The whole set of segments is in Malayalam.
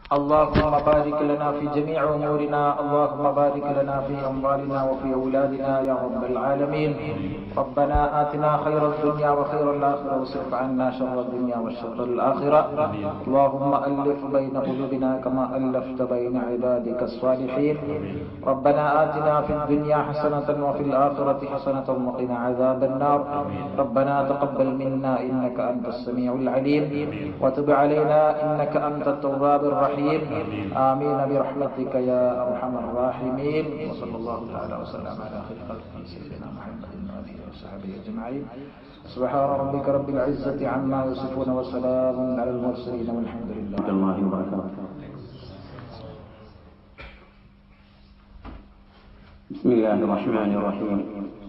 اللهم بارك لنا في جميع امورنا اللهم بارك لنا في اموالنا وفي اولادنا يا رب العالمين ربنا اتنا خير الدنيا وخير الاخره واصرف عنا شر الدنيا وشر الاخره اللهم الف بين قلوبنا كما الفت بين عبادك الصالحين ربنا اتنا في الدنيا حسنه وفي الاخره حسنه وقنا عذاب النار ربنا تقبل منا انك انت السميع العليم وتب علينا انك انت التواب الرحيم آمين برحمتك يا أرحم الراحمين وصلى الله تعالى وسلم على خير خلقه سيدنا محمد وآله وصحبه أجمعين سبحان ربك رب العزة عما يصفون وسلام على المرسلين والحمد لله ورحمة الله وبركاته بسم الله الرحمن الرحيم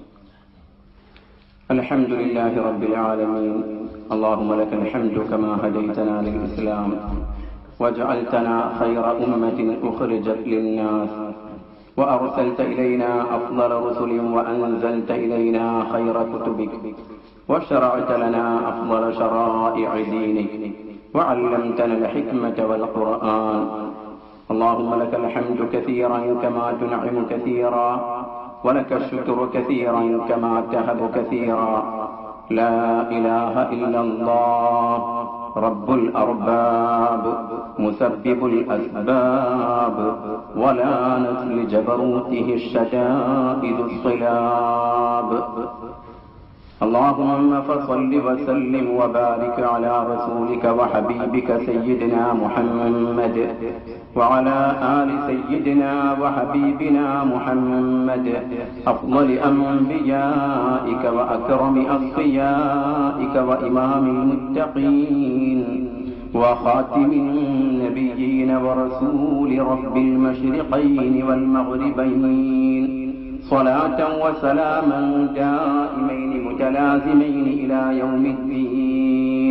الحمد لله رب العالمين اللهم لك الحمد كما هديتنا للإسلام وجعلتنا خير أمة أخرجت للناس وأرسلت إلينا أفضل رسل وأنزلت إلينا خير كتبك وشرعت لنا أفضل شرائع دينك وعلمتنا الحكمة والقرآن اللهم لك الحمد كثيرا كما تنعم كثيرا ولك الشكر كثيرا كما تهب كثيرا لا إله إلا الله رب الأرباب مسبب الأسباب ولا نسل جبروته الشدائد الصلاب اللهم فصل وسلم وبارك على رسولك وحبيبك سيدنا محمد وعلى آل سيدنا وحبيبنا محمد أفضل أنبيائك وأكرم أصفيائك وإمام المتقين وخاتم النبيين ورسول رب المشرقين والمغربين صلاة وسلاما دائمين متلازمين إلى يوم الدين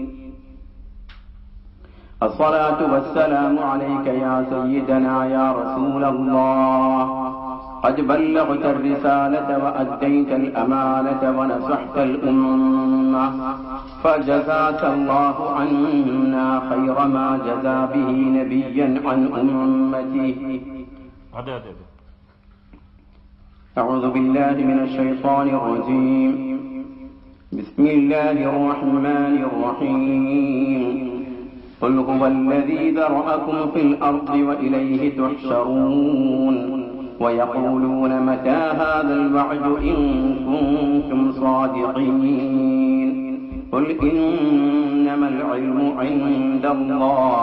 الصلاة والسلام عليك يا سيدنا يا رسول الله قد بلغت الرسالة وأديت الأمانة ونصحت الأمة فجزاك الله عنا خير ما جزى به نبيا عن أمته അതെ അതെ അതെ أعوذ بالله من الشيطان الرجيم بسم الله الرحمن الرحيم قل هو الذي ذرأكم في الأرض وإليه تحشرون ويقولون متى هذا الوعد إن كنتم صادقين قل إنما العلم عند الله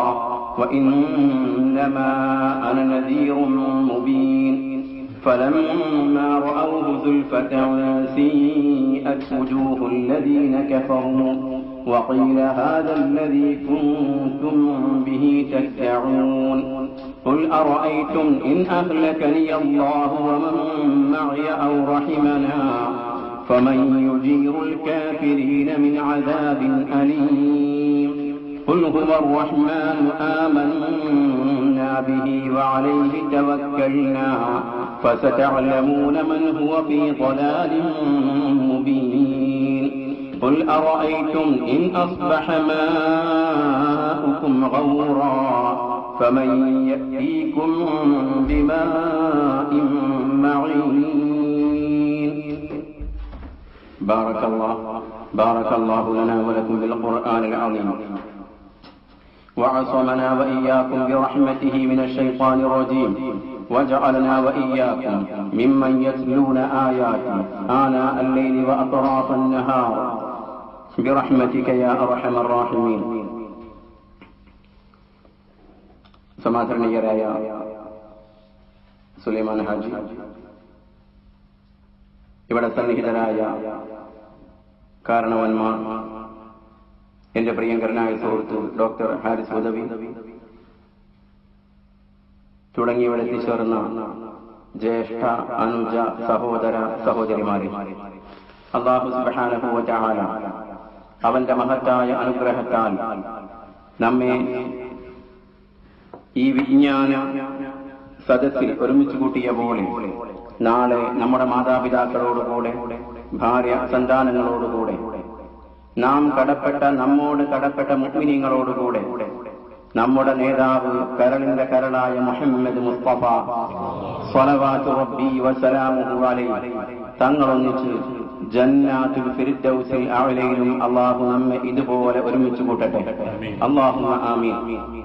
وإنما أنا نذير مبين فلما رأوه زلفة سيئت وجوه الذين كفروا وقيل هذا الذي كنتم به تدعون قل أرأيتم إن أهلكني الله ومن معي أو رحمنا فمن يجير الكافرين من عذاب أليم قل هو الرحمن آمنا به وعليه توكلنا فستعلمون من هو في ضلال مبين قل أرأيتم إن أصبح ماؤكم غورا فمن يأتيكم بماء معين بارك الله بارك الله لنا ولكم بالقرآن العظيم وعصمنا وإياكم برحمته من الشيطان الرجيم وجعلنا وإياكم ممن يتلون آياته آناء الليل وأطراف النهار برحمتك يا أرحم الراحمين സമാദരണീയരായ സുലൈമാൻ ഹാജി ഇവിടെ സന്നിഹിതരായ കാരണവന്മാർ എന്റെ പ്രിയങ്കരനായ സുഹൃത്ത് ഡോക്ടർ ഹാരിസ് ഉദവി തുടങ്ങിയവർ എത്തിച്ചേർന്ന ജ്യേഷ്ഠ അനുജ സഹോദര സഹോദരിമാരെ അള്ളാഹു സുബ്ഹാനഹു വ തആല അവന്റെ മഹത്തായ അനുഗ്രഹത്താൽ നമ്മെ ഈ വിജ്ഞാന സദസ്സിൽ ഒരുമിച്ച് കൂട്ടിയ പോലെ നാളെ നമ്മുടെ മാതാപിതാക്കളോടുകൂടെ ഭാര്യ സന്താനങ്ങളോടുകൂടെ നാം കടപ്പെട്ട നമ്മോട് കടപ്പെട്ട മുഗ്മിനീങ്ങളോടുകൂടെ നമ്മുടെ നേതാവ് കരളിന്റെ കരളായ മുഹമ്മദ് മുസ്തഫ സ്വലവാത്തു റബ്ബി വസലാമുഹു അലൈഹി തങ്ങളൊന്നിച്ച് ജന്നാത്തുൽ ഫിർദൗസിൽ അഅലയിലും അള്ളാഹു നമ്മെ ഇതുപോലെ ഒരുമിച്ച് കൂട്ടട്ടെ അള്ളാഹു ആമീൻ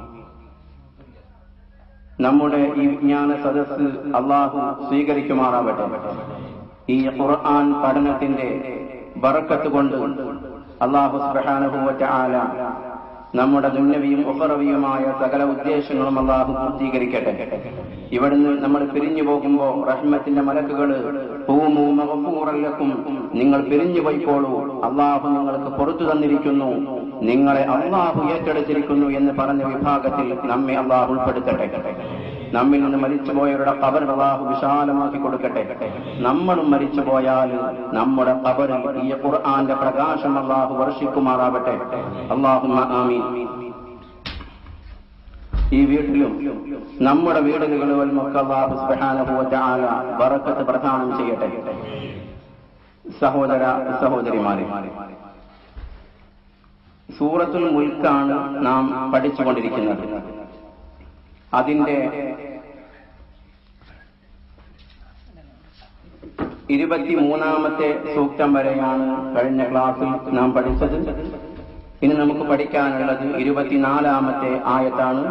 നമ്മുടെ ഈ വിജ്ഞാന സദസ്സ് അള്ളാഹു സ്വീകരിക്കുമാറാവട്ടെ ഈ ഖുർആൻ പഠനത്തിന്റെ ബറക്കത്ത് കൊണ്ട് അള്ളാഹു സുബ്ഹാനഹു വതആല നമ്മുടെ ദുന്നവിയും ഉഹറവിയുമായ സകല ഉദ്ദേശങ്ങളും അള്ളാഹു പൂർത്തീകരിക്കട്ടെ ഇവിടുന്ന് നമ്മൾ പിരിഞ്ഞു പോകുമ്പോ റഹ്മത്തിന്റെ മലക്കുകൾ നിങ്ങൾ പിരിഞ്ഞു പോയിക്കോളൂ അള്ളാഹു നിങ്ങൾക്ക് പുറത്തു തന്നിരിക്കുന്നു നിങ്ങളെ അള്ളാഹു ഏറ്റെടുത്തിരിക്കുന്നു എന്ന് പറഞ്ഞ വിഭാഗത്തിൽ നമ്മെ അള്ളാഹു ഉൾപ്പെടുത്തട്ടെ നമ്മിൽ നിന്ന് മരിച്ചുപോയവരുടെ കബർ അള്ളാഹു വിശാലമാക്കി കൊടുക്കട്ടെ നമ്മളും മരിച്ചു പോയാൽ നമ്മുടെ കബറിൽ ഈ ഖുർആന്റെ പ്രകാശം അള്ളാഹു വർഷിക്കുമാറാവട്ടെ അള്ളാഹു ആമീൻ ഈ വീട്ടിലും നമ്മുടെ വീടുകളിലും ഒക്കെ അള്ളാഹു സുബ്ഹാനഹു വ തആല ബറക്കത്ത് പ്രദാനം ചെയ്യട്ടെ സഹോദര സഹോദരിമാരെ സൂറത്തുൽ മുൽക്കാണ് നാം പഠിച്ചുകൊണ്ടിരിക്കുന്നത് അതിന്റെ ഇരുപത്തിമൂന്നാമത്തെ സൂക്തം വരെയാണ് കഴിഞ്ഞ ക്ലാസ്സിൽ നാം പഠിച്ചത് ഇനി നമുക്ക് പഠിക്കാനുള്ളത് ഇരുപത്തിനാലാമത്തെ ആയത്താണ്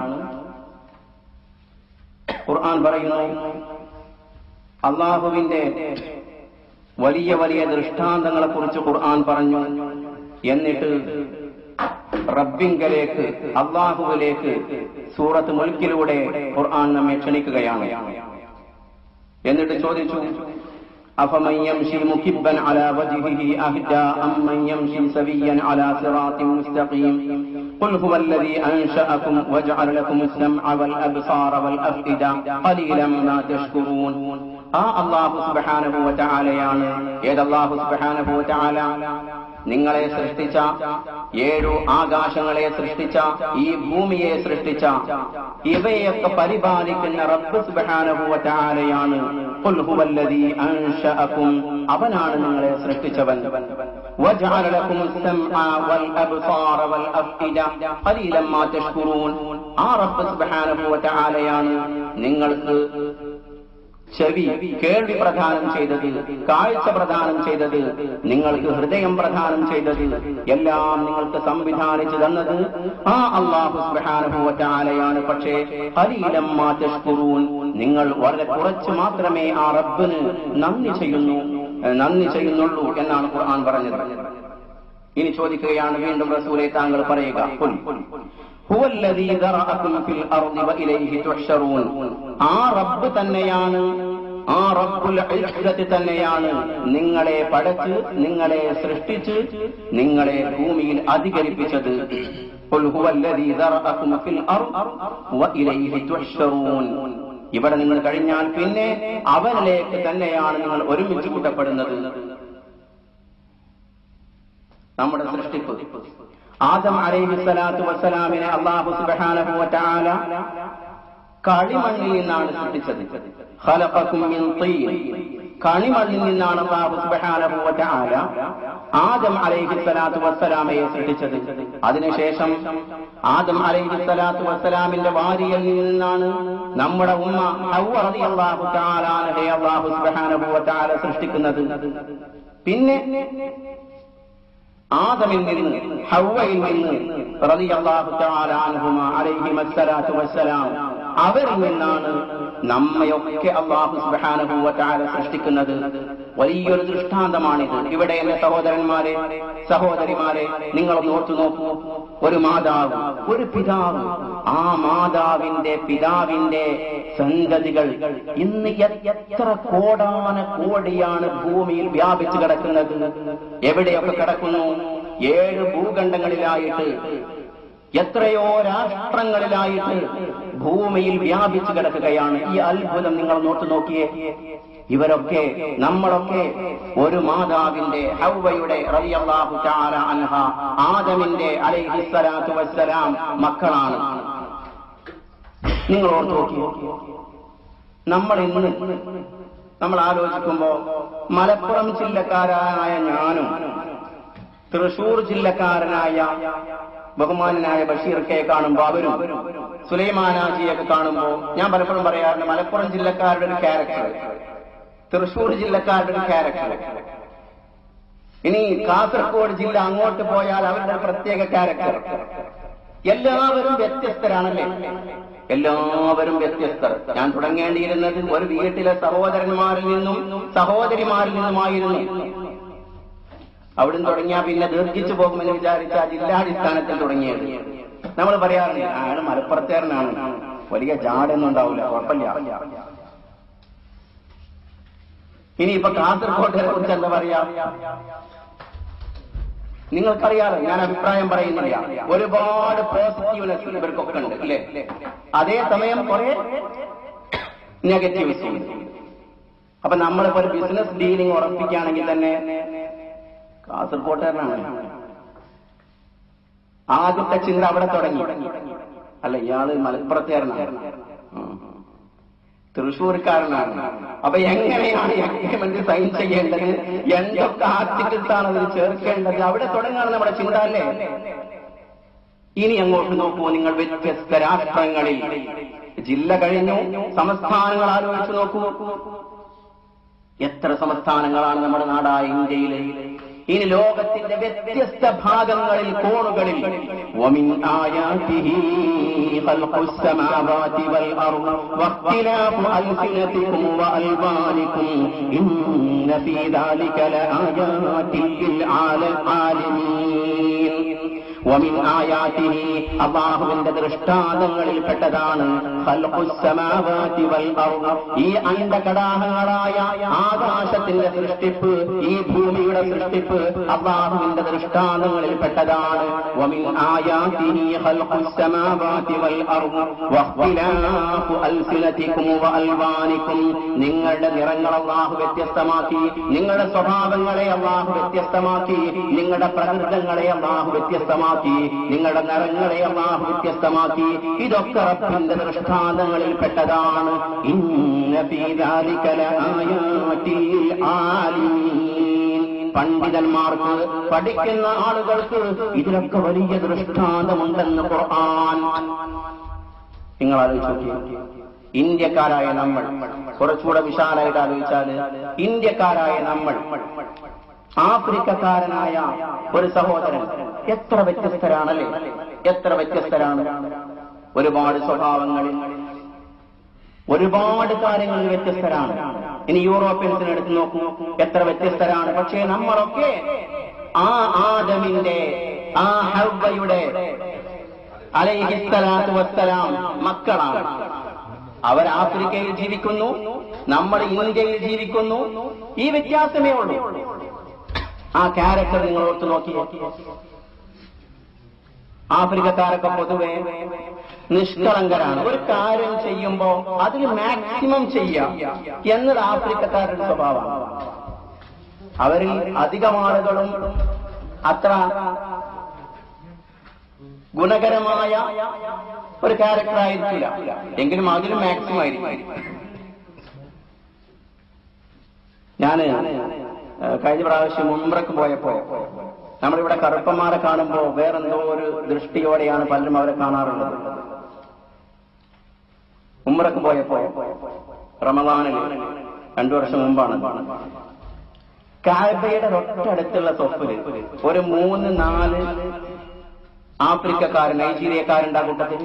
ഖുർആൻ പറയുന്നു അള്ളാഹുവിന്റെ വലിയ വലിയ ദൃഷ്ടാന്തങ്ങളെ കുറിച്ച് ഖുർആൻ പറഞ്ഞു എന്നിട്ട് റബ്ബിങ്കലേക്ക് അള്ളാഹുവിലേക്ക് സൂറത്ത് മുൽക്കിലൂടെ ഖുർആൻ നമ്മെ ക്ഷണിക്കുകയാണ് എന്നിട്ട് ചോദിച്ചു أفمن يمشي مكبا على وجهه أهدى أم من يمشي سويا على صراط مستقيم قل هو الذي أنشأكم وجعل لكم السمع والأبصار والأفئدة قليلا ما تشكرون ആ അള്ളാഹു സുബാനഹു വറ്റാലയാണ് ഏത് അള്ളാഹു സുബാനഹു വറ്റാല നിങ്ങളെ സൃഷ്ടിച്ച ഏഴു ആകാശങ്ങളെ സൃഷ്ടിച്ച ഈ ഭൂമിയെ സൃഷ്ടിച്ച ഇവയൊക്കെ പരിപാലിക്കുന്ന റബ്ബ് സുബാനഹു വറ്റാലയാണ് അവനാണ് നിങ്ങളെ സൃഷ്ടിച്ചവൻ وجعل لكم السمع والأبصار والأفئدة قليلا ما تشكرون ആ റബ്ബ് സുബ്ഹാനഹു വതആലയാണ് നിങ്ങൾക്ക് ചെവി കേൾവി പ്രദാനം ചെയ്തത് കാഴ്ച പ്രദാനം ചെയ്തത് നിങ്ങൾക്ക് ഹൃദയം പ്രദാനം ചെയ്തത് എല്ലാം നിങ്ങൾക്ക് സംവിധാനിച്ചു തന്നത് ആ അള്ളാഹു സുബ്ഹാനഹു വതആലയാണ് പക്ഷേ ഖലീലം മാ തഷ്കുറൂൻ നിങ്ങൾ വളരെ കുറച്ച് മാത്രമേ ആ റബ്ബിന് നന്ദി ചെയ്യുന്നു നന്ദി ചെയ്യുന്നുള്ളൂ എന്നാണ് ഖുർആൻ പറഞ്ഞത് ഇനി ചോദിക്കുകയാണ് വീണ്ടും റസൂലെ താങ്കൾ പറയുക ഖുൽ هو الذي ذرأكم في الأرض وإليه تحشرون ആ റബ്ബ് തന്നെയാണ് ആ റബ്ബുൽ ഇസ്സത്ത് തന്നെയാണ് നിങ്ങളെ പടച്ച് നിങ്ങളെ സൃഷ്ടിച്ച് നിങ്ങളെ ഭൂമിയിൽ അധികരിപ്പിച്ചത് قل هو الذي ذرأكم في الأرض وإليه تحشرون ഇവിടെ നിങ്ങൾ കഴിഞ്ഞാൽ പിന്നെ അവനിലേക്ക് തന്നെയാണ് നിങ്ങൾ ഒരുമിച്ച് കൂട്ടപ്പെടുന്നത് നമ്മുടെ സൃഷ്ടിപ്പ് ആദം അലൈഹി സ്വലാത്തു വസ്സലാമിനെ അള്ളാഹു സുബ്ഹാനഹു വതആല കളിമണ്ണിൽ നിന്നാണ് സൃഷ്ടിച്ചത് ഖലഖക്കും മിൻ തീൻ കളിമണ്ണിൽ നിന്നാണ് അള്ളാഹു സുബ്ഹാനഹു വതആല ആദം അലൈഹി സ്വലാത്തു വസ്സലാമയെ സൃഷ്ടിച്ചത് അതിനുശേഷം ആദം അലൈഹി സ്വലാത്തു വസ്സലാമിന്റെ വാരിയിൽ നിന്നാണ് നമ്മുടെ ഉമ്മ ഹവ്വ റളിയല്ലാഹു തആല അൻഹയെ അള്ളാഹു സുബ്ഹാനഹു വതആല സൃഷ്ടിക്കുന്നത് പിന്നെ ആദമിൽ നിന്ന് ഹവ്വയിൽ നിന്ന് റളിയല്ലാഹു തആല അൻഹുമ അലൈഹിമ സ്വലാത്തു വസ്സലാം അവരിൽ നിന്നാണ് നമ്മയൊക്കെ അള്ളാഹു സുബ്ഹാനഹു വതആല സൃഷ്ടിക്കുന്നത് വലിയൊരു ദൃഷ്ടാന്തമാണിത് ഇവിടെ എന്റെ സഹോദരന്മാരെ സഹോദരിമാരെ നിങ്ങളൊന്ന് ഓർത്തു നോക്കൂ ഒരു മാതാവ് ഒരു പിതാവ് ആ മാതാവിന്റെ പിതാവിന്റെ സന്തതികൾ ഇന്ന് എത്ര കോടാന കോടിയാണ് ഭൂമിയിൽ വ്യാപിച്ചു കിടക്കുന്നത് എവിടെയൊക്കെ കിടക്കുന്നു ഏഴ് ഭൂഖണ്ഡങ്ങളിലായിട്ട് എത്രയോ രാഷ്ട്രങ്ങളിലായിട്ട് ഭൂമിയിൽ വ്യാപിച്ചു കിടക്കുകയാണ് ഈ അത്ഭുതം നിങ്ങൾ നോട്ടു നോക്കിയേ ഇവരൊക്കെ നമ്മളൊക്കെ ഒരു മാതാവിന്റെ ഹൗവയുടെ റളിയല്ലാഹു തആല അൻഹ ആദമിന്റെ അലൈഹി സ്വലാത്തു വസ്സലാം മക്കളാണ് നിങ്ങൾ ഓർത്തു നോക്കിയേ നമ്മൾ ഇന്ന് നമ്മൾ ആലോചിക്കുമ്പോ മലപ്പുറം ജില്ലക്കാരായ ഞാനും തൃശൂർ ജില്ലക്കാരനായ ബഹുമാനായ ബഷീർക്കെ കാണുമ്പോ അവരും സുലൈമാനാജിയൊക്കെ കാണുമ്പോ ഞാൻ പലപ്പോഴും പറയാറുണ്ട് മലപ്പുറം ജില്ലക്കാരുടെ ഒരു ക്യാരക്ടർ തൃശൂർ ജില്ലക്കാരുടെ ഒരു ക്യാരക്ടർ ഇനി കാസർഗോഡ് ജില്ല അങ്ങോട്ട് പോയാൽ അവരുടെ ഒരു പ്രത്യേക ക്യാരക്ടർ എല്ലാവരും വ്യത്യസ്തരാണല്ലേ എല്ലാവരും വ്യത്യസ്തർ ഞാൻ തുടങ്ങേണ്ടിയിരുന്നത് ഒരു വീട്ടിലെ സഹോദരന്മാരിൽ നിന്നും സഹോദരിമാരിൽ നിന്നുമായിരുന്നു അവിടുന്ന് തുടങ്ങിയാൽ പിന്നെ ദീർഘിച്ചു പോകുമെന്ന് വിചാരിച്ച ആ ജില്ലാടിസ്ഥാനത്തിൽ തുടങ്ങിയത് നമ്മൾ പറയാറുണ്ട് അയാൾ മലപ്പുറത്തേരനാണ് വലിയ ജാടൊന്നും ഉണ്ടാവില്ല കുഴപ്പമില്ല ഇനി ഇപ്പൊ കാസർകോട്ടെ കുറിച്ച് എന്താ പറയാ നിങ്ങൾക്കറിയാലോ ഞാൻ അഭിപ്രായം പറയുന്നില്ല ഒരുപാട് പോസിറ്റീവ്നെസ് ഇവർക്കൊക്കെ ഉണ്ട് അല്ലേ അതേസമയം കുറെ നെഗറ്റീവ്സ് അപ്പൊ നമ്മളിപ്പോ ഒരു ബിസിനസ് ഡീലിംഗ് ഉറപ്പിക്കുകയാണെങ്കിൽ തന്നെ കാസർകോട്ടുകാരനാണ് ആദ്യത്തെ ചിന്ത അവിടെ തുടങ്ങി അല്ല ഇയാള് മലപ്പുറത്തുകാരനാണ് ഉം. തൃശ്ശൂർക്കാരനാണ് അപ്പൊ എങ്ങനെയാണ് അഗ്രിമെന്റ് സൈൻ ചെയ്യേണ്ടത് എന്തൊക്കെ ആർട്ടിക്കിൾസ് ആണ് അതിൽ ചേർക്കേണ്ടത് അവിടെ തുടങ്ങാണ് നമ്മുടെ ചിന്ത അല്ലേ ഇനി അങ്ങോട്ട് നോക്കൂ നിങ്ങൾ വ്യത്യസ്ത രാഷ്ട്രങ്ങളിൽ ജില്ല കഴിഞ്ഞു സംസ്ഥാനങ്ങൾ ആലോചിച്ചു നോക്കൂ എത്ര സംസ്ഥാനങ്ങളാണ് നമ്മുടെ നാടായ ഇന്ത്യയിലെ ഇനി ലോകത്തിന്റെ വ്യത്യസ്ത ഭാഗങ്ങളിൽ കോണുകളിൽ ومن آياته خلق السماوات والأرض واختلاف ألسنتكم وألوانكم إن في ذلك لآيات للعالمين ومن آياته അള്ളാഹുവിന്റെ ദൃഷ്ടാന്തങ്ങളിൽ പെട്ടതാണ് ഖൽഖുസ്സമാവാതി വൽ അർദ്. ഈ അണ്ടകടാഹങ്ങളായ ആകാശത്തിന്റെ സൃഷ്ടിപ്പ് ഈ ഭൂമിയുടെ സൃഷ്ടിപ്പ് അള്ളാഹുവിന്റെ ദൃഷ്ടാന്തങ്ങളിൽ പെട്ടതാണ് ومن آياته خلق السماوات والأرض واختلاف ألسنتكم وألوانكم നിങ്ങളുടെ നിറങ്ങൾ അള്ളാഹു വ്യത്യസ്തമാക്കി നിങ്ങളുടെ സ്വഭാവങ്ങളെ അള്ളാഹു വ്യത്യസ്തമാക്കി നിങ്ങളുടെ പ്രകൃതങ്ങളെ അള്ളാഹു വ്യത്യസ്തമാക്കി നിങ്ങളുടെ നിറങ്ങളെ അള്ളാഹു വ്യത്യസ്തമാക്കി ഇതൊക്കെ റബ്ബിന്റെ ദൃഷ്ടാന്തങ്ങളിൽ പെട്ടതാണ് ഇന്ന ഫീ ذلك لآيات للعالمين. പണ്ഡിതന്മാർക്ക് പഠിക്കുന്ന ആളുകൾക്ക് ഇതിലൊക്കെ വലിയ ദൃഷ്ടാന്തമുണ്ടെന്ന് ഖുർആൻ നിങ്ങൾ ആലോചിച്ചു നോക്കിയേ. ഇന്ത്യക്കാരായ നമ്മൾ കുറച്ചുകൂടെ വിശാലായിട്ട് ആലോചിച്ചാൽ ഇന്ത്യക്കാരായ നമ്മൾ ആഫ്രിക്കക്കാരനായ ഒരു സഹോദരൻ എത്ര വ്യത്യസ്തരാണല്ലേ എത്ര വ്യത്യസ്തരാണ് ഒരുപാട് സ്വഭാവങ്ങളിൽ ഒരുപാട് കാര്യങ്ങളിൽ വ്യത്യസ്തരാണ് ഇനി യൂറോപ്യൻസിനെ എടുത്ത് നോക്കൂ എത്ര വ്യത്യസ്തരാണ് പക്ഷേ നമ്മളൊക്കെ ആ ആദമിന്റെ ആ ഹവ്വയുടെ അലൈഹിസ്സലാത്തു വസ്സലാം മക്കളാണ് അവർ ആഫ്രിക്കയിൽ ജീവിക്കുന്നു നമ്മൾ ഇന്ത്യയിൽ ജീവിക്കുന്നു ഈ വ്യത്യാസമേ ഉള്ളൂ ആ ക്യാരക്ടർ നിങ്ങൾ ഓർത്ത് നോക്കി ആഫ്രിക്കക്കാരൊക്കെ പൊതുവെ നിഷ്കളങ്കരാണ് ഒരു കാര്യം ചെയ്യുമ്പോ അതിൽ മാക്സിമം ചെയ്യാം എന്നത് ആഫ്രിക്കക്കാരുടെ സ്വഭാവമാണ് അവരിൽ അധികം ആളുകളും അത്ര ഗുണകരമായ ഒരു ക്യാരക്ടർ ആയിരിക്കില്ല എങ്കിലും അതിലും മാക്സിമം ആയിരിക്കും ഞാന് ഏഹ്, കഴിഞ്ഞ പ്രാവശ്യം ഉംറക്ക് പോയപ്പോ നമ്മളിവിടെ കറുപ്പന്മാരെ കാണുമ്പോ വേറെന്തോ ഒരു ദൃഷ്ടിയോടെയാണ് പലരും അവരെ കാണാറുള്ളത് ഉംറക്ക് പോയപ്പോ റമദാനിൽ രണ്ടു വർഷം മുമ്പാണ് കാബയുടെ തൊട്ടടുത്തുള്ള സൊഫില് ഒരു മൂന്ന് നാല് ആഫ്രിക്കക്കാരൻ നൈജീരിയക്കാരുണ്ട് ആ കൂട്ടത്തിൽ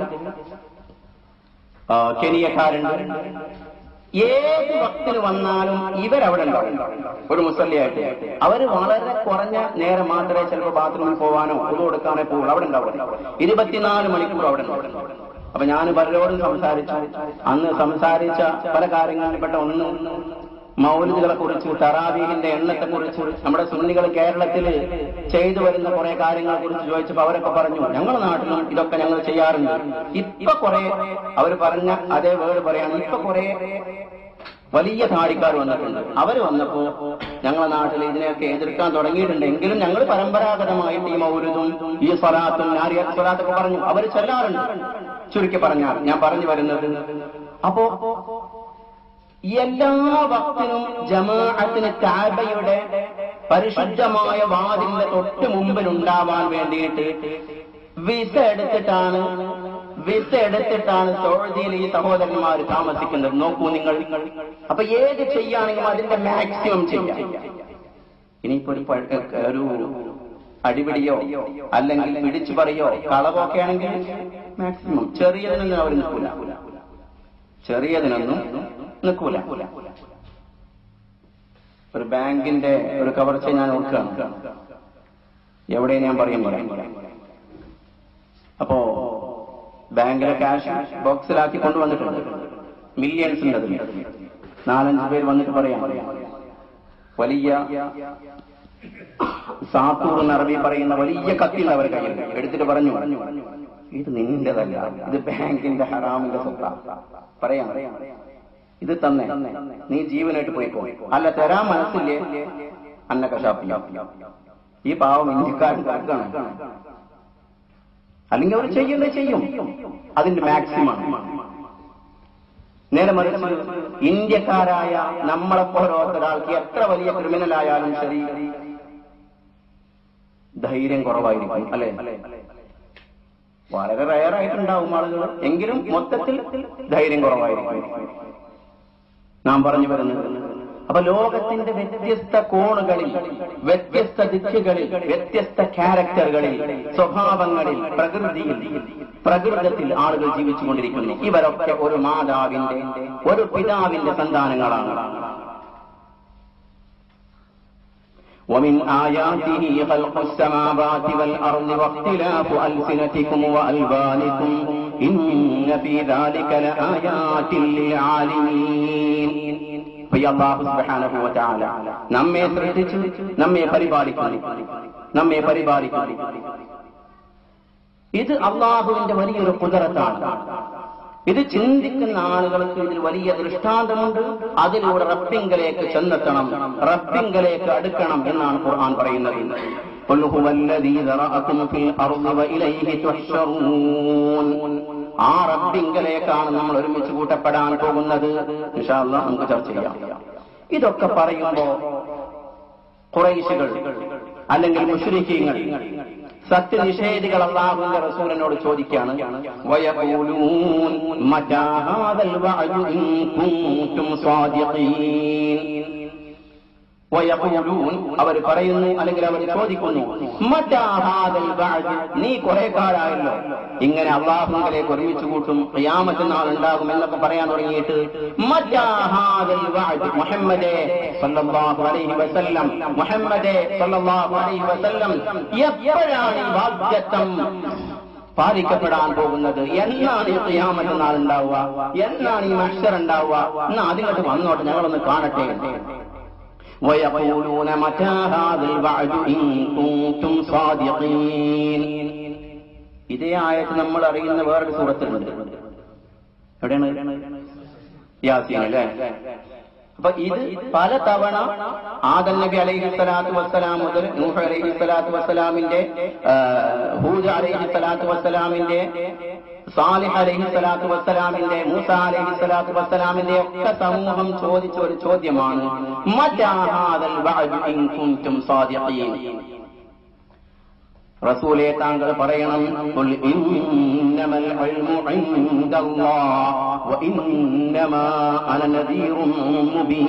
ആ, കെനിയക്കാരുണ്ട് ഏത് വക്തിന് വന്നാലും ഇവരവിടെ ഉണ്ടാവും ഒരു മുസല്ലിയായിട്ട് അവര് വളരെ കുറഞ്ഞ നേരം മാത്രമേ ചിലപ്പോൾ ബാത്റൂമിൽ പോവാനോ ഉതു കൊടുക്കാനോ പോകുള്ളൂ അവിടെ ഉണ്ടാവും ഇരുപത്തിനാല് മണിക്കൂർ അവിടെ ഉണ്ടാവും അപ്പൊ ഞാൻ പലരോടും സംസാരിച്ചു അന്ന് സംസാരിച്ച പല കാര്യങ്ങളിൽപ്പെട്ട ഒന്ന് മൗലികളെ കുറിച്ച് തറാവീഹിന്റെ എണ്ണത്തെ കുറിച്ച് നമ്മുടെ സുന്നികൾ കേരളത്തിൽ ചെയ്തു വരുന്ന കുറെ കാര്യങ്ങളെ കുറിച്ച് ചോദിച്ചപ്പോ അവരൊക്കെ പറഞ്ഞു ഞങ്ങളുടെ നാട്ടിലും ഇതൊക്കെ ഞങ്ങൾ ചെയ്യാറുണ്ട് ഇപ്പൊ കുറെ അവർ പറഞ്ഞ അതേ വേർഡ് പറയാണ് ഇപ്പൊ കുറെ വലിയ താടിക്കാർ വന്നിട്ടുണ്ട് അവർ വന്നപ്പോ ഞങ്ങളുടെ നാട്ടിൽ ഇതിനെയൊക്കെ എതിർക്കാൻ തുടങ്ങിയിട്ടുണ്ട് എങ്കിലും ഞങ്ങൾ പരമ്പരാഗതമായിട്ട് ഈ മൗരുതും ഈ സ്വലാത്തും നാരിയ സ്വലാത്തൊക്കെ പറഞ്ഞു അവർ ചെല്ലാറുണ്ട് ചുരുക്കി പറഞ്ഞാൽ ഞാൻ പറഞ്ഞു വരുന്നത് അപ്പോ എല്ലാ വക്തിനും ജമാഅത്തിന് കാബയുടെ പരിശുദ്ധമായ വാതിലിന്റെ തൊട്ട് മുമ്പിൽ ഉണ്ടാവാൻ വേണ്ടിയിട്ട് വിസ എടുത്തിട്ടാണ് വിസ എടുത്തിട്ടാണ് സൗദിയിൽ ഈ സഹോദരന്മാർ താമസിക്കുന്നത് നോക്കൂ നിങ്ങൾ അപ്പൊ ഏത് ചെയ്യുകയാണെങ്കിലും അതിന്റെ മാക്സിമം ചെയ്യാം ഇനിയിപ്പോ ഒരു പഴ- ഒരു അടിപിടിയോ അല്ലെങ്കിൽ പിടിച്ചു പറയോ കളവൊക്കെ ആണെങ്കിൽ മാക്സിമം ചെറിയതിനൊന്നും അവർ നിൽക്കൂല ചെറിയതിനൊന്നും നിൽക്കൂല ഒരു ബാങ്കിന്റെ ഒരു കവർച്ച ഞാൻ ഓർക്കുകയാണ് എവിടെ ഞാൻ പറയും പറയാം അപ്പോ ബാങ്കിലെ ക്യാഷ് ബോക്സിലാക്കി കൊണ്ടുവന്നിട്ടുണ്ട് മില്യൺസ് ഉണ്ട് അതിൽ നാലഞ്ച് പേര് വന്നിട്ട് പറയാം വലിയ സാത്തൂർ എന്ന് അറബി പറയുന്ന വലിയ കത്തിൽ അവർ കയ്യിൽ എടുത്തിട്ട് പറഞ്ഞു ഇത് നിന്റെതല്ല ഇത് ബാങ്കിന്റെ ഹറാമിന്റെ സ്വത്ത പറയാം ഇത് തന്നെ നീ ജീവനായിട്ട് പോയിക്കോ അല്ല തരാൻ മനസ്സില്ലേ അന്ന കശാപ്പില്ല ഈ പാവം ഇന്ത്യക്കാരൻ കിടക്കാണ് അല്ലെങ്കിൽ അവർ ചെയ്യേണ്ടത് ചെയ്യും അതിന്റെ മാക്സിമം നേരെ മറിച്ച് ഇന്ത്യക്കാരായ നമ്മളെപ്പോലൊരാൾക്ക് എത്ര വലിയ ക്രിമിനൽ ആയാലും ശരി ധൈര്യം കുറവായിരിക്കും അല്ലെ വളരെ റയർ ആയിട്ടുണ്ടാവും ആളുകൾ എങ്കിലും മൊത്തത്തിൽ ധൈര്യം കുറവായിരിക്കും നാം പറഞ്ഞു വരുന്നത് അപ്പൊ ലോകത്തിന്റെ വ്യത്യസ്ത കോണുകളിൽ വ്യത്യസ്ത ദിക്കുകളിൽ വ്യത്യസ്ത ക്യാരക്ടറുകളിൽ സ്വഭാവങ്ങളിൽ പ്രകൃതിയിൽ പ്രകൃതത്തിൽ ആളുകൾ ജീവിച്ചുകൊണ്ടിരിക്കുന്നു ഇവരൊക്കെ ഒരു മാതാവിന്റെ ഒരു പിതാവിന്റെ സന്താനങ്ങളാണ് ومن آياته خلق السماوات والأرض واختلاف ألسنتكم وألوانكم إن في ذلك لآيات للعالمين പ്രിയ അല്ലാഹു സുബ്ഹാനഹു വ തആല നമ്മെ സൃഷ്ടിച്ചു നമ്മെ പരിപാലിക്കുന്നു നമ്മെ പരിപാലിക്കുന്നു ഇത് അള്ളാഹുവിന്റെ വലിയൊരു കുതിരത്താണ് ഇത് ചിന്തിക്കുന്ന ആളുകൾക്ക് ഇതിൽ വലിയ ദൃഷ്ടാന്തമുണ്ട് അതിലൂടെ റബ്ബിങ്കലേക്ക് ചെന്നെത്തണം റബ്ബിങ്കലേക്ക് അടുക്കണം എന്നാണ് ഖുർആൻ പറയുന്നത് قل هو الذي ذرأكم في الأرض وإليه تحشرون ആ റബ്ബിങ്കലേക്കാണ് നമ്മൾ ഒരുമിച്ച് കൂട്ടപ്പെടാൻ പോകുന്നത് ഇൻഷാ അല്ലാഹ് നമുക്ക് ചർച്ച ചെയ്യാം ഇതൊക്കെ പറയുമ്പോ കുറൈശികൾ അല്ലെങ്കിൽ മുഷ്രിഖീങ്ങൾ സത്യനിഷേധികൾ അള്ളാഹുവിന്റെ റസൂലിനോട് ചോദിക്കുകയാണ് വയഖൂലൂൻ മതാ ഹാദൽ വഅദു ഇൻ കുൻതും സാദിഖീൻ വയഖൂലൂൻ അവർ പറയുന്നു അല്ലെങ്കിൽ അവർ ചോദിക്കുന്നു മതാ ഹാദൽ വഅദ് നീ കുറെ കാലായല്ലോ ഇങ്ങനെ അള്ളാഹുവിലേക്ക് ഒരുമിച്ച് കൂട്ടും ഖിയാമത്ത് നാൾ ഉണ്ടാകും എന്നൊക്കെ പറയാൻ തുടങ്ങിയിട്ട് മതാ ഹാദൽ വഅദ് മുഹമ്മദേ സല്ലല്ലാഹു അലൈഹി വസല്ലം മുഹമ്മദേ സല്ലല്ലാഹു അലൈഹി വസല്ലം എപ്പോഴാണ് ഈ വാഗ്ദത്തം പാലിക്കപ്പെടാൻ പോകുന്നത് എന്നാണ് ഈ ഖിയാമത്ത് നാൾ ഉണ്ടാവുക എന്നാണ് ഈ മഹ്ശർ ഉണ്ടാവുക എന്നാ അതിങ്ങോട്ട് വന്നോട്ടെ ഞങ്ങളൊന്ന് കാണട്ടെ ويقولون متى هذا الوعد إن كنتم صادقين ഇതേ ആയത്ത് നമ്മൾ അറിയുന്ന വേറൊരു സൂറത്തിലുണ്ട് എവിടെയാണ് യാസീൻ അല്ലേ അപ്പൊ ഇത് പല തവണ ആദം നബി അലൈഹി സ്വലാത്തു വസ്സലാം മുതൽ നൂഹ് അലൈഹി സ്വലാത്തു വസ്സലാമിന്റെ ആ, ഹൂദ് അലൈഹി സ്വലാത്തു വസ്സലാമിന്റെ സാലിഹ് അലൈഹി സ്വലാത്തു വസ്സലാമിന്റെ മൂസ അലൈഹി സ്വലാത്തു വസ്സലാമിന്റെ ഒക്കെ സമൂഹം ചോദിച്ച ഒരു ചോദ്യമാണ് മറ്റാ ഹാദൽ വഅദ് ഇൻ കുൻതും സാദിഖീൻ റസൂലെ താങ്കൾ പറയണം "ഖുൽ ഇന്നമൽ ഇൽമു ഇൻദല്ലാഹ് വഇന്നമാ അന നദീറും മുബീൻ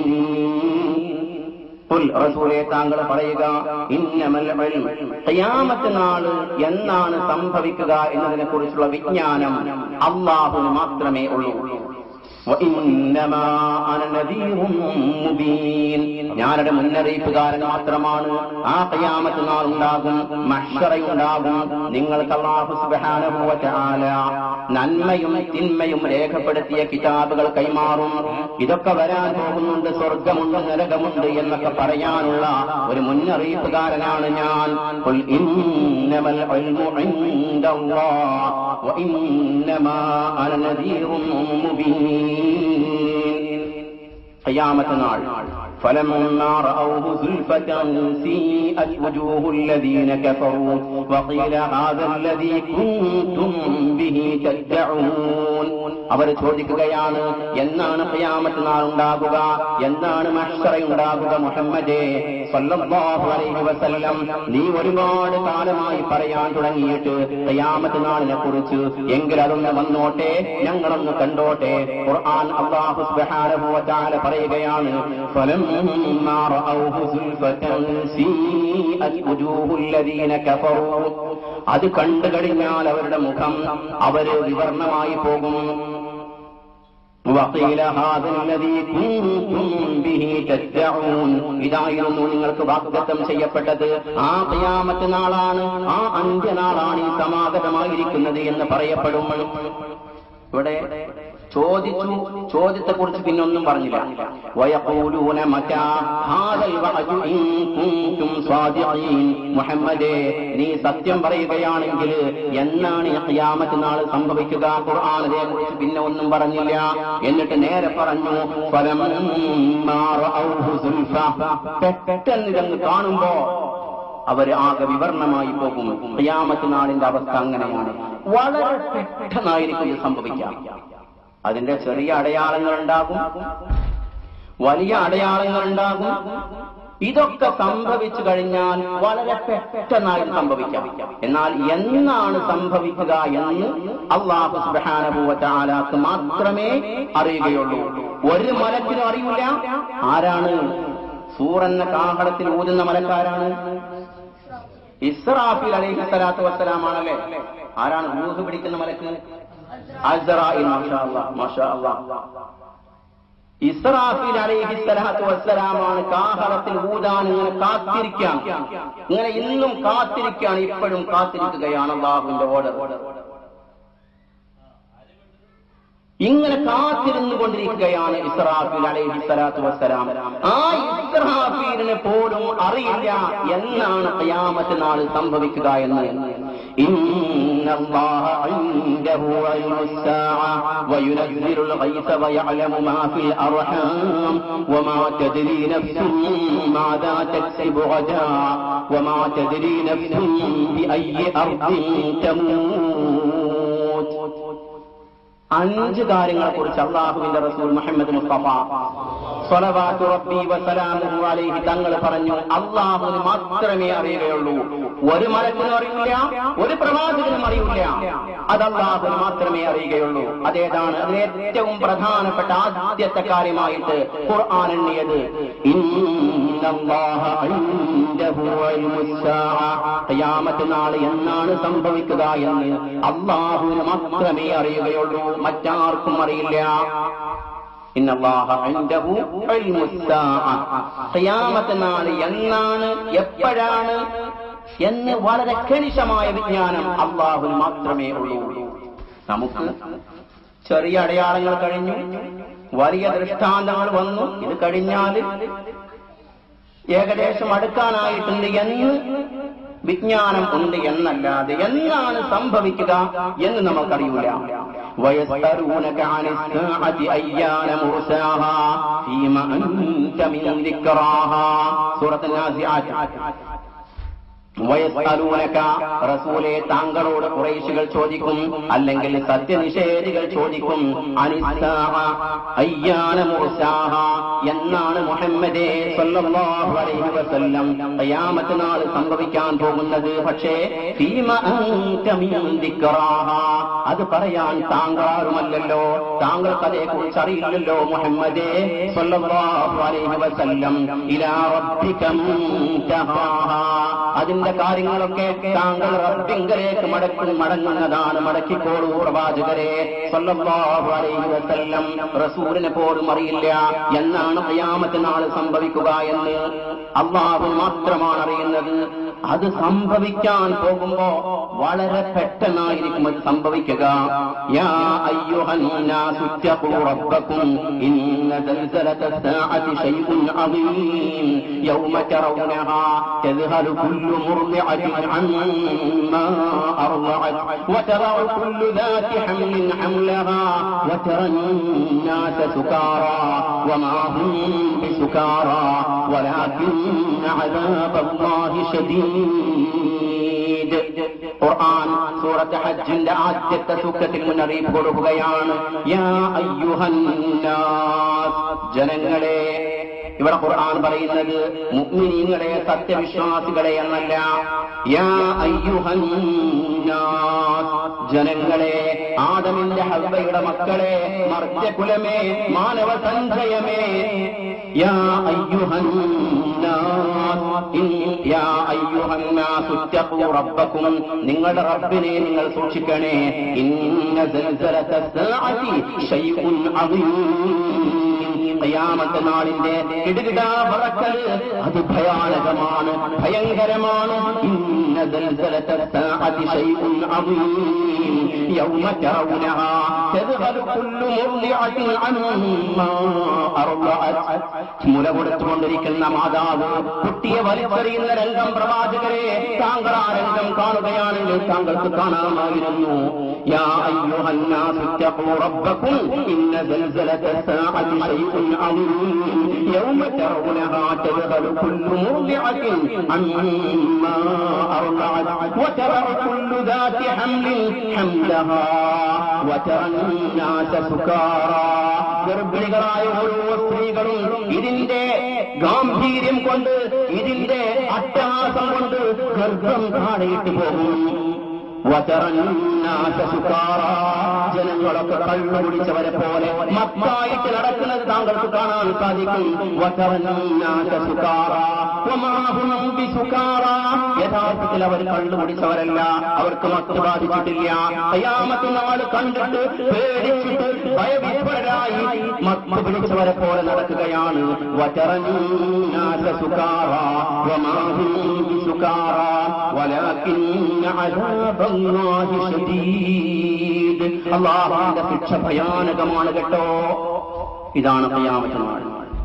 ഖുൽ റസൂലെ താങ്കൾ പറയുക ഇന്നമൽ ഇൽം ഖിയാമത്ത് നാൾ എന്നാണ് സംഭവിക്കുക എന്നതിനെ കുറിച്ചുള്ള വിജ്ഞാനം അള്ളാഹുവിന് മാത്രമേ ഉള്ളൂ വഇന്നമാ അന നദീറും മുബീൻ ഞാനൊരു മുന്നറിയിപ്പുകാരൻ മാത്രമാണ് ആ ഖിയാമത്ത് നാൾ ഉണ്ടാകും മഹ്ശറയുണ്ടാകും നിങ്ങൾക്ക് അല്ലാഹു സുബ്ഹാനഹു വ തആല നന്മയും തിന്മയും രേഖപ്പെടുത്തിയ കിതാബുകൾ കൈമാറും ഇതൊക്കെ വരാൻ പോകുന്നുണ്ട് സ്വർഗമുണ്ട് നരകമുണ്ട് എന്നൊക്കെ പറയാനുള്ള ഒരു മുന്നറിയിപ്പുകാരനാണ് ഞാൻ ഖുൽ ഇന്നമൽ ഇൽമു ഇൻദല്ലാഹ് വഇന്നമാ അന നദീറും മുബീൻ قيامة നാൾ فلما رأوه زلفة سيئت وجوه الذين كفروا وقيل هذا الذي كنتم به تدعون അവർ ചോദിക്കുകയാണ് എന്നാണ് ഖിയാമത്ത് നാൾ ഉണ്ടാകുക എന്നാണ് മഹ്ശറ ഉണ്ടാകുക മുഹമ്മദേ സല്ലല്ലാഹു അലൈഹി വസല്ലം നീ ഒരുപാട് കാലമായി പറയാൻ തുടങ്ങിയിട്ട് ഖിയാമത്ത് നാളിനെ കുറിച്ച് എങ്കിൽ അതൊന്ന് വന്നോട്ടെ ഞങ്ങളൊന്ന് കണ്ടോട്ടെ ഖുർആൻ അല്ലാഹു സുബ്ഹാനഹു വ തആല പറയുകയാണ് ഫലമ്മാ റഅൗഹു സുൽഫതൻ സീഅത് വുജൂഹുൽ ലദീന കഫറൂ അത് കണ്ടു കഴിഞ്ഞാൽ അവരുടെ മുഖം അവര് വിവർണമായി പോകും وقيل هذا الذي كنتم به تدعون ഇതായിരുന്നു നിങ്ങൾക്ക് വാഗ്ദത്തം ചെയ്യപ്പെട്ടത് ആ ഖിയാമത്ത് നാളാണ് ആ അന്ത്യനാളാണ് ഈ സമാഗതമായിരിക്കുന്നത് എന്ന് പറയപ്പെടും ഇവിടെ ചോദിച്ചു ചോദ്യത്തെ കുറിച്ച് പിന്നൊന്നും പറഞ്ഞില്ല വയഖൂലൂന മറ്റാ ഹാദൽ വഅദു ഇൻ കുൻതും സാദിഖീൻ മുഹമ്മദേ നീ സത്യം പറയുകയാണെങ്കിൽ എന്നാണ് ഈ ഖിയാമത്ത് നാൾ സംഭവിക്കുക ഖുർആൻ അതേക്കുറിച്ച് പിന്നെ ഒന്നും പറഞ്ഞില്ല എന്നിട്ട് നേരെ പറഞ്ഞു ഫലമ്മാ റഅൗഹു സുൽഫ പെട്ടെന്ന് ഇതങ്ങ് കാണുമ്പോ അവര് ആകെ വിവരണമായി പോകും ഖിയാമത്ത് നാളിന്റെ അവസ്ഥ അങ്ങനെയാണ് വളരെ പെട്ടെന്നായിരിക്കും ഇത് സംഭവിക്കാം അതിന്റെ ചെറിയ അടയാളങ്ങൾ ഉണ്ടാകും വലിയ അടയാളങ്ങൾ ഉണ്ടാകും ഇതൊക്കെ സംഭവിച്ചു കഴിഞ്ഞാൽ വളരെ പെട്ടെന്നായി സംഭവിക്കാം എന്നാൽ എന്നാണ് സംഭവിക്കുക എന്ന് അള്ളാഹു സുബാനുഭൂവത്താലാക്ക് മാത്രമേ അറിയുകയുള്ളൂ ഒരു മലത്തിനും അറിയില്ല ആരാണ് സൂറെന്ന കാഹളത്തിൽ ഊതുന്ന മലക്കാരാണ് ഇസ്രാഫിൽ അലൈഹി സ്വലാത്തു വസ്സലാമാണല്ലേ ആരാണ് ഊഹ് പിടിക്കുന്ന മലക്ക് അസ്റായിൽ മാഷാ അല്ലാഹ് മാഷാ അല്ലാഹ് ഇസ്രാഫിൽ അലൈഹി സ്വലാത്തു വസ്സലാമാണ് കാഹളത്തിൽ ഊതാൻ ഇങ്ങനെ കാത്തിരിക്കാൻ ഇങ്ങനെ ഇന്നും കാത്തിരിക്കാൻ ഇപ്പോഴും കാത്തിരിക്കുകയാണ് അള്ളാഹുവിന്റെ ഓർഡർ ഇങ്ങനെ കാത്തിരുന്നു കൊണ്ടിരിക്കുകയാണ് ഇസ്രാഫിൽ അലൈഹി സ്വലാത്തു വസ്സലാം ആ ഇസ്രാഫീലിന് പോലും അറിയില്ല എന്നാണ് ഖിയാമത്ത് നാൾ സംഭവിക്കുക എന്ന് إن الله عنده علم الساعة وينزل الغيث ويعلم ما في الأرحام وما تدري نفس ماذا تكسب غدا وما تدري نفس بأي أرض تموت അഞ്ച് കാര്യങ്ങളെ കുറിച്ച് അള്ളാഹുവിന്റെ റസൂൽ മുഹമ്മദ് മുസ്തഫ സ്വലവാത്തു റബ്ബി വസലാമുഹു അലൈഹി തങ്ങൾ പറഞ്ഞു അള്ളാഹുവിന് മാത്രമേ അറിയുകയുള്ളൂ ഒരു മലത്തിനും അറിയില്ല ഒരു പ്രവാചകനും അറിയില്ല അത് അള്ളാഹുവിന് മാത്രമേ അറിയുകയുള്ളൂ അതേതാണ് അതിന് ഏറ്റവും പ്രധാനപ്പെട്ട ആദ്യത്തെ കാര്യമായിട്ട് ഖുർആൻ എണ്ണിയത് ഇന്നല്ലാഹ ഇൻദഹു ഇൽമുസ്സാഅ ഖിയാമത്ത് നാൾ എന്നാണ് സംഭവിക്കുക എന്ന് അള്ളാഹുവിന് മാത്രമേ അറിയുകയുള്ളൂ മറ്റാർക്കും അറിയില്ല ഖിയാമത്ത് നാൾ എന്നാണ് എപ്പോഴാണ് എന്ന് വളരെ കണിശമായ വിജ്ഞാനം അള്ളാഹുവിന് മാത്രമേ ഉള്ളൂ നമുക്ക് ചെറിയ അടയാളങ്ങൾ കഴിഞ്ഞു വലിയ ദൃഷ്ടാന്തങ്ങൾ വന്നു ഇത് കഴിഞ്ഞാൽ ഏകദേശം അടുക്കാനായിട്ടുണ്ട് എന്ന് വിജ്ഞാനം ഉണ്ട് എന്നല്ലാതെ എന്നാണ് സംഭവിക്കുക എന്ന് നമുക്കറിയില്ല ويسألونك عن الساعة أيان مرساها فيما أنت من ذكراها سورة النازعات വയസ്സലൂനക റസൂലെ താങ്കളോട് കുറേശികൾ ചോദിക്കും അല്ലെങ്കിൽ സത്യനിഷേധികൾ ചോദിക്കും അനിസ്സാഅ അയ്യാന മുർസാഹ എന്നാണ് മുഹമ്മദേ സല്ലല്ലാഹു അലൈഹി വസല്ലം ഖിയാമത്ത് നാൾ സംഭവിക്കാൻ പോകുന്നത് പക്ഷേ ഫീമ അൻത മിൻ ദിക്റാഹ അത് പറയാൻ താങ്കളാരുമല്ലല്ലോ താങ്കൾക്ക് അതേക്കുറിച്ച് അറിയില്ലല്ലോ മുഹമ്മദേ സല്ലല്ലാഹു അലൈഹി വസല്ലം ഇലാ റബ്ബിക മുൻതഹാഹ അതിന്റെ കാര്യങ്ങളൊക്കെ താങ്കൾ റബ്ബിങ്കലേക്ക് മടക്കും മടങ്ങുന്നതാണ് മടക്കിക്കോളൂ പ്രവാചകരെ സല്ലല്ലാഹു അലൈഹി വസല്ലം റസൂലിനെ പോലും അറിയില്ല എന്നാണ് ഖിയാമത്ത് നാൾ സംഭവിക്കുക എന്ന് അള്ളാഹു മാത്രമാണ് അറിയുന്നത് അത് സംഭവിക്കാൻ പോകുമ്പോ വളരെ പെട്ടെന്നായിരിക്കും അത് സംഭവിക്കുക യാ അയ്യുഹന്നാസു ഇത്തഖൂ റബ്ബക്കും ഇന്ന സൽസലത الساعة شيء عظيم يوم ترونها تذهل كل مرضعة عما أرضعت وتضع كل ذات حمل حملها وترى الناس سكارى وما هم بسكارى ولكن عذاب الله شديد ഖുർആൻ സൂറത്ത് ഹജ്ജിന്റെ ആദ്യത്തെ സൂക്തത്തിൽ മുന്നറിയിപ്പ് കൊടുക്കുകയാണ് യാ അയ്യുഹന്നാസ് ജനങ്ങളെ ഇവിടെ ഖുർആൻ പറയുന്നത് മുഅ്മിനീങ്ങളെ സത്യവിശ്വാസികളെ എന്നല്ല യാ അയ്യുഹന്നാസ് ജനങ്ങളെ ആദമിന്റെ ഹവ്വയുടെ മക്കളെ മർത്യകുലമേ മാനവ സഞ്ചയമേ യാ അയ്യുഹന്നാസ് ഇൻ- യാ അയ്യുഹന്നാസ് ഇത്തഖൂ റബ്ബക്കും നിങ്ങളുടെ റബ്ബിനെ നിങ്ങൾ സൂക്ഷിക്കണേ ഇന്ന സൽസലത സാഅതി ശൈഉൻ അദീം ഖിയാമത്ത് നാളിന്റെ കിടുകിടാ പറക്കൽ അത് ഭയാനകമാണ് ഭയങ്കരമാണ് ഇന്ന സൽസലത സാഅതി ശൈഉൻ അദീം യൗമ തറൗനഹാ തദ്ഖലു കുല്ലു മുർദിഅത്തിൻ അമ്മാ അർളഅത് മുല കൊടുത്തുകൊണ്ടിരിക്കുന്ന മാതാവ് കുട്ടിയെ വലിച്ചെറിയുന്ന രംഗം പ്രവാചകരെ താങ്കൾ ആ രംഗം കാണുകയാണെങ്കിൽ താങ്കൾക്ക് കാണാമായിരുന്നു യാ അയ്യുഹന്നാസ് ഇത്തഖൂ റബ്ബക്കും ഇന്ന സൽസലത സാഅതി ശൈഉൻ അദീം യൗമ തറൗനഹാ തദ്ഖലു കുല്ലു മുർദിഅത്തിൻ അമ്മാ അർളഅത് وترى كل ذات حمل حملها وترى الناس سكارى ഗർഭിണികളായ ഓരോ സ്ത്രീകളും ഇതിന്റെ ഗാംഭീര്യം കൊണ്ട് ഇതിന്റെ അട്ടഹാസം കൊണ്ട് ഗർഭം താഴെയിട്ട് പോകും വചറന്നാസ സുക്കാറ. ജനങ്ങളൊക്കെ കള്ളു കുടിച്ചവരെ പോലെ മത്തായിട്ട് നടക്കുന്നത് താങ്കൾക്ക് കാണാൻ സാധിക്കും വചറന്നാസ സുക്കാറ. വമാഹും ബിസുക്കാറ. യഥാർത്ഥത്തിൽ അവർ കള്ളു കുടിച്ചവരല്ല അവർക്ക് മത്ത് ബാധിച്ചിട്ടില്ല കയ്യാമത്ത് നാൾ കണ്ടിട്ട് പേടിച്ചിട്ട് ഭയവിഭ്വരായി മത്ത് പിടിച്ചവരെ പോലെ നടക്കുകയാണ് വചറന്നാസ സുക്കാറ. വമാഹും ബിസുക്കാറ. ولكن عذاب الله شديد അള്ളാഹുവിന്റെ ശിക്ഷ ഭയാനകമാണ് കേട്ടോ ഇതാണ് ഖിയാമത്ത് നാൾ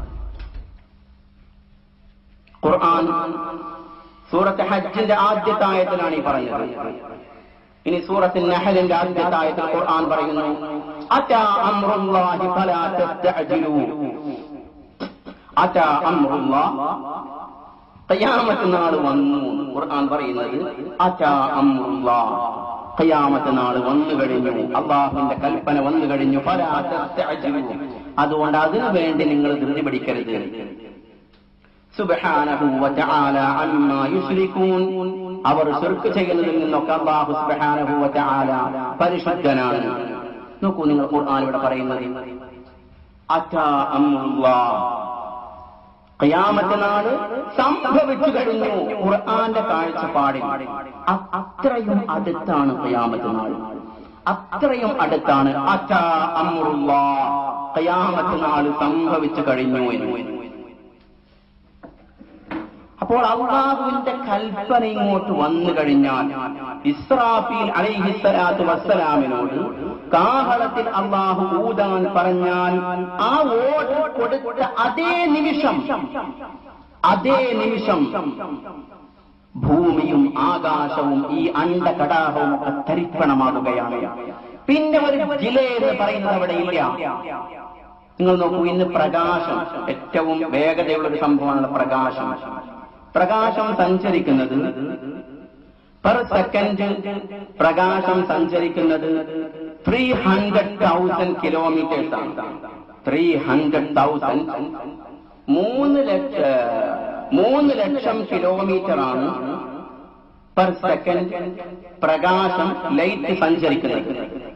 ഖുർആൻ സൂറത്ത് ഹജ്ജിന്റെ ആദ്യത്തെ ആയത്തിലാണ് ഈ പറഞ്ഞത് ഇനി സൂറത്ത് നഹലിന്റെ ആദ്യത്തെ ആയത്തിൽ ഖുർആൻ പറയുന്നു അറ്റാ അംറുല്ലാഹി ഫലാ തസ്തഅജിലൂ അറ്റാ അംറുല്ലാഹ് ഖിയാമത്ത് നാൾ വന്നു ഖുർആൻ പറയുന്നത് അറ്റാ അംറുല്ലാഹ് ഖിയാമത്ത് നാൾ വന്നു കഴിഞ്ഞു അള്ളാഹുവിന്റെ കൽപ്പന വന്നു കഴിഞ്ഞു ഫലാ തസ്തഅജിലൂ അതുകൊണ്ട് അതിനു വേണ്ടി നിങ്ങൾ ധൃതി പിടിക്കരുത് സുബ്ഹാനഹു വതആല അമ്മാ യുശ്രികൂൻ അവർ ശിർക്ക് ചെയ്യുന്നതിൽ നിന്നൊക്കെ അല്ലാഹു സുബ്ഹാനഹു വതആല പരിശുദ്ധനാണ് നോക്കൂ നിങ്ങൾ ഖുർആൻ ഇവിടെ പറയുന്നത് അറ്റാ അംറുല്ലാഹ് ഖിയാമത്ത് നാള് സംഭവിച്ചു കഴിഞ്ഞു ഖുർആന്റെ കാഴ്ചപ്പാടിൽ അ- അത്രയും അടുത്താണ് ഖിയാമത്ത് നാൾ അത്രയും അടുത്താണ് അറ്റാ അംറുല്ലാഹ് ഖിയാമത്ത് നാള് സംഭവിച്ചു കഴിഞ്ഞു എന്ന് അപ്പോൾ അള്ളാഹുവിന്റെ കൽപ്പന ഇങ്ങോട്ട് വന്നു കഴിഞ്ഞാൽ ഇസ്രാഫീൽ അലൈഹിസ്സലാത്തു വസ്സലാമിനോട് കാഹളത്തിൽ അള്ളാഹു ഊതാൻ പറഞ്ഞാൽ ആ ഓട് കൊടുത്ത അതേ നിമിഷം അതേ നിമിഷം ഭൂമിയും ആകാശവും ഈ അണ്ടകടാഹവും ഒക്കെ തരിപ്പണമാകുകയാണ് പിന്നെ ഒരു ജില എന്ന് പറയുന്നത് അവിടെ ഇല്ല നിങ്ങൾ നോക്കൂ ഇന്ന് പ്രകാശം ഏറ്റവും വേഗതയുള്ള ഒരു സംഭവമാണ് പ്രകാശം പ്രകാശം സഞ്ചരിക്കുന്നത് പെർ സെക്കൻഡ് പ്രകാശം സഞ്ചരിക്കുന്നത് ത്രീ ഹൺഡ്രഡ് തൗസൻഡ് കിലോമീറ്റേഴ്സ് ആണ് ത്രീ ഹൺഡ്രഡ് തൗസൻഡ് മൂന്ന് ലക്ഷ മൂന്ന് ലക്ഷം കിലോമീറ്റർ ആണ് പെർ സെക്കൻഡ് പ്രകാശം ലൈറ്റ് സഞ്ചരിക്കുന്നത്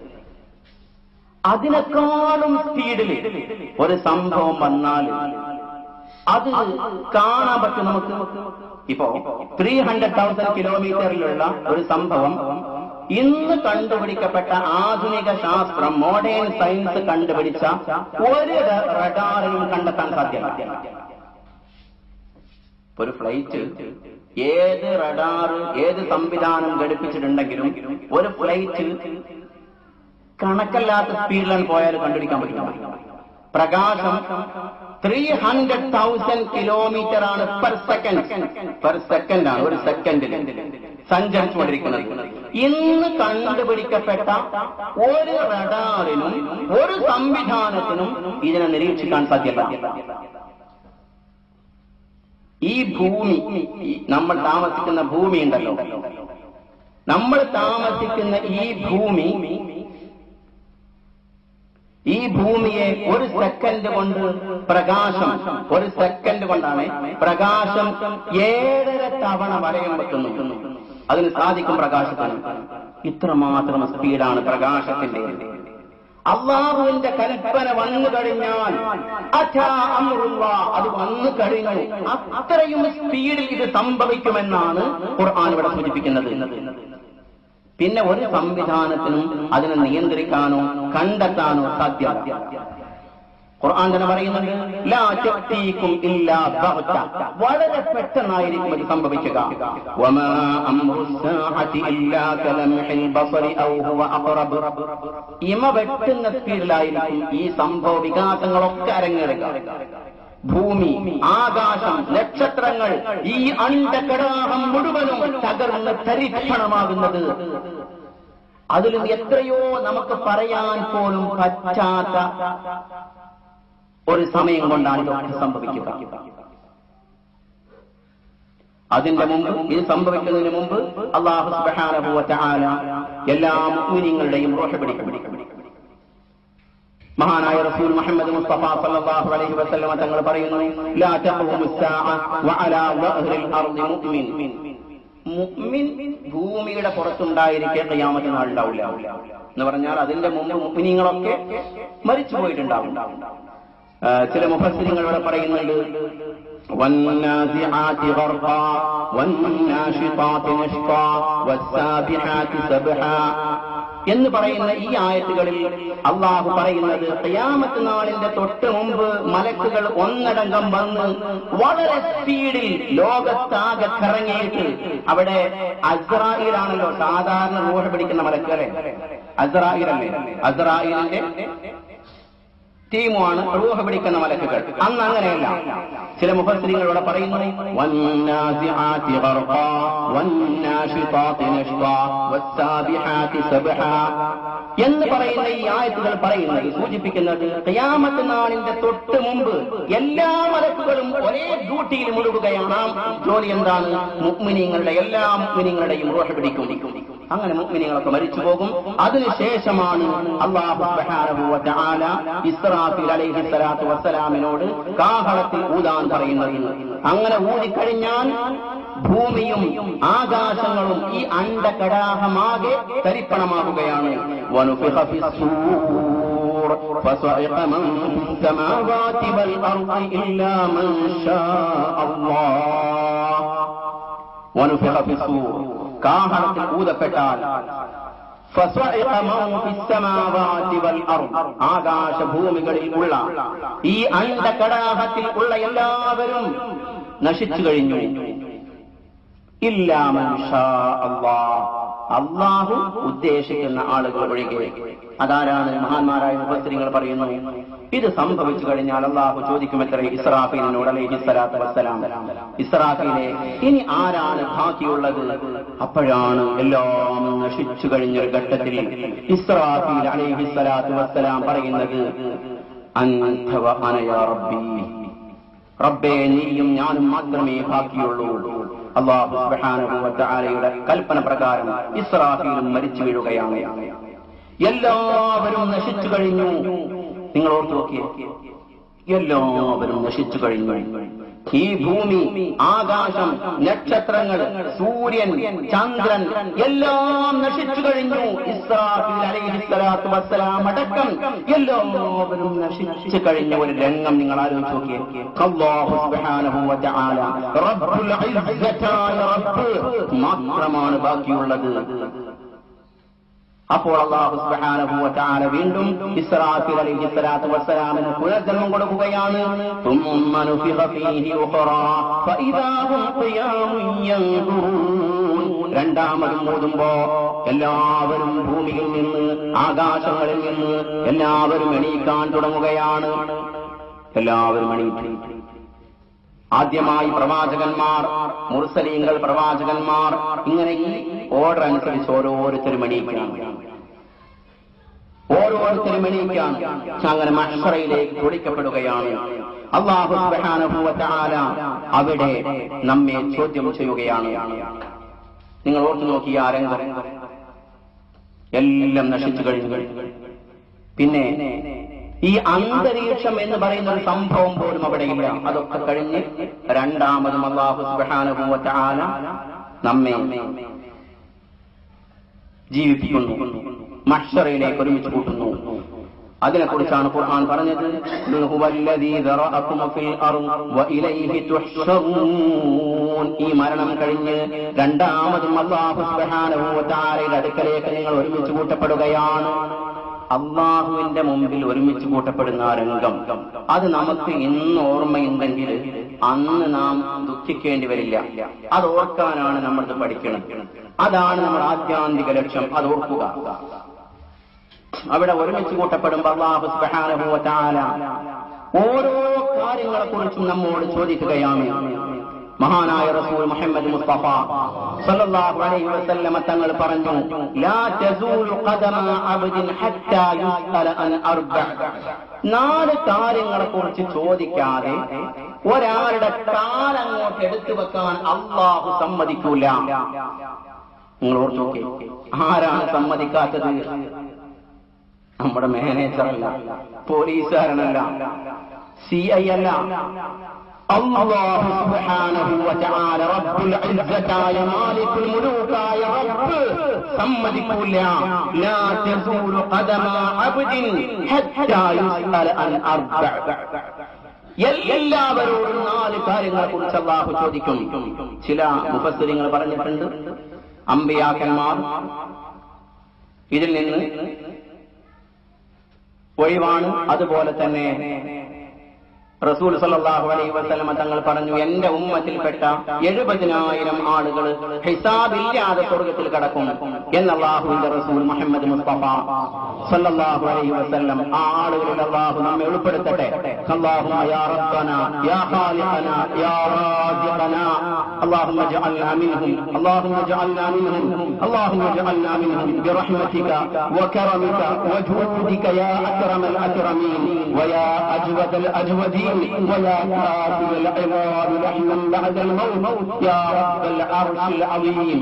അതിനേക്കാളും സ്പീഡിൽ ഒരു സംഭവം വന്നാൽ അത് കാണാൻ പറ്റും നമുക്ക് ഇപ്പോ ത്രീ ഹൺഡ്രഡ് തൗസൻഡ് കിലോമീറ്ററിലുള്ള ഒരു സംഭവം ഇന്ന് കണ്ടുപിടിക്കപ്പെട്ട ആധുനിക ശാസ്ത്രം മോഡേൺ സയൻസ് കണ്ടുപിടിച്ച ഒരു റഡാറിനും കണ്ടെത്താൻ സാധ്യമല്ല ഒരു ഫ്ലൈറ്റ് ഏത് റഡാർ ഏത് സംവിധാനം ഘടിപ്പിച്ചിട്ടുണ്ടെങ്കിലും ഒരു ഫ്ലൈറ്റ് കണക്കല്ലാത്ത സ്പീഡിലാണ് പോയാൽ കണ്ടുപിടിക്കാൻ പറ്റില്ല പ്രകാശം ത്രീ ഹൺഡ്രഡ് തൗസൻഡ് കിലോമീറ്റർ ആണ് പെർ സെക്കൻഡ് പെർ സെക്കൻഡ് ആണ് ഒരു സെക്കൻഡിൽ സഞ്ചരിച്ചുകൊണ്ടിരിക്കുന്നത് ഇന്ന് കണ്ടുപിടിക്കപ്പെട്ട ഒരു റഡാറിനും ഒരു സംവിധാനത്തിനും ഇതിനെ നിരീക്ഷിക്കാൻ സാധ്യമല്ല ഈ ഭൂമി ഈ നമ്മൾ താമസിക്കുന്ന ഭൂമി ഉണ്ടല്ലോ നമ്മൾ താമസിക്കുന്ന ഈ ഭൂമി ഈ ഭൂമിയെ ഒരു സെക്കൻഡ് കൊണ്ട് പ്രകാശം ഒരു സെക്കൻഡ് കൊണ്ടാണ് പ്രകാശം ഏഴര തവണ വലയം വെക്കുന്നു അതിന് സാധിക്കും പ്രകാശത്തിന് ഇത്രമാത്രം സ്പീഡാണ് പ്രകാശത്തിന്റെ അള്ളാഹുവിന്റെ കൽപ്പന വന്നു കഴിഞ്ഞാൽ അഥാ അമ്രുള്ള അത് വന്നു കഴിഞ്ഞു അത്രയും സ്പീഡിൽ ഇത് സംഭവിക്കുമെന്നാണ് ഖുർആൻ ഇവിടെ സൂചിപ്പിക്കുന്നത് പിന്നെ ഒരു സംവിധാനത്തിനും അതിനെ നിയന്ത്രിക്കാനോ കണ്ടെത്താനോ സാധ്യമല്ല ഖുർആൻ തന്നെ പറയുന്നുണ്ട് ലാ തഅതീകും ഇല്ലാ ബഗ്ത വളരെ പെട്ടെന്നായിരിക്കും ഇത് സംഭവിക്കുക വമാ അംറു സാഅതി ഇല്ലാ കലംഹിൽ ബസരി ഔ ഹുവ അഖറബ് ഇമ വെട്ടുന്ന സ്പീഡിലായിരിക്കും ഈ സംഭവ വികാസങ്ങളൊക്കെ അരങ്ങേറുക ഭൂമി ആകാശം നക്ഷത്രങ്ങൾ ഈ അണ്ടകടാഹം മുഴുവനും തകർന്ന് തരിക്ഷണമാകുന്നത് അതിൽ എത്രയോ നമുക്ക് പറയാൻ പോലും പറ്റാത്ത ഒരു സമയം കൊണ്ടാണ് ഇതൊക്കെ സംഭവിക്കുക അതിന്റെ മുമ്പ് ഇത് സംഭവിക്കുന്നതിന് മുമ്പ് അള്ളാഹു സുബ്ഹാനഹു വ തആല എല്ലാ മുഅ്മിനീങ്ങളുടെയും റൂഹ പിടിക്കും മഹാനായ റസൂൽ മുഹമ്മദ് മുസ്തഫ സല്ലല്ലാഹു അലൈഹി വസല്ലമ തങ്ങൾ പറയുന്നു ലാ തഖൂമു സ്സാഅ വഅലാ വഹ്റിൽ അർദി മുഅ്മിൻ മുഅ്മിൻ ഭൂമിയുടെ പുറത്തുണ്ടായിരിക്കെ ഖിയാമത്ത് നാൾ ഉണ്ടാവില്ല എന്ന് പറഞ്ഞാൽ അതിന്റെ മുമ്പ് മുഅ്മിനീങ്ങളൊക്കെ മരിച്ചു പോയിട്ടുണ്ടാവും ആ, ചില മുഫസ്സിരിങ്ങൾ ഇവിടെ പറയുന്നുണ്ട് والنازعات غرقا والناشطات نشطا والسابحات سبحا എന്ന് പറയുന്ന ഈ ആയത്തുകളിൽ അള്ളാഹു പറയുന്നത് ഖിയാമത്ത് നാളിന്റെ തൊട്ട് മുമ്പ് മലക്കുകൾ ഒന്നടങ്കം വന്ന് വളരെ സ്പീഡിൽ ലോകത്താകെ കറങ്ങിയിട്ട് അവിടെ അസ്രായിലാണല്ലോ സാധാരണ റൂഹ പിടിക്കുന്ന മലക്കുകളെ അസ്രായിലല്ലേ അസ്രായിലിന്റെ ടീമുമാണ് റൂഹ പിടിക്കുന്ന മലക്കുകൾ അന്ന് അങ്ങനെയല്ല ചില മുഖസ്ത്രീകൾ ഇവിടെ പറയുന്നു വന്നാസിആതി ഗർഖാ, വന്നാശിതാതി നഷ്താ, വസ്സാബിഹാതി സബ്ഹാ എന്ന് പറയുന്ന ഈ ആയത്തുകൾ പറയുന്നത് സൂചിപ്പിക്കുന്നത് ഖിയാമത്ത് നാളിന്റെ തൊട്ട് മുമ്പ് എല്ലാ മലക്കുകളും ഒരേ ഡ്യൂട്ടിയിൽ മുഴുകുകയാണ് ആ ജോലി എന്താണ് മുഗ്മിനീങ്ങളുടെ എല്ലാ മുഗ്മിനീങ്ങളുടെയും റൂഹ പിടിക്കും അങ്ങനെ മുഗ്മിനീങ്ങളൊക്കെ മരിച്ചു പോകും അതിനുശേഷമാണ് അള്ളാഹു സുബ്ഹാനഹു വ തആല ഇസ്രാഫീൽ അലൈഹി സ്വലാത്തു വസ്സലാമിനോട് കാഹളത്തിൽ ഊതാൻ പറയുന്നത് അങ്ങനെ ഊതിക്കഴിഞ്ഞാൽ ഭൂമിയും ആകാശങ്ങളും ഈ അണ്ടകടാഹമാകെ തരിപ്പണമാകുകയാണ് വനുഫിഖ ഫിസ്സൂർ فصعق من في السماوات والأرض إلا من شاء الله ونفخ في الصور കാഹളത്തിൽ ഊതപ്പെട്ടാൽ فصعق من في السماوات والأرض ആകാശഭൂമികളിൽ ഉള്ള ഈ അണ്ടകടാഹത്തിൽ ഉള്ള എല്ലാവരും നശിച്ചു കഴിഞ്ഞു ഇല്ലാ മൻ ഷാ അല്ലാഹ് അള്ളാഹു ഉദ്ദേശിക്കുന്ന ആളുകൾ ഒഴികെ അതാരാണ് മഹാന്മാരായ മുഖസ്ത്രീകൾ പറയുന്നു ഇത് സംഭവിച്ചു കഴിഞ്ഞാൽ അള്ളാഹു ചോദിക്കുമത്ര ഇസ്രാഫീലിനോട് അലൈഹി സ്വലാത്തു വസ്സലാം ഇസ്രാഫീലെ ഇനി ആരാണ് ബാക്കിയുള്ളത് അപ്പോഴാണ് എല്ലാം നശിച്ചു കഴിഞ്ഞൊരു ഘട്ടത്തിൽ ഇസ്രാഫീൽ അലൈഹി സ്വലാത്തു വസ്സലാം പറയുന്നത് അൻത വ അന യാ റബ്ബി റബ്ബേ നീയും ഞാനും മാത്രമേ ബാക്കിയുള്ളൂ അള്ളാഹു സുബ്ഹാനഹു വ തആലയുടെ കൽപ്പന പ്രകാരം ഇസ്രാഫീലും മരിച്ചു വീഴുകയാണ് എല്ലാവരും നശിച്ചു കഴിഞ്ഞു നിങ്ങൾ ഓർത്തു നോക്കിയേ എല്ലാവരും നശിച്ചു കഴിഞ്ഞു ഈ ഭൂമി ആകാശം നക്ഷത്രങ്ങൾ സൂര്യൻ ചന്ദ്രൻ എല്ലാം നശിച്ചു കഴിഞ്ഞു ഇസ്രാഫീൽ അലൈഹിസ്സലാത്തു വസ്സലാം അടക്കം എല്ലാവരും നശിച്ചു കഴിഞ്ഞ ഒരു രംഗം നിങ്ങൾ ആലോചിച്ച് നോക്കിയേ അല്ലാഹു സുബ്ഹാനഹു വ തആല റബ്ബുൽ ഇസ്സത്തായ റബ്ബ് മാത്രമാണ് ബാക്കിയുള്ളത് അപ്പോൾ അള്ളാഹു സുബ്ഹാനഹു വ തആല വീണ്ടും ഇസ്രാഫീൽ അലൈഹി സ്വലാത്തു വസ്സലാമിന് പുനർജന്മം കൊടുക്കുകയാണ് തുമ്മ നുഫിഖ ഫീഹി ഉഖറാ ഫഇദാ ഹും ഖിയാമുൻ യൻദുറൂൻ രണ്ടാമതും ഓതുമ്പോ എല്ലാവരും ഭൂമിയിൽ നിന്ന് ആകാശങ്ങളിൽ നിന്ന് എല്ലാവരും എണീക്കാൻ തുടങ്ങുകയാണ് എല്ലാവരും എണീറ്റ് ആദ്യമായി പ്രവാചകന്മാർ മുർസലീങ്ങൾ പ്രവാചകന്മാർ ഇങ്ങനെ ഈ ഓർഡർ അനുസരിച്ച് ഓരോരുത്തരും എണീക്കണം ഓരോരുത്തരും എണീക്കാൻ അങ്ങനെ മഹ്ഷറയിലേക്ക് വിളിക്കപ്പെടുകയാണ് അള്ളാഹു സുബ്ഹാനഹു വ തആല അവിടെ നമ്മെ ചോദ്യം ചെയ്യുകയാണ് നിങ്ങൾ ഓർത്തു നോക്കിയ ആ രംഗം എല്ലാം നശിച്ചു കഴിഞ്ഞു പിന്നെ ഈ അന്തരീക്ഷം എന്ന് പറയുന്ന ഒരു സംഭവം പോലും അവിടെ ഇല്ല അതൊക്കെ കഴിഞ്ഞ് രണ്ടാമതും അള്ളാഹു സുബ്ഹാനഹു വ തആല നമ്മെ ജീവിപ്പിക്കുന്നു മഹ്ശറയിലേക്ക് ഒരുമിച്ച് കൂട്ടുന്നു അതിനെക്കുറിച്ചാണ് ഖുർആൻ പറഞ്ഞത് "ഖുൽ ഹുവല്ലദീ ദറഅകും ഫിൽ അർദ് വഇലൈഹി തുഹ്ശറൂൻ." ഈ മരണം കഴിഞ്ഞ് രണ്ടാമതും അല്ലാഹു സുബ്ഹാനഹു വ തആലയുടെ അടുക്കലേക്ക് നിങ്ങൾ ഒരുമിച്ച് കൂട്ടപ്പെടുകയാണ് അള്ളാഹുവിന്റെ മുമ്പിൽ ഒരുമിച്ച് കൂട്ടപ്പെടുന്ന ആ രംഗം അത് നമുക്ക് ഇന്ന് ഓർമ്മയുണ്ടെങ്കിൽ അന്ന് നാം ദുഃഖിക്കേണ്ടി വരില്ല അത് ഓർക്കാനാണ് നമ്മളിത് പഠിക്കണം അതാണ് നമ്മുടെ ആധ്യാന്തിക ലക്ഷ്യം അത് ഓർക്കുക അവിടെ ഒരുമിച്ച് കൂട്ടപ്പെടുമ്പോൾ അള്ളാഹു സുബ്ഹാനഹു വ തആല ഓരോ കാര്യങ്ങളെ കുറിച്ചും നമ്മോട് ചോദിക്കുകയാണ് മഹാനായ റസൂൽ മുഹമ്മദ് മുസ്തഫ സല്ലല്ലാഹു അലൈഹി വസല്ലമ തങ്ങൾ പറഞ്ഞു ലാ തസൂലു ഖദമ അബ്ദിൻ ഹത്താ യുസ്അല അൻ അർബഅ നാല് കാര്യങ്ങളെ കുറിച്ച് ചോദിക്കാതെ ഒരാളുടെ കാലങ്ങോട്ട് എടുത്തു വെക്കാൻ അള്ളാഹു സമ്മതിക്കൂല നിങ്ങൾ ഓർത്തു നോക്കി ആരാണ് സമ്മതിക്കാത്തത് നമ്മുടെ മാനേജറല്ല പോലീസുകാരനല്ല സി ഐ അല്ല അല്ലാഹു സുബ്ഹാനഹു വ തആല റബ്ബുൽ ഇസ്സത്തായ മാലിക്കുൽ മുലൂക്കായ റബ്ബ് സമ്മതിക്കൂല ലാ തസൂലു ഖദമ അബ്ദിൻ ഹത്താ യുസ്അല അൻ അർബഅ എല്ലാവരോടും നാല് കാര്യങ്ങളെ കുറിച്ച് അള്ളാഹു ചോദിക്കും ചില മുഫസ്സിരിങ്ങൾ പറഞ്ഞിട്ടുണ്ട് അമ്പിയാക്കന്മാർ ഇതിൽ നിന്ന് ഒഴിവാണ് അതുപോലെ തന്നെ റസൂൽ സല്ലല്ലാഹു അലൈഹി വസല്ലമ തങ്ങൾ പറഞ്ഞു എന്റെ ഉമ്മത്തിൽപ്പെട്ട എഴുപതിനായിരം ആളുകൾ ഹിസാബില്ലാതെ സ്വർഗത്തിൽ കടക്കും എന്ന് അള്ളാഹുവിന്റെ റസൂൽ മുഹമ്മദ് മുസ്തഫ സല്ലല്ലാഹു അലൈഹി വസല്ലം ആ ആളുകളിൽ അള്ളാഹു നമ്മെ ഉൾപ്പെടുത്തട്ടെ اللهم يا ربنا يا خالقنا يا رازقنا اللهم اجعلنا منهم اللهم اجعلنا منهم اللهم اجعلنا منهم برحمتك وكرمك وجودك يا اكرم الاكرمين ويا اجود الاجودين ويا كافر العباد رحما بعد الموت يا رب العرش العظيم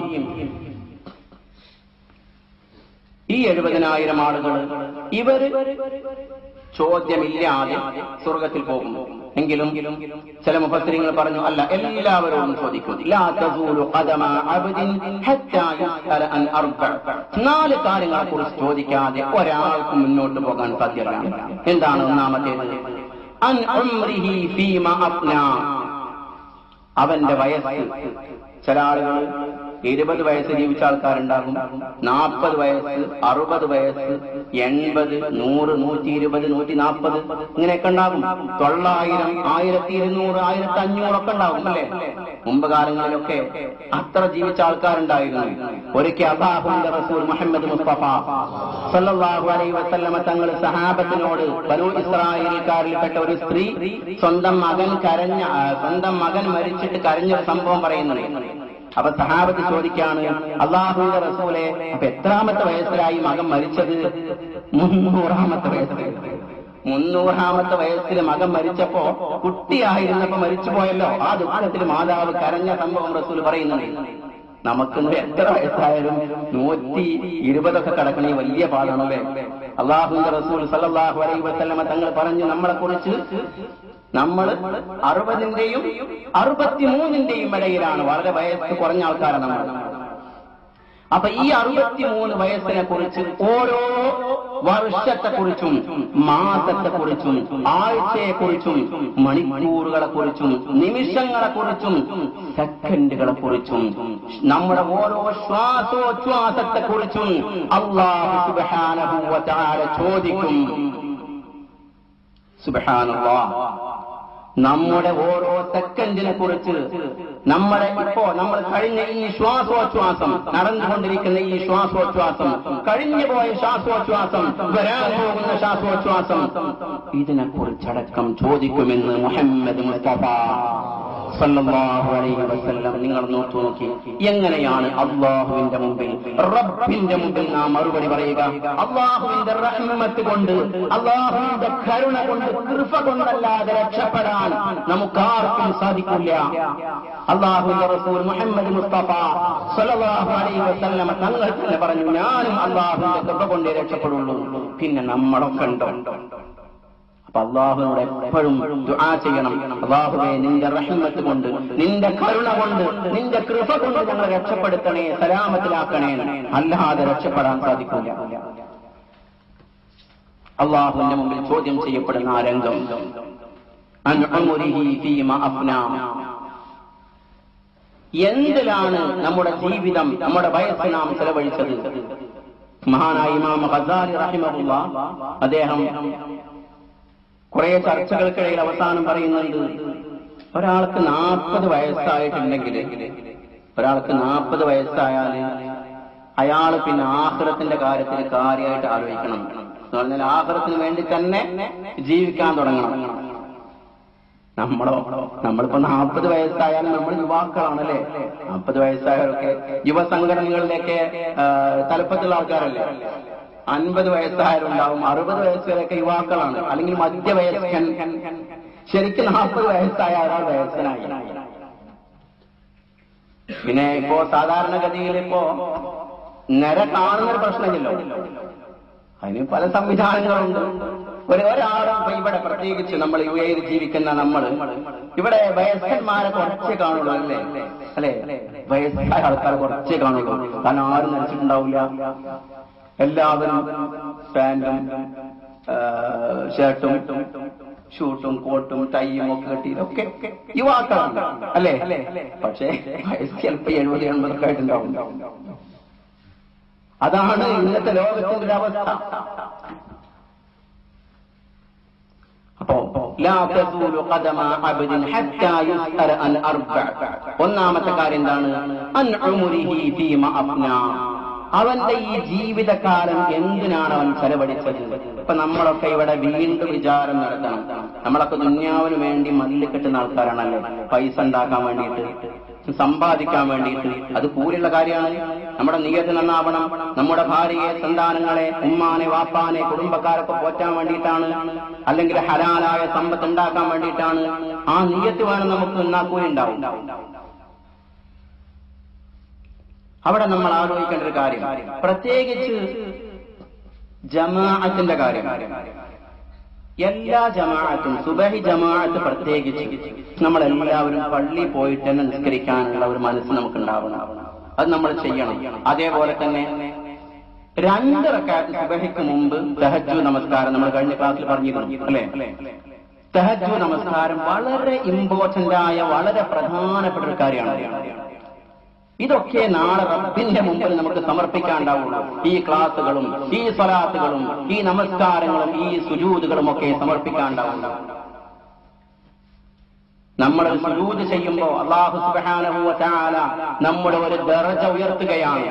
ഈ എഴുപതിനായിരം ആളുകൾ ഇവര് ചോദ്യമില്ലാതെ സ്വർഗത്തിൽ പോകും എങ്കിലും ചില മുഫസ്സിരിങ്ങൾ പറഞ്ഞു അല്ല എല്ലാവരോടും ചോദിക്കും ലാ തസൂലു ഖദമ അബ്ദിൻ ഹത്താ യുസ്അല അൻ അർബഅ നാല് കാര്യങ്ങളെ കുറിച്ച് ചോദിക്കാതെ ഒരാൾക്കും മുന്നോട്ട് പോകാൻ സാധ്യമല്ല എന്താണ് ഒന്നാമത്തേത് അൻ ഉംറിഹി ഫീമ അഫ്നാ അവന്റെ വയസ്സ് ചില ആളുകൾ ഇരുപത് വയസ്സ് ജീവിച്ച ആൾക്കാരുണ്ടാകും നാൽപ്പത് വയസ്സ് അറുപത് വയസ്സ് എൺപത് നൂറ് നൂറ്റി ഇരുപത് നൂറ്റി നാൽപ്പത് ഇങ്ങനെയൊക്കെ ഉണ്ടാകും തൊള്ളായിരം ആയിരത്തി ഇരുന്നൂറ് ആയിരത്തി അഞ്ഞൂറൊക്കെ ഉണ്ടാകും അല്ലേ മുമ്പ് കാലങ്ങളിലൊക്കെ അത്ര ജീവിച്ച ആൾക്കാരുണ്ടായിരുന്നു ഒരിക്കൽ അള്ളാഹുവിന്റെ റസൂൽ മുഹമ്മദ് മുസ്തഫ സല്ലല്ലാഹു അലൈഹി വസല്ലമ തങ്ങൾ സഹാബത്തിനോട് ബനു ഇസ്രായേൽക്കാരിൽപ്പെട്ട ഒരു സ്ത്രീ സ്വന്തം മകൻ കരഞ്ഞ ആ, സ്വന്തം മകൻ മരിച്ചിട്ട് കരഞ്ഞൊരു സംഭവം പറയുന്നുണ്ട് അപ്പൊ സഹാബത്ത് ചോദിക്കാണ് അള്ളാഹുവിന്റെ റസൂലെ അപ്പൊ എത്രാമത്തെ വയസ്സിലായി മകൻ മരിച്ചത് മുന്നൂറാമത്തെ വയസ്സിൽ മുന്നൂറാമത്തെ വയസ്സിൽ മകൻ മരിച്ചപ്പോ കുട്ടിയായിരുന്നപ്പോ മരിച്ചുപോയല്ലോ ആ ദുഃഖത്തിൽ മാതാവ് കരഞ്ഞ സംഭവം റസൂൽ പറയുന്നുണ്ട് നമുക്കിന്ന് എത്ര വയസ്സായാലും നൂറ്റി ഇരുപതൊക്കെ കടക്കണേ വലിയ പാടാണല്ലേ അള്ളാഹുവിന്റെ റസൂൽ സല്ലല്ലാഹു അലൈഹി വസല്ലമ തങ്ങൾ പറഞ്ഞു നമ്മളെ കുറിച്ച് നമ്മൾ അറുപതിന്റെയും അറുപത്തിമൂന്നിന്റെയും ഇടയിലാണ് വളരെ വയസ്സ് കുറഞ്ഞ ആൾക്കാരാണ് നമ്മൾ അപ്പൊ ഈ അറുപത്തിമൂന്ന് വയസ്സിനെ കുറിച്ച് ഓരോ വർഷത്തെ കുറിച്ചും മാസത്തെ കുറിച്ചും ആഴ്ചയെ കുറിച്ചും മണിക്കൂറുകളെ കുറിച്ചും നിമിഷങ്ങളെ കുറിച്ചും സെക്കൻഡുകളെ കുറിച്ചും നമ്മുടെ ഓരോ ശ്വാസോച്ഛ്വാസത്തെ കുറിച്ചും അള്ളാഹു സുബ്ഹാനഹു വ തആല ചോദിക്കും സുബ്ഹാനല്ലാഹ് നമ്മുടെ ഓരോ സെക്കൻഡിനെ കുറിച്ച് നമ്മുടെ ഇപ്പോ നമ്മൾ കഴിഞ്ഞ ഈ ശ്വാസോച്ഛ്വാസം നടന്നുകൊണ്ടിരിക്കുന്ന ഈ ശ്വാസോച്ഛ്വാസം കഴിഞ്ഞു പോയ ശ്വാസോച്ഛ്വാസം വരാൻ പോകുന്ന ശ്വാസോച്ഛ്വാസം ഇതിനെ കുറിച്ചടക്കം ചോദിക്കുമെന്ന് മുഹമ്മദ് മുസ്തഫ സല്ലല്ലാഹു അലൈഹി വസല്ലം നിങ്ങൾ നോക്കു നോക്കി എങ്ങനെയാണ് അള്ളാഹുവിന്റെ മുമ്പിൽ റബ്ബിന്റെ മുമ്പിൽ നാം മറുപടി പറയുക അള്ളാഹുവിന്റെ റഹ്മത്ത് കൊണ്ട് അള്ളാഹുവിന്റെ കരുണ കൊണ്ട് കൃപ കൊണ്ടല്ലാതെ രക്ഷപ്പെടാൻ നമുക്കാർക്കും സാധിക്കില്ല അള്ളാഹുവിന്റെ റസൂൽ മുഹമ്മദ് മുസ്തഫ സല്ലല്ലാഹു അലൈഹി വസല്ലം തങ്ങൾ തന്നെ പറഞ്ഞു ഞാനും അള്ളാഹുവിന്റെ കൃപ കൊണ്ടേ രക്ഷപ്പെടുള്ളൂ പിന്നെ നമ്മളൊക്കെ ഉണ്ടോ അപ്പൊ അള്ളാഹുവിനോട് എപ്പോഴും ദുആ ചെയ്യണം അള്ളാഹുവെ നിന്റെ റഹ്മത്ത് കൊണ്ട് നിന്റെ കരുണ കൊണ്ട് നിന്റെ കൃപ കൊണ്ട് ഞങ്ങളെ രക്ഷപ്പെടുത്തണേ സലാമത്തിലാക്കണേ അല്ലാതെ രക്ഷപ്പെടാൻ സാധിക്കില്ല അള്ളാഹുവിന്റെ മുമ്പിൽ ചോദ്യം ചെയ്യപ്പെടുന്ന ആ രംഗം അൻ ഉമരിഹി ഫീമ അഫ്നാ. എന്തിലാണ് നമ്മുടെ ജീവിതം നമ്മുടെ വയസ്സ് നാം ചെലവഴിച്ചത് മഹാനായ ഇമാം ഖസാലി റഹിമഹുല്ല അദ്ദേഹം കുറെ ചർച്ചകൾക്കിടയിൽ അവസാനം പറയുന്നുണ്ട് ഒരാൾക്ക് നാൽപ്പത് വയസ്സായിട്ടുണ്ടെങ്കിൽ ഒരാൾക്ക് നാൽപ്പത് വയസ്സായാൽ അയാൾ പിന്നെ ആഹ്റത്തിന്റെ കാര്യത്തിൽ കാര്യമായിട്ട് ആലോചിക്കണം എന്ന് പറഞ്ഞാൽ ആഹ്റത്തിന് വേണ്ടി തന്നെ ജീവിക്കാൻ തുടങ്ങണം നമ്മളോ നമ്മളിപ്പോ നാൽപ്പത് വയസ്സായാലും നമ്മൾ യുവാക്കളാണല്ലേ നാൽപ്പത് വയസ്സായവരൊക്കെ യുവസംഘടനകളിലേക്ക് ആ, തലപ്പത്തുള്ള ആൾക്കാരല്ലേ അൻപത് വയസ്സായാലുണ്ടാവും അറുപത് വയസ്സ് വരെയൊക്കെ യുവാക്കളാണ് അല്ലെങ്കിൽ മധ്യവയസ്കൻ ശരിക്കും നാൽപ്പത് വയസ്സായ ഒരാൾ വയസ്സനായി പിന്നെ ഇപ്പോ സാധാരണഗതിയിൽ ഇപ്പോ നിര കാണുന്നൊരു പ്രശ്നമില്ലല്ലോ അതിന് പല സംവിധാനങ്ങളുണ്ട് ഒരു ഒരാളും ഇപ്പൊ ഇവിടെ പ്രത്യേകിച്ച് നമ്മൾ യു എയിൽ ജീവിക്കുന്ന നമ്മൾ ഇവിടെ വയസ്സന്മാരെ കുറച്ചേ കാണുള്ളൂ അല്ലേ അല്ലെ വയസ്സായ ആൾക്കാർ കുറച്ചേ കാണുള്ളൂ കാരണം ആരും നനച്ചിട്ടുണ്ടാവില്ല എല്ലാവരും പാന്റും ആ, ഷർട്ടും ഷൂട്ടും കോട്ടും ടൈയും ഒക്കെ കെട്ടിയിട്ടൊക്കെ യുവാക്കളാണ് അല്ലേ പക്ഷേ വയസ്സ് ചിലപ്പോ എഴുപത് എൺപതൊക്കെ ആയിട്ടുണ്ടാവും അതാണ് ഇന്നത്തെ ലോകത്തിന്റെ ഒരു അവസ്ഥ അപ്പോ ലാ തസൂലു ഖദമ അബ്ദിൻ ഹത്താ യുസ്അല അൻ അർബഅ ഒന്നാമത്തെ കാര്യം എന്താണ് അൻ ഉമുരിഹി ഫീമ അഫ്നാ അവന്റെ ഈ ജീവിതകാലം എന്തിനാണ് അവൻ ചെലവഴിച്ചത് ഇപ്പൊ നമ്മളൊക്കെ ഇവിടെ വീണ്ടും വിചാരം നടത്തണം നമ്മളൊക്കെ ദുന്യാവിന് വേണ്ടി മല്ല് കെട്ടുന്ന ആൾക്കാരാണല്ലേ പൈസ ഉണ്ടാക്കാൻ വേണ്ടിയിട്ട് സമ്പാദിക്കാൻ വേണ്ടിയിട്ട് അത് കൂലുള്ള കാര്യമാണ് നമ്മുടെ നിയതി നന്നാവണം നമ്മുടെ ഭാര്യയെ സന്താനങ്ങളെ ഉമ്മാനെ വാപ്പാനെ കുടുംബക്കാരൊക്കെ പോറ്റാൻ വേണ്ടിയിട്ടാണ് അല്ലെങ്കിൽ ഹലാലായ സമ്പത്ത് ഉണ്ടാക്കാൻ വേണ്ടിയിട്ടാണ് ആ നിയത്ത് വേണം നമുക്ക് നന്നാക്കൂലി ഉണ്ടാവും അവിടെ നമ്മൾ ആലോചിക്കേണ്ട ഒരു കാര്യം പ്രത്യേകിച്ച് ജമാഅത്തിന്റെ കാര്യം എല്ലാ ജമാഅത്തും സുബഹി ജമാഅത്ത് പ്രത്യേകിച്ച് നമ്മളെല്ലാവരും പള്ളി പോയിട്ട് തന്നെ നിസ്കരിക്കാനുള്ള ഒരു മനസ്സ് നമുക്ക് ഉണ്ടാവണം അത് നമ്മൾ ചെയ്യണം അതേപോലെ തന്നെ രണ്ട് റക്കാത്ത് സുബഹിക്ക് മുമ്പ് തഹജു നമസ്കാരം നമ്മൾ കഴിഞ്ഞ ക്ലാസ്സിൽ പറഞ്ഞിരുന്നു അല്ലേ തഹജു നമസ്കാരം വളരെ ഇമ്പോർട്ടന്റ് ആയ വളരെ പ്രധാനപ്പെട്ട ഒരു കാര്യമാണ് ഇതൊക്കെ നാളെ റബ്ബിന്റെ മുമ്പിൽ നമുക്ക് സമർപ്പിക്കാണ്ടാവുള്ളൂ ഈ ക്ലാസുകളും ഈ സ്വലാത്തുകളും ഈ നമസ്കാരങ്ങളും ഈ സുജൂതുകളും ഒക്കെ സമർപ്പിക്കാണ്ടാവുള്ളൂ നമ്മൾ സുജൂത് ചെയ്യുമ്പോ അള്ളാഹു സുബ്ഹാനഹു വ തആല നമ്മുടെ ഒരു ദറജ ഉയർത്തുകയാണ്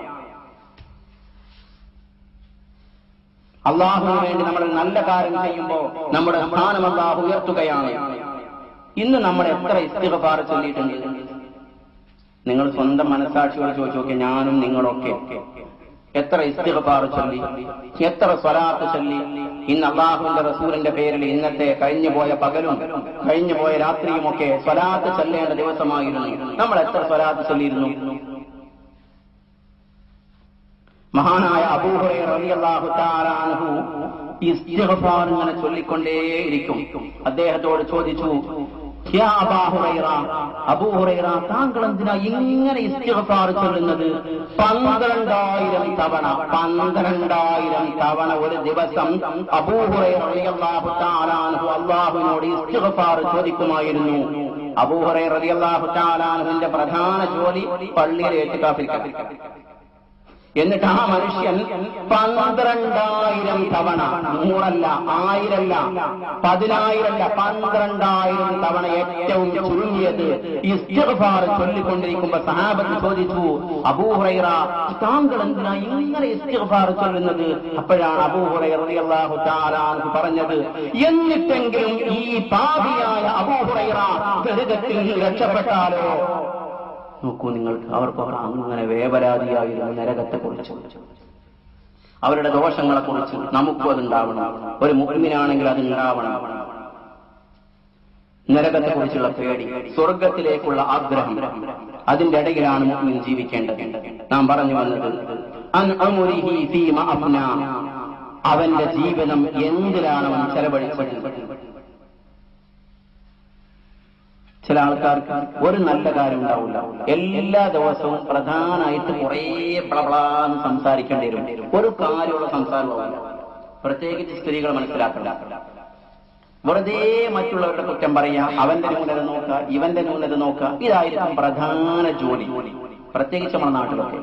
അള്ളാഹുവിന് വേണ്ടി നമ്മൾ നല്ല കാര്യം ചെയ്യുമ്പോ നമ്മുടെ സ്ഥാനം അള്ളാഹു ഉയർത്തുകയാണ് ഇന്ന് നമ്മൾ എത്ര ഇസ്തിഗഫാർ ചൊല്ലിയിട്ടുണ്ട് നിങ്ങൾ സ്വന്തം മനസാക്ഷിയോട് ചോദിച്ചു നോക്കിയ ഞാനും നിങ്ങളൊക്കെ എത്ര ഇസ്തിഗഫാർ ചൊല്ലി എത്ര സ്വലാത്ത് ചൊല്ലി ഇന്ന് അള്ളാഹുവിന്റെ റസൂലിന്റെ പേരിൽ ഇന്നത്തെ കഴിഞ്ഞു പോയ പകലും കഴിഞ്ഞു പോയ രാത്രിയുമൊക്കെ സ്വലാത്ത് ചൊല്ലേണ്ട ദിവസമായിരുന്നു നമ്മൾ എത്ര സ്വലാത്ത് ചൊല്ലിയിരുന്നു മഹാനായ അബൂഹുറൈറ റളിയല്ലാഹു തആല അൻഹു ഇസ്തിഗ്ഫാർ ഇങ്ങനെ ചൊല്ലിക്കൊണ്ടേയിരിക്കും അദ്ദേഹത്തോട് ചോദിച്ചു യാ അബാ ഹുറൈറ അബൂ ഹുറൈറ താങ്കൾ എന്തിനാ ഇങ്ങനെ ഇസ്തിഗ്ഫാർ ചൊല്ലുന്നത് പന്ത്രണ്ടായിരം തവണ പന്ത്രണ്ടായിരം തവണ ഒരു ദിവസം അബൂ ഹുറൈറ റളിയല്ലാഹു തആല അൻഹു അല്ലാഹുവിനോട് ഇസ്തിഗ്ഫാർ ചോദിക്കുമായിരുന്നു അബൂ ഹുറൈറ റളിയല്ലാഹു തആല അൻഹുവിന്റെ പ്രധാന ജോലി പള്ളിയിലെ ഏറ്റുകാഫിരിക്കൽ എന്നിട്ട് ആ മനുഷ്യൻ പന്ത്രണ്ടായിരം തവണ നൂറല്ല ആയിരല്ല പതിനായിരല്ല പന്ത്രണ്ടായിരം തവണ ഏറ്റവും ചുരുങ്ങിയത് ഇസ്തിഗ്ഫാർ ചൊല്ലിക്കൊണ്ടിരിക്കുമ്പോ സഹാബത്ത് ചോദിച്ചു അബൂഹുറൈറ താങ്കൾ എന്തിനാ ഇങ്ങനെ ഇസ്തിഗ്ഫാർ ചൊല്ലുന്നത് അപ്പോഴാണ് അബൂഹുറൈറ റളിയല്ലാഹു തആല അൻഹു പറഞ്ഞത് എന്നിട്ടെങ്കിലും ഈ പാപിയായ അബൂഹുറൈറ നരകത്തിൽ നിന്ന് രക്ഷപ്പെട്ടാലോ നോക്കൂ നിങ്ങൾ അവർക്ക് അവർ അങ്ങനെ വേവരാതിയായിരുന്നു നരകത്തെ കുറിച്ച് അവരുടെ ദോഷങ്ങളെ കുറിച്ച് നമുക്കും അതുണ്ടാവണം ഒരു മുഗ്മിനാണെങ്കിൽ അതുണ്ടാവണം നരകത്തെ കുറിച്ചുള്ള പേടി സ്വർഗത്തിലേക്കുള്ള ആഗ്രഹം അതിന്റെ ഇടയിലാണ് മുഗ്മിൻ ജീവിക്കേണ്ടത് നാം പറഞ്ഞു വന്നത് അൻ അമുരിഹി ഫീമ അഫ്ന. അവന്റെ ജീവിതം എന്തിലാണ് അവൻ ചെലവഴിച്ചത് ചില ആൾക്കാർക്ക് ഒരു നല്ല കാര്യം ഉണ്ടാവില്ല എല്ലാ ദിവസവും പ്രധാനമായിട്ട് കുറേ പ്ലബ്ലാന്ന് സംസാരിക്കേണ്ടി വരും ഒരു കാര്യമുള്ള സംസാരമാവില്ല പ്രത്യേകിച്ച് സ്ത്രീകൾ മനസ്സിലാക്കണ്ട വെറുതെ മറ്റുള്ളവരുടെ കുറ്റം പറയാ അവന്റെ ന്യൂനത നോക്കുക ഇവന്റെ ന്യൂനത നോക്കുക ഇതായിരിക്കും പ്രധാന ജോലി പ്രത്യേകിച്ച് നമ്മുടെ നാട്ടിലൊക്കെ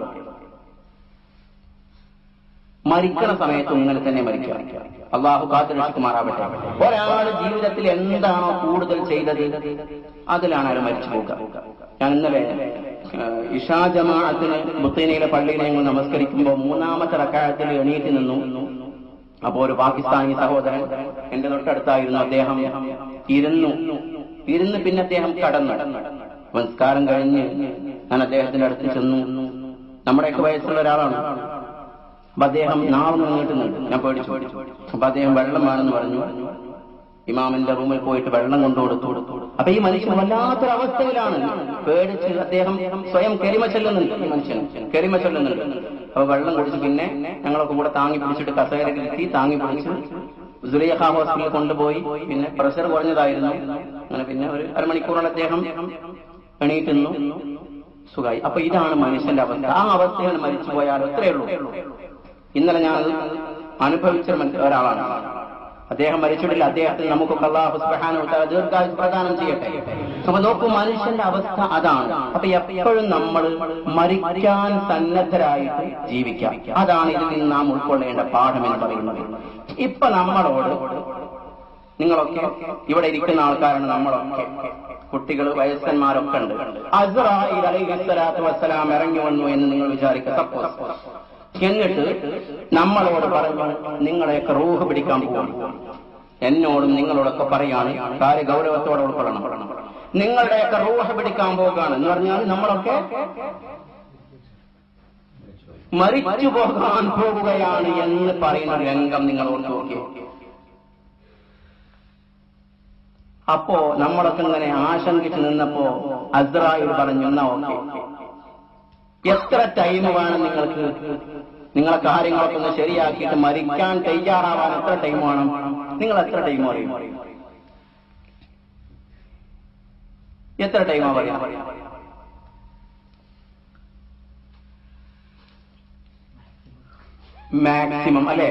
മരിക്കണ സമയത്തും ഇങ്ങനെ തന്നെ മരിക്കുക അള്ളാഹു കാത്തുരക്ഷിക്കുമാറാവട്ടെ ഒരാൾ ജീവിതത്തിൽ എന്താണോ കൂടുതൽ ചെയ്തത് അതിലാണ് അയാൾ മരിച്ചു പോകുക ഞാൻ ഇന്നലെ ഏഹ്, ഇഷാ ജമാഅത്തിന് മുത്തീനയിലെ പള്ളിയിൽ ഞങ്ങൾ നമസ്കരിക്കുമ്പോൾ മൂന്നാമത്തെ റക്കായത്തിൽ എണീറ്റ് നിന്നു അപ്പോ ഒരു പാകിസ്ഥാനി സഹോദരൻ എന്റെ തൊട്ടടുത്തായിരുന്നു അദ്ദേഹം ഇരുന്നു ഇരുന്ന് പിന്നെ അദ്ദേഹം കടന്നു നമസ്കാരം കഴിഞ്ഞ് ഞാൻ അദ്ദേഹത്തിന്റെ അടുത്ത് ചെന്നു നമ്മുടെയൊക്കെ വയസ്സുള്ള ഒരാളാണ് അപ്പൊ അദ്ദേഹം നാളെ നീട്ടുന്നുണ്ട് ഞാൻ പേടിച്ചു അപ്പൊ അദ്ദേഹം വെള്ളം വേണമെന്ന് പറഞ്ഞു ഇമാമിന്റെ റൂമിൽ പോയിട്ട് വെള്ളം കൊണ്ടു കൊടുത്തു അപ്പൊ ഈ മനുഷ്യൻ വല്ലാത്തൊരു അവസ്ഥയിലാണ് പേടിച്ച് അദ്ദേഹം സ്വയം കരിമ ചെല്ലുന്നുണ്ട് ഈ മനുഷ്യൻ കരിമ ചെല്ലുന്നുണ്ട് അപ്പൊ വെള്ളം കുടിച്ച് പിന്നെ ഞങ്ങളൊക്കെ കൂടെ താങ്ങി പിടിച്ചിട്ട് കസേരയിൽ എത്തി താങ്ങി പിടിച്ച് സുലൈഹ ഹോസ്പിറ്റലിൽ കൊണ്ടുപോയി പിന്നെ പ്രഷർ കുറഞ്ഞതായിരുന്നു അങ്ങനെ പിന്നെ ഒരു അരമണിക്കൂറോളം അദ്ദേഹം എണീറ്റുന്നു സുഖമായി അപ്പൊ ഇതാണ് മനുഷ്യന്റെ അവസ്ഥ ആ അവസ്ഥയിൽ മരിച്ചു പോയാൽ അത്രയേ ഉള്ളൂ ഇന്നലെ ഞാൻ അനുഭവിച്ച മൻ- ഒരാളാണ് അദ്ദേഹം മരിച്ചിട്ടില്ല അദ്ദേഹത്തിന് നമുക്ക് അള്ളാഹു സുബ്ഹാനഹു വ തആല ദീർഘായുസ് പ്രദാനം ചെയ്യട്ടെ അപ്പൊ നോക്കൂ മനുഷ്യന്റെ അവസ്ഥ അതാണ് അപ്പൊ എപ്പോഴും നമ്മൾ മരിക്കാൻ സന്നദ്ധരായിട്ട് ജീവിക്കാം അതാണ് ഇതിൽ നിന്ന് നാം ഉൾക്കൊള്ളേണ്ട പാഠം എന്ന് പറയുന്നത് ഇപ്പൊ നമ്മളോട് നിങ്ങളൊക്കെ ഇവിടെ ഇരിക്കുന്ന ആൾക്കാരാണ് നമ്മളൊക്കെ കുട്ടികൾ വയസ്സന്മാരൊക്കെ ഉണ്ട് അസ്രായിൽ അലൈഹി സ്വലാത്തു വസ്സലാം ഇറങ്ങി വന്നു എന്ന് നിങ്ങൾ വിചാരിക്കുക സപ്പോസ് എന്നിട്ട് നമ്മളോട് പറഞ്ഞു നിങ്ങളെയൊക്കെ റൂഹ് പിടിക്കാൻ പോകും എന്നോടും നിങ്ങളോടൊക്കെ പറയാണ് കാര്യ ഗൗരവത്തോടെ ഉൾക്കൊള്ളണം നിങ്ങളുടെയൊക്കെ റൂഹ് പിടിക്കാൻ പോകുകയാണ് എന്ന് പറഞ്ഞാൽ നമ്മളൊക്കെ മരിച്ചു പോകാൻ പോകുകയാണ് എന്ന് പറയുന്ന രംഗം നിങ്ങൾ ഓർത്ത് നോക്കി അപ്പോ നമ്മളൊക്കെ ഇങ്ങനെ ആശങ്കിച്ച് നിന്നപ്പോ അസ്രായിൽ പറഞ്ഞു എന്നാ ഓക്കെ എത്ര ടൈം വേണം നിങ്ങൾക്ക് നിങ്ങളെ കാര്യങ്ങളൊക്കെ ഒന്ന് ശരിയാക്കിയിട്ട് മരിക്കാൻ തയ്യാറാവാൻ എത്ര ടൈം വേണം നിങ്ങൾ എത്ര ടൈം പറയും എത്ര ടൈമാ പറയാം മാക്സിമം അല്ലേ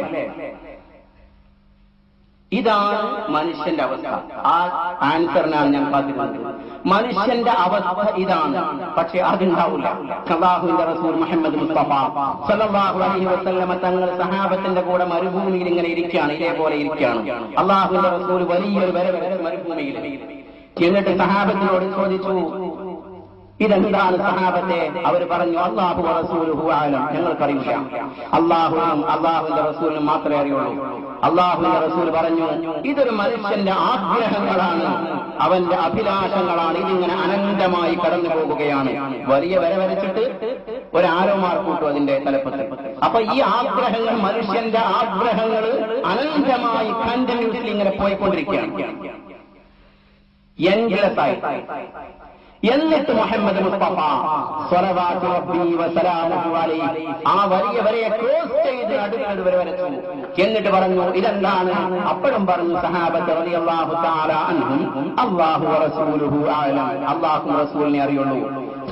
ഇതാണ് മനുഷ്യന്റെ അവസ്ഥ ആ ആൻസറിനാണ് ഞാൻ കാത്തിരുന്നത് മനുഷ്യന്റെ അവസ്ഥ ഇതാണ് പക്ഷെ അതുണ്ടാവില്ല അള്ളാഹുവിന്റെ റസൂൽ മുഹമ്മദ് മുസ്തഫ സല്ലല്ലാഹു അലൈഹി വസല്ലമ തങ്ങൾ സഹാബത്തിന്റെ കൂടെ മരുഭൂമിയിൽ ഇങ്ങനെ ഇരിക്കുകയാണ് ഇതേപോലെ ഇരിക്കുകയാണ് അള്ളാഹുവിന്റെ റസൂൽ വലിയൊരു വര വര മരുഭൂമിയിൽ എന്നിട്ട് സഹാബത്തിനോട് ചോദിച്ചു ഇതെന്താണ് സഹാബത്തെ അവർ പറഞ്ഞു അള്ളാഹു റസൂലുഹു ആലം ഞങ്ങൾക്കറിയില്ല അള്ളാഹുവിനും അള്ളാഹുവിന്റെ റസൂലിനും മാത്രമേ അറിയുള്ളൂ അള്ളാഹുവിന്റെ റസൂൽ പറഞ്ഞു ഇതൊരു മനുഷ്യന്റെ ആഗ്രഹങ്ങളാണ് അവന്റെ അഭിലാഷങ്ങളാണ് ഇതിങ്ങനെ അനന്തമായി കടന്നു പോകുകയാണ് വലിയ വര വരച്ചിട്ട് ഒരു ആരോ മാർക്ക് കൂട്ടും അതിന്റെ തലപ്പത്ത് അപ്പൊ ഈ ആഗ്രഹങ്ങൾ മനുഷ്യന്റെ ആഗ്രഹങ്ങൾ അനന്തമായി കണ്ടിന്യൂസ്ലി ഇങ്ങനെ പോയിക്കൊണ്ടിരിക്കുകയാണ് endless ആയി എന്നിട്ട് മുഹമ്മദ് മുസ്തഫ സ്വലവാത്തു റബ്ബി വസലാമുഹു അലൈഹി ആ വലിയ വരയെ ക്രോസ് ചെയ്ത് അടുത്തത് വരെ വരച്ചു എന്നിട്ട് പറഞ്ഞു ഇതെന്താണ് അപ്പോഴും പറഞ്ഞു സഹാബത്ത് റളിയല്ലാഹു തആല അൻഹും അല്ലാഹു വറസൂലുഹു അഅലം അല്ലാഹു റസൂലിനെ അറിയുള്ളൂ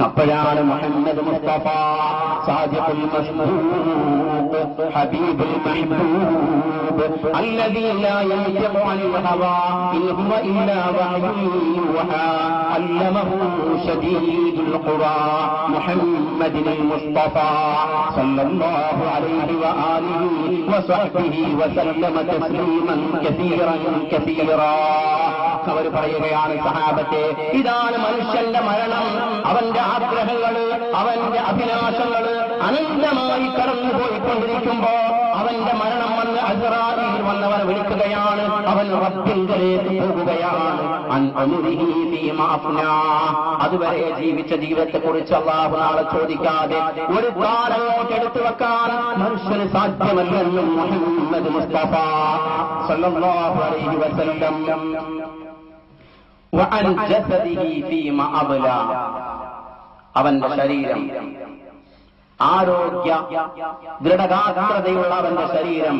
അപ്പോഴാണ് മുഹമ്മദ് മുസ്തഫ സാദിഖുൽ മസ്ദൂഖ് ഹബീബുൽ മഹ്ബൂബ് الذي لا ينطق عن الهوى إن هو إلا وحي يوحى علمه شديد القوى محمد المصطفى صلى الله عليه وآله وصحبه وسلم تسليما كثيرا كثيرا അവർ പറയുകയാണ് സഹാബത്തെ ഇതാണ് മനുഷ്യന്റെ മരണം അവന്റെ ആഗ്രഹങ്ങള് അവന്റെ അഭിലാഷങ്ങള് അനന്തമായി കടന്നു പോയിക്കൊണ്ടിരിക്കുമ്പോ അവന്റെ മരണം വന്ന് അസറായിൽ വന്നവനെ വിളിക്കുകയാണ് അവൻ റബ്ബിങ്കലേക്ക് പോകുകയാണ് അൻ അമുരിഹി ഫീമാ അഫ്നാ. അതുവരെ ജീവിച്ച ജീവിതത്തെ കുറിച്ച് അള്ളാഹു നാളെ ചോദിക്കാതെ ഒരു കാലങ്ങോട്ട് എടുത്തു വെക്കാൻ മനുഷ്യന് സാധ്യമല്ലെന്നും മുഹമ്മദ് മുസ്തഫ സല്ലല്ലാഹു അലൈഹി വസല്ലം وعن جسده فيما أبلى അവന്റെ ശരീരം ആരോഗ്യ ദൃഢഗാത്രതയുള്ള അവന്റെ ശരീരം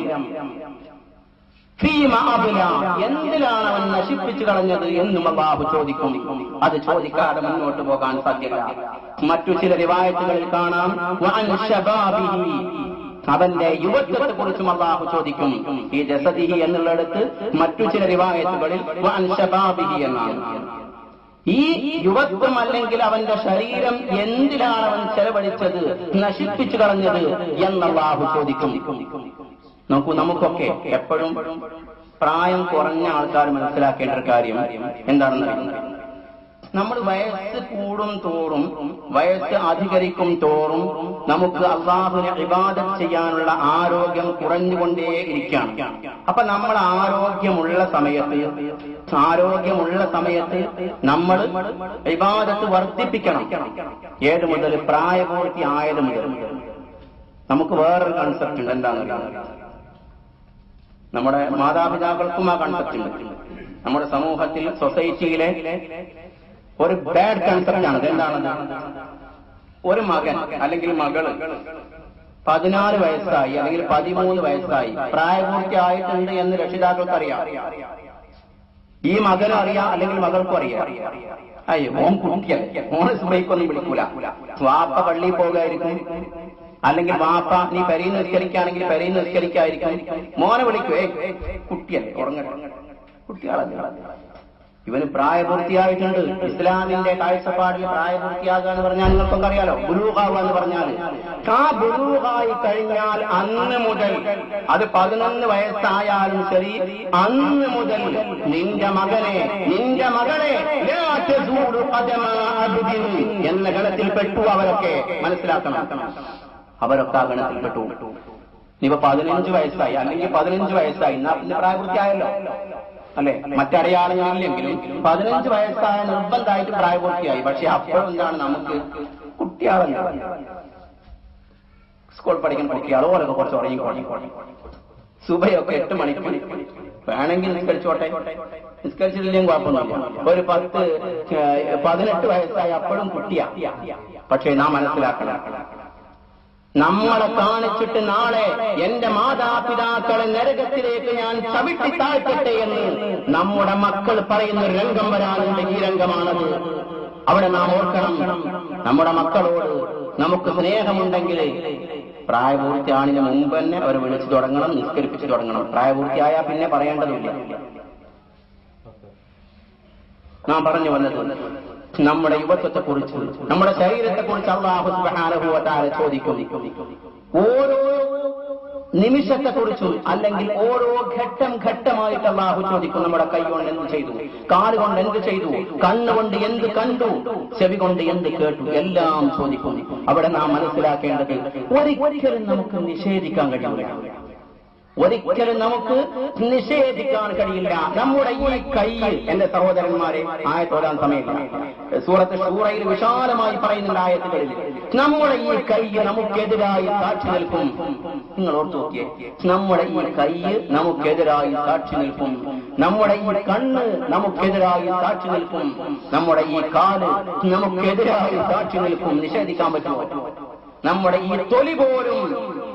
ഫീമ അബുല എന്തിലാണ് അവൻ നശിപ്പിച്ചു കളഞ്ഞത് എന്നും അള്ളാഹു ചോദിക്കും അത് ചോദിക്കാതെ മുന്നോട്ട് പോകാൻ സാധ്യത മറ്റു ചില റിവായത്തുകളിൽ കാണാം വഅൻ ശബാബിഹി അവന്റെ യുവത്വത്തെ കുറിച്ചും അള്ളാഹു ചോദിക്കും ഈ ജസദിഹി എന്നുള്ളിടത്ത് മറ്റു ചില റിവായത്തുകളിൽ വഅൻ ശബാബിഹി എന്നാണ് ഈ യുവത്വം അല്ലെങ്കിൽ അവന്റെ ശരീരം എന്തിലാണ് അവൻ ചെലവഴിച്ചത് നശിപ്പിച്ചു കളഞ്ഞത് എന്നല്ലാഹു ചോദിക്കും നോക്കൂ നമുക്കൊക്കെ എപ്പോഴും പ്രായം കുറഞ്ഞ ആൾക്കാർ മനസ്സിലാക്കേണ്ട ഒരു കാര്യം എന്താണെന്ന് നമ്മൾ വയസ്സ് കൂടും തോറും വയസ്സ് അധികരിക്കും തോറും നമുക്ക് അള്ളാഹുവിനെ ഇബാദത്ത് ചെയ്യാനുള്ള ആരോഗ്യം കുറഞ്ഞുകൊണ്ടേ ഇരിക്കുകയാണ് അപ്പൊ നമ്മൾ ആരോഗ്യമുള്ള സമയത്ത് ആരോഗ്യമുള്ള സമയത്ത് നമ്മൾ ഇബാദത്ത് വർദ്ധിപ്പിക്കണം ഏത് മുതൽ പ്രായപൂർത്തി ആയത് മുതൽ നമുക്ക് വേറൊരു കൺസെപ്റ്റ് ഉണ്ട് എന്താണെന്ന് നമ്മുടെ മാതാപിതാക്കൾക്കും ആ കൺസെപ്റ്റ് ഉണ്ട് നമ്മുടെ സമൂഹത്തിൽ സൊസൈറ്റിയിലെ ഒരു ബാഡ് കൺസെപ്റ്റ് ആണ് എന്താണ് ഒരു മകൻ അല്ലെങ്കിൽ മകള് പതിനാല് വയസ്സായി അല്ലെങ്കിൽ പതിമൂന്ന് വയസ്സായി പ്രായപൂർത്തിയായിട്ടുണ്ട് എന്ന് രക്ഷിതാക്കൾക്ക് അറിയാം ഈ മകനും അറിയാം അല്ലെങ്കിൽ മകൾക്കും അറിയാം അയ്യോ ഓൻ കുട്ടിയല്ല ഓണ് സുബൈക്കൊന്നും വിളിക്കൂല വാപ്പ പള്ളിയിൽ പോകുമായിരിക്കും അല്ലെങ്കിൽ വാപ്പ നീ പെരയിൽ നിസ്കരിക്കുകയാണെങ്കിൽ പെരയിൽ നിസ്കരിക്കായിരിക്കും മോനെ വിളിക്കുവേ കുട്ടിയല്ലേ ഉറങ്ങട്ടെ കുട്ടികളല്ല ഇവന് പ്രായപൂർത്തിയായിട്ടുണ്ട് ഇസ്ലാമിന്റെ കാഴ്ചപ്പാടിൽ പ്രായപൂർത്തിയാകുക എന്ന് പറഞ്ഞാൽ നിങ്ങൾക്കൊക്കെ അറിയാലോ ബുലൂഹാവുക എന്ന് പറഞ്ഞാൽ ആ ബുലൂഹായി കഴിഞ്ഞാൽ അന്ന് മുതൽ അത് പതിനൊന്ന് വയസ്സായാലും ശരി അന്ന് മുതൽ നിന്റെ മകനെ നിന്റെ മകളെ ലാ തസൂലു ഖദമ അബ്ദിൻ എന്ന ഗണത്തിൽ പെട്ടു അവരൊക്കെ മനസ്സിലാക്കണം അവരൊക്കെ ആ ഗണത്തിൽ പെട്ടു ഇനിയിപ്പോ പതിനഞ്ച് വയസ്സായി അല്ലെങ്കിൽ പതിനഞ്ച് വയസ്സായി എന്നാ പിന്നെ പ്രായപൂർത്തിയായല്ലോ അല്ലെ മറ്റടയാളങ്ങളില്ലെങ്കിലും പതിനഞ്ച് വയസ്സായ നിർബന്ധമായിട്ട് പ്രായപൂർത്തിയായി പക്ഷെ അപ്പോഴും എന്താണ് നമുക്ക് കുട്ടിയാളല്ല സ്കൂൾ പഠിക്കുന്ന കുട്ടിയാളോ ഓലൊക്കെ കുറച്ച് ഉറങ്ങിക്കോളി സുബയൊക്കെ എട്ട് മണിക്ക് വേണമെങ്കിൽ നിസ്കരിച്ചോട്ടെ നിസ്കരിച്ചില്ലെങ്കിൽ കുഴപ്പമൊന്നുമില്ല ഒരു പത്ത് ഏഹ്, പതിനെട്ട് വയസ്സായ അപ്പോഴും കുട്ടിയാ പക്ഷേ നാം മനസ്സിലാക്കണം നമ്മളെ കാണിച്ചിട്ട് നാളെ എന്റെ മാതാപിതാക്കളെ നരകത്തിലേക്ക് ഞാൻ ചവിട്ടി താഴ്ത്തട്ടെ എന്ന് നമ്മുടെ മക്കൾ പറയുന്ന ഒരു രംഗം വരാനുണ്ട് ഈ രംഗമാണത് അവിടെ നാം ഓർക്കണം നമ്മുടെ മക്കളോട് നമുക്ക് സ്നേഹമുണ്ടെങ്കിൽ പ്രായപൂർത്തിയാണിന് മുമ്പ് തന്നെ അവർ വിളിച്ചു തുടങ്ങണം നിസ്കരിപ്പിച്ചു തുടങ്ങണം പ്രായപൂർത്തിയായാൽ പിന്നെ പറയേണ്ടതില്ല നാം പറഞ്ഞു വന്നത് നമ്മുടെ യുവത്വത്തെ കുറിച്ച് നമ്മുടെ ശരീരത്തെ കുറിച്ച് അള്ളാഹു സുബ്ഹാനഹു ചോദിക്കും ഓരോ നിമിഷത്തെ കുറിച്ചും അല്ലെങ്കിൽ ഓരോ ഘട്ടം ഘട്ടമായിട്ട് അള്ളാഹു ചോദിക്കും നമ്മുടെ കൈ കൊണ്ട് എന്ത് ചെയ്തു കാല് കൊണ്ട് എന്ത് ചെയ്തു കണ്ണുകൊണ്ട് എന്ത് കണ്ടു ചെവി കൊണ്ട് എന്ത് കേട്ടു എല്ലാം ചോദിക്കും അവിടെ നാം മനസ്സിലാക്കേണ്ടത് ഒരിക്കലും നമുക്ക് നിഷേധിക്കാൻ കഴിയില്ല ഒരിക്കലും നമുക്ക് നിഷേധിക്കാൻ കഴിയില്ല നമ്മുടെ ഈ കൈ എന്റെ സഹോദരന്മാരെ ആയത്തോലാൻ സമയമില്ല സൂറത്ത് ഷൂറയിൽ വിശാലമായി പറയുന്നുണ്ട് ആയത്തുകളിൽ നമ്മുടെ ഈ കൈ നമുക്കെതിരായി സാക്ഷി നിൽക്കും നിങ്ങൾ ഓർത്തു നോക്കിയേ നമ്മുടെ ഈ കൈ നമുക്കെതിരായി സാക്ഷി നിൽക്കും നമ്മുടെ ഈ കണ്ണ് നമുക്കെതിരായി സാക്ഷി നിൽക്കും നമ്മുടെ ഈ കാല് നമുക്കെതിരായി സാക്ഷി നിൽക്കും നിഷേധിക്കാൻ പറ്റുമോ നമ്മുടെ ഈ തൊലി പോലും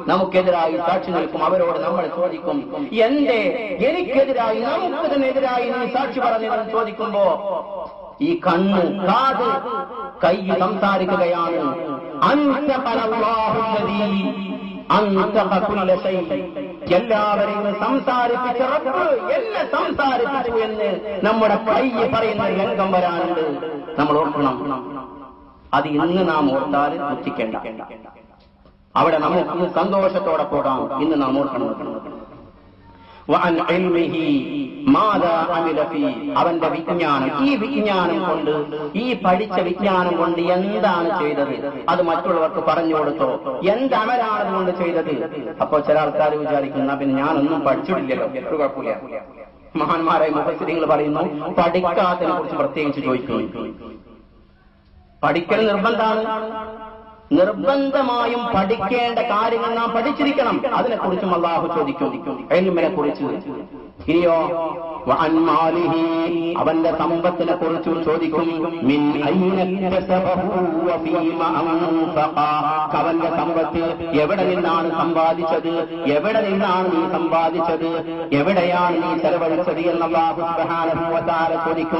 നമുക്കെതിരായി സാക്ഷി നിൽക്കും അവരോട് നമ്മൾ ചോദിക്കും എന്റെ എനിക്കെതിരായി നമുക്ക് തന്നെ എതിരായി നീ സാക്ഷി പറഞ്ഞതെന്ന് ചോദിക്കുമ്പോ ഈ കണ്ണ് കാത് കൈ സംസാരിക്കുകയാണ് അൻതഖലല്ലാഹുല്ലദീ അൻതഖ കുല്ല ശൈ. എല്ലാവരെയും സംസാരിപ്പിച്ച റബ്ബ് എന്നെ സംസാരിപ്പിച്ചു എന്ന് നമ്മുടെ കൈ പറയുന്ന രംഗം വരാനുണ്ട് നമ്മൾ ഓർക്കണം അത് ഇന്ന് നാം ഓർത്താൽ ദുഃഖിക്കേണ്ട അവിടെ നമുക്ക് സന്തോഷത്തോടെ പോകാം ഇന്ന് നാം ഓർക്കണം വഅൻ ഇൽമിഹി മാദാ അമില ഫീ. അവന്റെ വിജ്ഞാനം ഈ വിജ്ഞാനം കൊണ്ട് ഈ പഠിച്ച വിജ്ഞാനം കൊണ്ട് എന്താണ് ചെയ്തത് അത് മറ്റുള്ളവർക്ക് പറഞ്ഞു കൊടുത്തോ എന്ത് അമലാണ് കൊണ്ട് ചെയ്തത് അപ്പോ ചില ആൾക്കാർ വിചാരിക്കുന്ന പിന്നെ ഞാനൊന്നും പഠിച്ചിട്ടില്ലല്ലോ ഒരു കുഴപ്പമില്ല മഹാന്മാരായ മുഖസ്ഥിതികൾ പറയുന്നു പഠിക്കാത്തതിനെ കുറിച്ച് പ്രത്യേകിച്ച് ചോദിക്കുന്നു പഠിക്കൽ നിർബന്ധമാണ് നിർബന്ധമായും പഠിക്കേണ്ട കാര്യങ്ങൾ നാം പഠിച്ചിരിക്കണം അതിനെക്കുറിച്ചും അള്ളാഹു ചോദിക്കും എൽമിനെ കുറിച്ച് ഇനിയോ വഅൻ മാലിഹി അവന്റെ സമ്പത്തിനെ കുറിച്ചും ചോദിക്കും മിൻ അയ്ന ഇക്തസബഹു വഫീമ അൻഫഖ അവന്റെ സമ്പത്ത് എവിടെ നിന്നാണ് സമ്പാദിച്ചത് എവിടെ നിന്നാണ് നീ സമ്പാദിച്ചത് എവിടെയാണ് നീ ചെലവഴിച്ചത് എന്ന് അള്ളാഹു സുബ്ഹാനഹു വ തആല ചോദിക്കും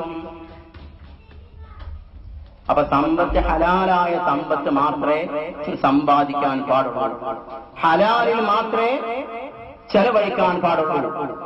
അപ്പൊ സമ്പത്ത് ഹലാലായ സമ്പത്ത് മാത്രമേ സമ്പാദിക്കാൻ പാടുള്ളൂ ഹലാലിൽ മാത്രമേ ചെലവഴിക്കാൻ പാടുള്ളൂ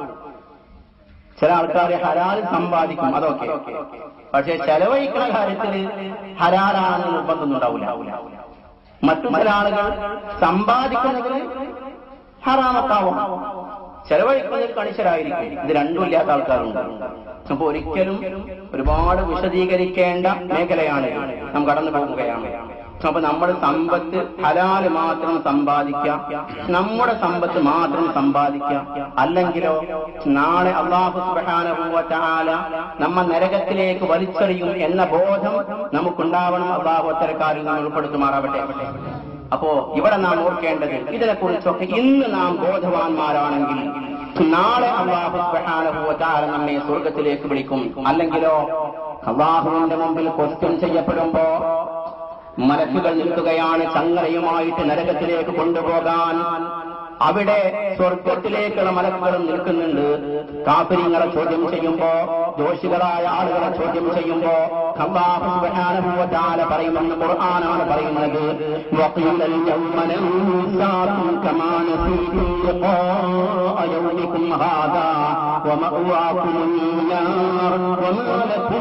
ചില ആൾക്കാർ ഹലാൽ സമ്പാദിക്കും അതൊക്കെ പക്ഷെ ചെലവഴിക്കുന്ന കാര്യത്തിൽ ഹലാലാണെന്ന് നിർബന്ധമൊന്നും ഉണ്ടാവില്ല മറ്റു ചില ആളുകൾ സമ്പാദിക്കുന്നത് ഹറാമത്താവും ചെലവഴിക്കുന്നതിൽ കണിശരായിരിക്കും ഇത് രണ്ടും ഇല്ലാത്ത ആൾക്കാരുണ്ട് അപ്പൊ ഒരിക്കലും ഒരുപാട് വിശദീകരിക്കേണ്ട മേഖലയാണ് നാം കടന്നു പോകുകയാണ് അപ്പൊ നമ്മൾ സമ്പത്ത് ഹലാല് മാത്രം സമ്പാദിക്കാം നമ്മുടെ സമ്പത്ത് മാത്രം സമ്പാദിക്കാം അല്ലെങ്കിലോ നാളെ അള്ളാഹു സുബാനുഭവത്താല നമ്മ നരകത്തിലേക്ക് വലിച്ചെറിയും എന്ന ബോധം നമുക്കുണ്ടാവണം അള്ളാഹു അത്തരക്കാരിൽ നാം ഉൾപ്പെടുത്തുമാറാവട്ടെ അപ്പോ ഇവിടെ നാം ഓർക്കേണ്ടത് ഇതിനെക്കുറിച്ചൊക്കെ ഇന്ന് നാം ബോധവാന്മാരാണെങ്കിൽ നാളെ അള്ളാഹു സുബ്ഹാനഹു വ തആല നമ്മെ സ്വർഗത്തിലേക്ക് വിളിക്കും അല്ലെങ്കിലോ അള്ളാഹുവിന്റെ മുമ്പിൽ ക്വസ്റ്റ്യൻ ചെയ്യപ്പെടുമ്പോ മലക്കുകൾ നിൽക്കുകയാണ് ചങ്ങലയുമായിട്ട് നരകത്തിലേക്ക് കൊണ്ടുപോകാൻ അവിടെ സ്വർഗത്തിലേക്കുള്ള മലക്കുകളും നിൽക്കുന്നുണ്ട് കാപ്പിരിങ്ങളെ ചോദ്യം ചെയ്യുമ്പോ ദോഷികളായ ആളുകളെ ചോദ്യം ചെയ്യുമ്പോ അല്ലാഹു സുബ്ഹാനഹു വ തആല പറയുമെന്ന് ഖുർആനാണ് പറയുന്നത് വഖീല اليوم ننساكم كما نسيتم لقاء يومكم هذا ومأواكم النار وما لكم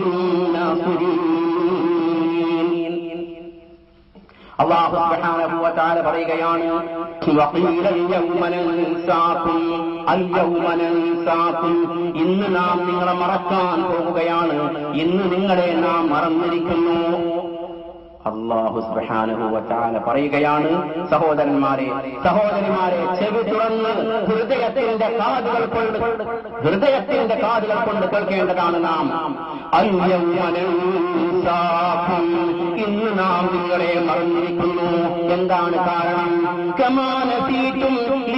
من ناصرين അള്ളാഹു സുബ്ഹാനഹു വ തആല പറയുകയാണ് വഖീല യൗമ നൻസാകും അൽ യൗമ നൻസാകും ഇന്ന് നാം നിങ്ങളെ മറക്കാൻ പോകുകയാണ് ഇന്ന് നിങ്ങളെ നാം മറന്നിരിക്കുന്നു അള്ളാഹു സുബ്ഹാനഹു വ തആല പറയുകയാണ് സഹോദരന്മാരെ സഹോദരിമാരെ ചെവി തുറന്ന് ഹൃദയത്തിന്റെ കാതുകൾ കൊണ്ട് ഹൃദയത്തിന്റെ കാതുകൾ കൊണ്ട് കേൾക്കേണ്ടതാണ് നാം അൽ യൗമ നൻസാകും ഇന്ന് നാം നിങ്ങളെ മറന്നിരിക്കുന്നു എന്താണ് കാരണം കമാനസീറ്റും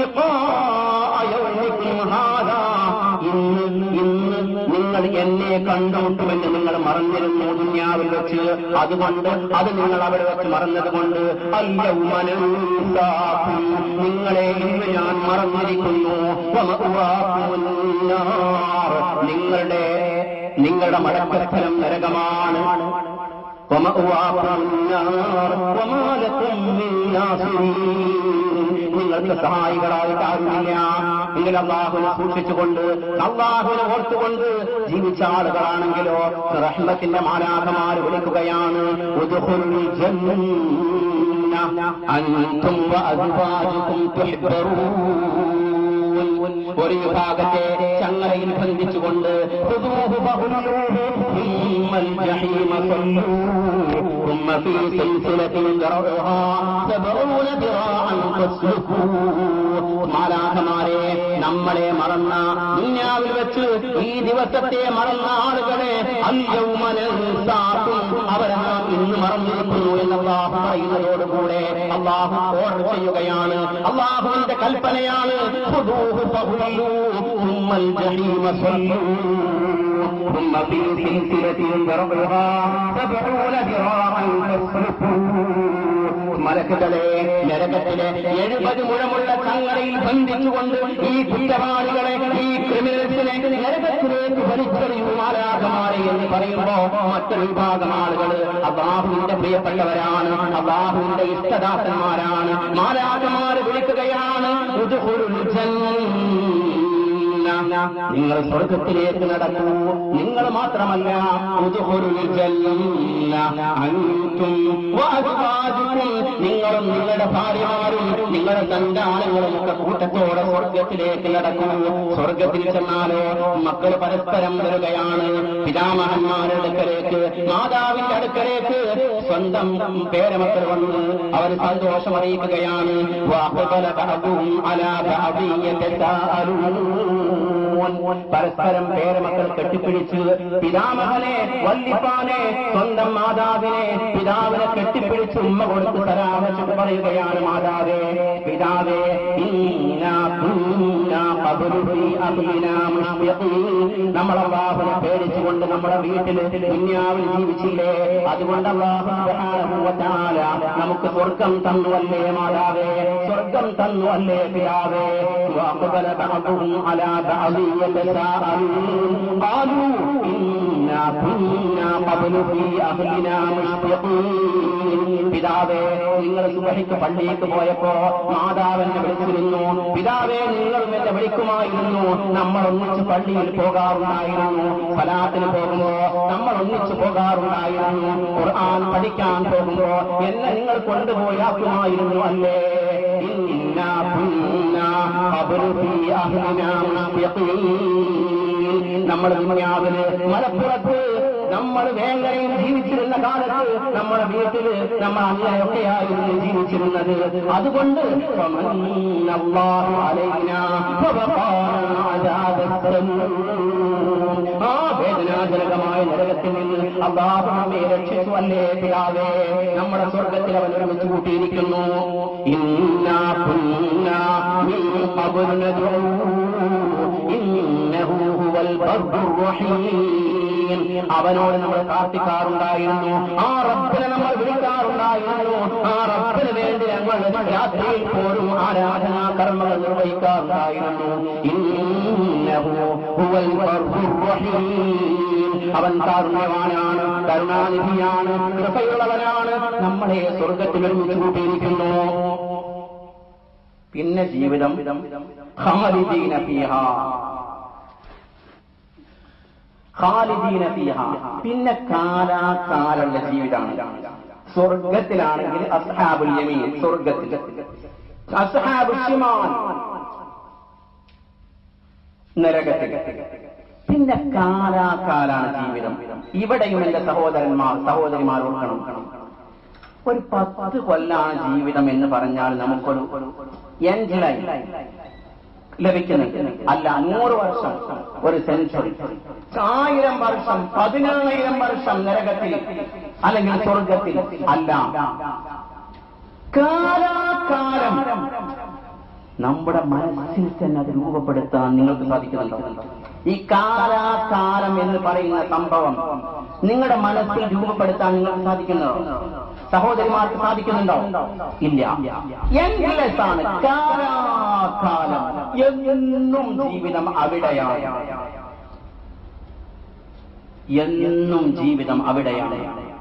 ഇന്ന് ഇന്ന് നിങ്ങൾ എന്നെ കണ്ടുമുട്ടുമെന്ന് നിങ്ങൾ മറന്നിരുന്നു ദുന്യാവിൽ വെച്ച് അതുകൊണ്ട് അത് നിങ്ങൾ അവിടെ വെച്ച് മറന്നതുകൊണ്ട് അയ്യൗമനൂസാക്കും നിങ്ങളെ ഇന്ന് ഞാൻ മറന്നിരിക്കുന്നു വമഅവാക്കുമുന്നാർ. നിങ്ങളുടെ നിങ്ങളുടെ മടക്കസ്ഥലം നരകമാണ് വമഅവാക്കുമുന്നാർ. വമാ ലക്കും മിൻ നാസിരീൻ. നിങ്ങൾക്ക് സഹായികളായിട്ട് ആരുമില്ല എങ്കിൽ അള്ളാഹുവിനെ സൂക്ഷിച്ചുകൊണ്ട് അള്ളാഹുവിനെ ഓർത്തുകൊണ്ട് ജീവിച്ച ആളുകളാണെങ്കിലോ റഹ്മത്തിന്റെ മാലാഖമാർ വിളിക്കുകയാണ് ഉദ്ഖുലുൽ ജന്ന അൻതും വഅസ്വാജുകും തുഹ്ബറൂൻ ഒരു വിഭാഗത്തെ ചങ്ങലയിൽ ബന്ധിച്ചുകൊണ്ട് ഖുദൂഹു ഫഹുല്ലൂഹു ثم الجحيم صلوه ثم في سلسلة ذرعها سبعون ذراعا فاسلكوه മാലാഖമാരെ നമ്മളെ മറന്ന ദുന്യാവിൽ വെച്ച് ഈ ദിവസത്തെ മറന്ന ആളുകളെ അല്യൗമനസാക്കും അവരെ നാം ഇന്ന് മറന്നിരിക്കുന്നു എന്ന് അള്ളാഹു പറയുന്നതോടുകൂടെ അള്ളാഹു ഓർഡർ ചെയ്യുകയാണ് അള്ളാഹുവിന്റെ കൽപ്പനയാണ് ഖുദൂഹു ഫഹുല്ലൂ ثم الجحيم صلوه ثم في سلسلة ذرعها سبعون ذراعا فاسلكوه മലക്കുകളെ നരകത്തിലെ എഴുപത് മുഴമുള്ള ചങ്ങലയിൽ ബന്ധിച്ചുകൊണ്ട് ഈ കുറ്റവാളികളെ ഈ ക്രിമിനൽസിനെ നരകത്തിലേക്ക് വലിച്ചെറിയൂ മാലാകമാരെ എന്ന് പറയുമ്പോ മറ്റൊരു വിഭാഗം ആളുകൾ അള്ളാഹുവിന്റെ പ്രിയപ്പെട്ടവരാണ് അള്ളാഹുവിന്റെ ഇഷ്ടദാസന്മാരാണ് മാലാകമാര് വിളിക്കുകയാണ് ഉദ്ഖുലുൽ ജന്ന. നിങ്ങൾ സ്വർഗത്തിലേക്ക് നടക്കൂ നിങ്ങൾ മാത്രമല്ല ഉദ്ഖുലുൽ ജന്ന. അൻതും വഅസ്വാജുക്കും. നിങ്ങളും നിങ്ങളുടെ ഭാര്യമാരും നിങ്ങളുടെ സന്താനങ്ങളും ഒക്കെ കൂട്ടത്തോടെ സ്വർഗത്തിലേക്ക് നടക്കൂ സ്വർഗത്തിൽ ചെന്നാലോ മക്കൾ പരസ്പരം വരികയാണ് പിതാമഹന്മാരുടെ അടുക്കലേക്ക് മാതാവിന്റെ അടുക്കലേക്ക് സ്വന്തം പേരമക്കൾ വന്ന് അവർ സന്തോഷം അറിയിക്കുകയാണ് വാഹുബല ബഅദുഹും അലാ ബഅദിൻ യതസാഅലൂൻ. പരസ്പരം പേരമക്കൾ കെട്ടിപ്പിടിച്ച് പിതാമഹനെ വല്ലിപ്പാനെ സ്വന്തം മാതാവിനെ പിതാവിനെ കെട്ടിപ്പിടിച്ച് ഉമ്മ കൊടുത്ത് തരാമെന്ന് പറയുകയാണ് മാതാവേ പിതാവേ ഇന്നാ കുന്നാ ഖബ്ലു ഫീ അഹ്ലിനാ മുശ്ഫിഖീൻ. നമ്മൾ അള്ളാഹുനെ പേടിച്ചുകൊണ്ട് നമ്മുടെ വീട്ടിൽ ദുന്യാവിൽ ജീവിച്ചില്ലേ അതുകൊണ്ട് അള്ളാഹു സുബ്ഹാനഹു വ തആല നമുക്ക് സ്വർഗം തന്നു അല്ലേ മാതാവേ സ്വർഗം തന്നു അല്ലേ പിതാവേ وأقبل بعضهم على بعض يتساءلون قالوا إنا كنا قبل في أهلنا مشفقين പിതാവേ നിങ്ങൾ സുബഹിക്ക് പള്ളിക്ക് പോയപ്പോ മാതാവിനെ വിളിച്ചിരുന്നു പിതാവേ നിങ്ങൾ എന്നെ വിളിക്കുമായിരുന്നു നമ്മൾ ഒന്നിച്ച് പള്ളിയിൽ പോകാറുണ്ടായിരുന്നു ഫലാത്തിന് പോകുമ്പോ നമ്മൾ ഒന്നിച്ച് പോകാറുണ്ടായിരുന്നു ഖുർആൻ പഠിക്കാൻ പോകുമ്പോ എന്നെ നിങ്ങൾ കൊണ്ടുപോയാക്കുമായിരുന്നു അല്ലേ ഇന്നാ കുന്നാ ഖബ്ലു ഫീ അഹ്ലിനാ മുശ്ഫിഖീൻ. നമ്മൾ ദുനിയാവില് മലപ്പുറത്ത് നമ്മൾ വേങ്ങരയിൽ ജീവിച്ചിരുന്ന കാലത്ത് നമ്മുടെ വീട്ടില് നമ്മൾ അങ്ങനെയൊക്കെയായിരുന്നു ജീവിച്ചിരുന്നത് അതുകൊണ്ട് ഫമന്ന അല്ലാഹു അലൈനാ വവഖാന അദാബസ്സമൂം. ആ വേദനാജനകമായ നരകത്തിൽ നിന്ന് അള്ളാഹു നമ്മെ രക്ഷിച്ചു അല്ലേ പിതാവേ നമ്മുടെ സ്വർഗത്തിൽ അവൻ ഒരുമിച്ച് കൂട്ടിയിരിക്കുന്നു ഇന്നാ കുന്നാ മിൻ ഖബ്ലു നദ്ഉ ഇന്നഹു ഹുവൽ ബർറുർ റഹീം അവനോട് നമ്മൾ പ്രാർത്ഥിക്കാറുണ്ടായിരുന്നു ആ റബ്ബിനെ നമ്മൾ വിളിക്കാറുണ്ടായിരുന്നു ആ റബ്ബിന് വേണ്ടി ഞങ്ങൾ രാത്രിയിൽ പോലും ആരാധനാ കർമ്മങ്ങൾ നിർവഹിക്കാറുണ്ടായിരുന്നു ഇന്നഹു ഹുവൽ ബർറുർ റഹീം അവൻ കാരുണ്യവാനാണ് കരുണാനിധിയാണ് കൃപയുള്ളവനാണ് നമ്മളെ സ്വർഗത്തിൽ ഒരുമിച്ച് കൂട്ടിയിരിക്കുന്നു പിന്നെ ജീവിതം ഖാലിദീന ഫീഹാ ഖാലിദീന ഫീഹാ പിന്നെ കാലാകാലുള്ള ജീവിതമാണ് സ്വർഗത്തിലാണെങ്കിൽ അസ്ഹാബുൽ യമീൻ സ്വർഗത്തിൽ അസ്ഹാബുൽ ഷിമാൽ നരകത്തിൽ പിന്നെ കാലാകാലാണ് ജീവിതം ഇവിടെയും എന്റെ സഹോദരന്മാർ സഹോദരിമാർ ഓർക്കണം ഒരു പത്ത് കൊല്ലാണ് ജീവിതം എന്ന് പറഞ്ഞാൽ നമുക്കൊരു എൻജിലായി ലഭിക്കുന്നത് അല്ല നൂറ് വർഷം ഒരു സെഞ്ചുറി ആയിരം വർഷം പതിനായിരം വർഷം നരകത്തിൽ അല്ലെങ്കിൽ സ്വർഗത്തിൽ അല്ല കാലാകാലം നമ്മുടെ മനസ്സിൽ തന്നെ അത് രൂപപ്പെടുത്താൻ നിങ്ങൾക്ക് സാധിക്കുന്നുണ്ടോ ഈ കാലാകാലം എന്ന് പറയുന്ന സംഭവം നിങ്ങളുടെ മനസ്സിൽ രൂപപ്പെടുത്താൻ നിങ്ങൾക്ക് സാധിക്കുന്നുണ്ടോ സഹോദരിമാർക്ക് സാധിക്കുന്നുണ്ടോ ഇല്ല എൻലെസ് ആണ് കാലാകാലം എന്നും ജീവിതം അവിടെയാണ് എന്നും ജീവിതം അവിടെയാണ്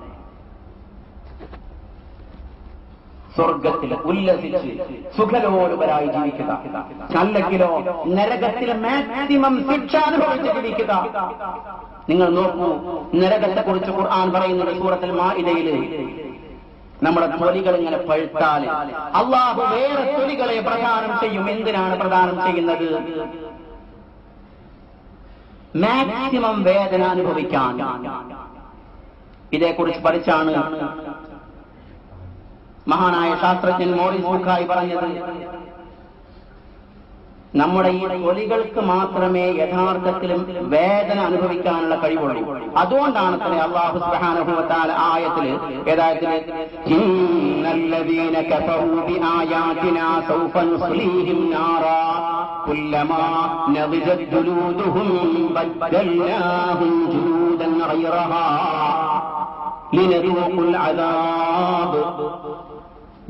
സ്വർഗത്തിൽ ഉല്ലസിച്ച് സുഖലോലുപരായി ജീവിക്കുക അല്ലെങ്കിലോ നരകത്തിലെ മാക്സിമം ശിക്ഷ അനുഭവിച്ച് ജീവിക്കുക നിങ്ങൾ നോക്കൂ നരകത്തെ കുറിച്ച് ഖുർആൻ പറയുന്നത് സൂറത്തിൽ മാഇദയില് നമ്മുടെ തൊലികൾ ഇങ്ങനെ പഴുത്താൽ അള്ളാഹു വേറെ തൊലികളെ പ്രദാനം ചെയ്യും എന്തിനാണ് പ്രദാനം ചെയ്യുന്നത് മാക്സിമം വേദന അനുഭവിക്കാൻ ഇതേക്കുറിച്ച് പഠിച്ചാണ് മഹാനായ ശാസ്ത്രജ്ഞൻ മോറിസ് ബുഖായി പറഞ്ഞത് നമ്മുടെ ഈ തൊലികൾക്ക് മാത്രമേ യഥാർത്ഥത്തിലും വേദന അനുഭവിക്കാനുള്ള കഴിവുള്ളൂ അതുകൊണ്ടാണ് തന്നെ അള്ളാഹു സുബ്ഹാനഹുവതാല ആയത്തിൽ ഏതായത്തിൽ ഇന്നല്ലദീന കഫറൂ ബിആയാതിനാ സൗഫ നുസ്ലീഹിം നാറാ കുല്ലമാ നദിജത് ജുലൂദുഹും ബദ്ദൽനാഹും ജുലൂദൻ ഗൈറഹാ ലിനദൂഖുൽ അദാബ്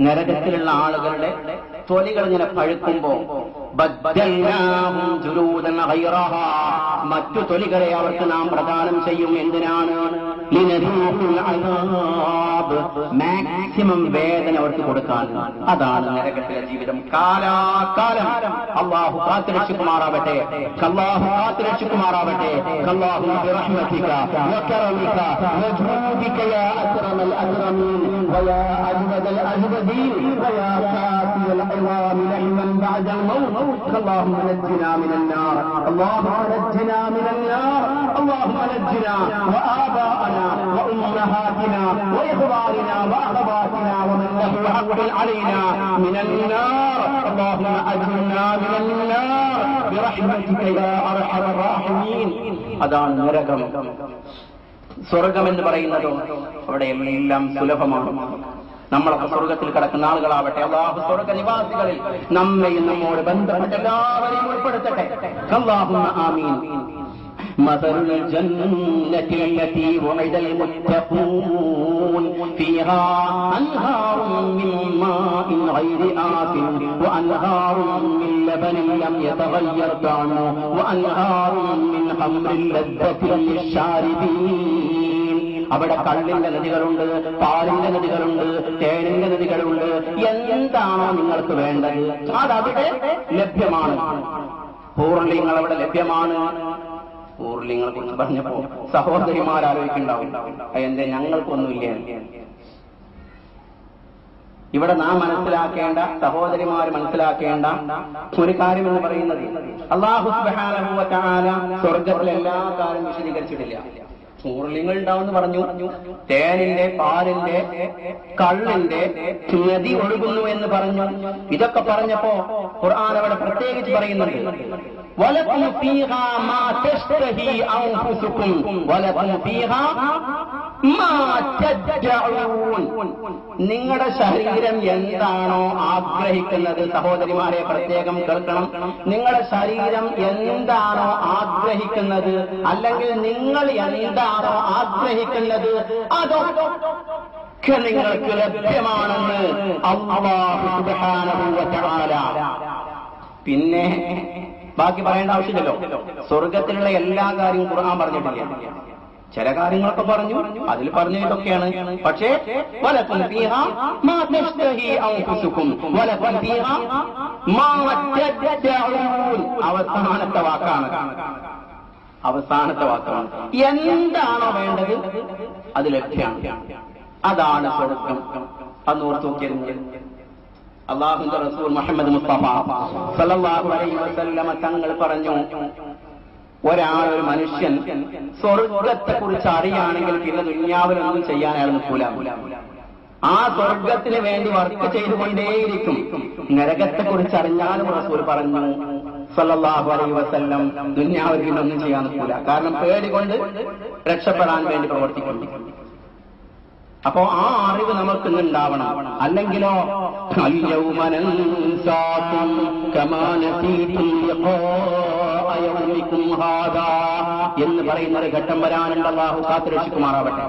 നരകത്തിലുള്ള ആളുകളുടെ തൊലികൾ ഇങ്ങനെ പഴുക്കുമ്പോ ബദ്ദൽനാഹും ജുലൂദൻ ഗൈറഹാ. മറ്റു തൊലികളെ അവർക്ക് നാം പ്രദാനം ചെയ്യും എന്തിനാണ് ലിനദൂഖുൽ അദാബ്. മാക്സിമം വേദന അവർക്ക് കൊടുക്കാൻ അതാണ് നരകത്തിലെ ജീവിതം കാലാകാലം അള്ളാഹു കാത്തുരക്ഷിക്കുമാറാവട്ടെ അള്ളാഹു കാത്തുരക്ഷിക്കുമാറാവട്ടെ അള്ളാഹു برحمتك وكرمك وجودك يا أكرم الأكرمين ويا أجود الأجودين ويا كافي العظام لحما بعد الموت اللهم نجنا من النار اللهم نجنا من النار اللهم نجنا وآباءنا وأمهاتنا وإخواننا وأخواتنا ومن له حق علينا من النار اللهم أجرنا من النار برحمتك يا أرحم الراحمين അതാണ് നരകം സ്വർഗം എന്ന് പറയുന്നത് അവിടെ എല്ലാം സുലഭമാണ് നമ്മളൊക്കെ സ്വർഗത്തിൽ കിടക്കുന്ന ആളുകളാവട്ടെ അള്ളാഹു സ്വർഗ നിവാസികളിൽ നമ്മയും നമ്മോട് ബന്ധപ്പെട്ട എല്ലാവരെയും ഉൾപ്പെടുത്തട്ടെ അള്ളാഹുമ്മ ആമീൻ مثل الجنة التي وعد المتقون فيها أنهار من ماء غير آف وأنهار من لبن لم يتغير طعمه وأنهار من خمر لذة للشاربين അവിടെ കള്ളിന്റെ നദികളുണ്ട് പാലിന്റെ നദികളുണ്ട് തേനിന്റെ നദികളുണ്ട് എന്താണോ നിങ്ങൾക്ക് വേണ്ടത് അതവിടെ ലഭ്യമാണ് പൂർണ്യങ്ങൾ അവിടെ ലഭ്യമാണ് പൂർണ്യങ്ങളെ കുറിച്ച് പറഞ്ഞപ്പോ സഹോദരിമാർ ആലോചിക്കുന്നുണ്ടാവും എന്തേ ഞങ്ങൾക്കൊന്നുമില്ല ഇവിടെ നാം മനസ്സിലാക്കേണ്ട സഹോദരിമാർ മനസ്സിലാക്കേണ്ട ഒരു കാര്യം എന്ന് പറയുന്നത് അള്ളാഹു സുബ്ഹാനഹു വ തആല സ്വർഗത്തിലെ എല്ലാ കാര്യം വിശദീകരിച്ചിട്ടില്ല പൂർണ്യങ്ങൾ ഉണ്ടാവുമെന്ന് പറഞ്ഞു തേനിന്റെ പാലിന്റെ കള്ളിന്റെ നദി ഒഴുകുന്നു എന്ന് പറഞ്ഞു ഇതൊക്കെ പറഞ്ഞപ്പോ ഖുർആൻ അവിടെ പ്രത്യേകിച്ച് പറയുന്നുണ്ട് വലക്കും ഫീഹാ മാ തശ്തഹി അൻഫുസുക്കും വലക്കും ഫീഹാ മാ തദ്ദഊൻ നിങ്ങളുടെ ശരീരം എന്താണോ ആഗ്രഹിക്കുന്നത് സഹോദരിമാരെ പ്രത്യേകം കേൾക്കണം നിങ്ങളുടെ ശരീരം എന്താണോ ആഗ്രഹിക്കുന്നത് അല്ലെങ്കിൽ നിങ്ങൾ എന്താണോ ആഗ്രഹിക്കുന്നത് അതൊക്കെ നിങ്ങൾക്ക് ലഭ്യമാണെന്ന് അല്ലാഹു സുബ്ഹാനഹു വ തആല പിന്നെ ബാക്കി പറയേണ്ട ആവശ്യമില്ലല്ലോ സ്വർഗത്തിലുള്ള എല്ലാ കാര്യവും ഖുർആൻ പറഞ്ഞിട്ടില്ല ചില കാര്യങ്ങളൊക്കെ പറഞ്ഞു അതിൽ പറഞ്ഞ ഇതൊക്കെയാണ് പക്ഷേ വലക്കും ഫീഹാ മാ തശ്തഹി അൻഫുസുക്കും വലക്കും ഫീഹാ മാ തദ്ദഊൻ അവസാനത്തെ വാക്കാണ് അവസാനത്തെ വാക്കാണ് എന്താണോ വേണ്ടത് അത് ലഭ്യമാണ് അതാണ് സ്വർഗം അത് ഓർത്ത് നോക്കിയിരുന്നു അള്ളാഹുന്റെ റസൂൽ മുഹമ്മദ് മുസ്തഫ സല്ലല്ലാഹു അലൈഹി വസല്ലമ തങ്ങൾ പറഞ്ഞു ഒരാൾ ഒരു മനുഷ്യൻ സ്വർഗത്തെ കുറിച്ച് അറിയുകയാണെങ്കിൽ പിന്നെ ദുന്യാവിലൊന്നും ചെയ്യാൻ അയാൾ നിൽക്കൂല ആ സ്വർഗത്തിന് വേണ്ടി വർക്ക് ചെയ്തുകൊണ്ടേയിരിക്കും നരകത്തെ കുറിച്ച് അറിഞ്ഞാലും റസൂൽ പറഞ്ഞു സല്ലല്ലാഹു അലൈഹി വസല്ലം ദുന്യാവിൽ പിന്നെ ഒന്നും ചെയ്യാൻ നിൽക്കൂല കാരണം പേടികൊണ്ട് രക്ഷപ്പെടാൻ വേണ്ടി പ്രവർത്തിക്കുന്നു അപ്പോ ആ അറിവ് നമുക്ക് ഇന്ന് ഉണ്ടാവണം അല്ലെങ്കിലോ അല്യൗമനൻസാകും കമാ നസീതും ലിഖാഅ യൗമിക്കും ഹാദാ എന്ന് പറയുന്ന ഒരു ഘട്ടം വരാനുള്ള അല്ലാഹു കാത്തുരക്ഷിക്കുമാറാവട്ടെ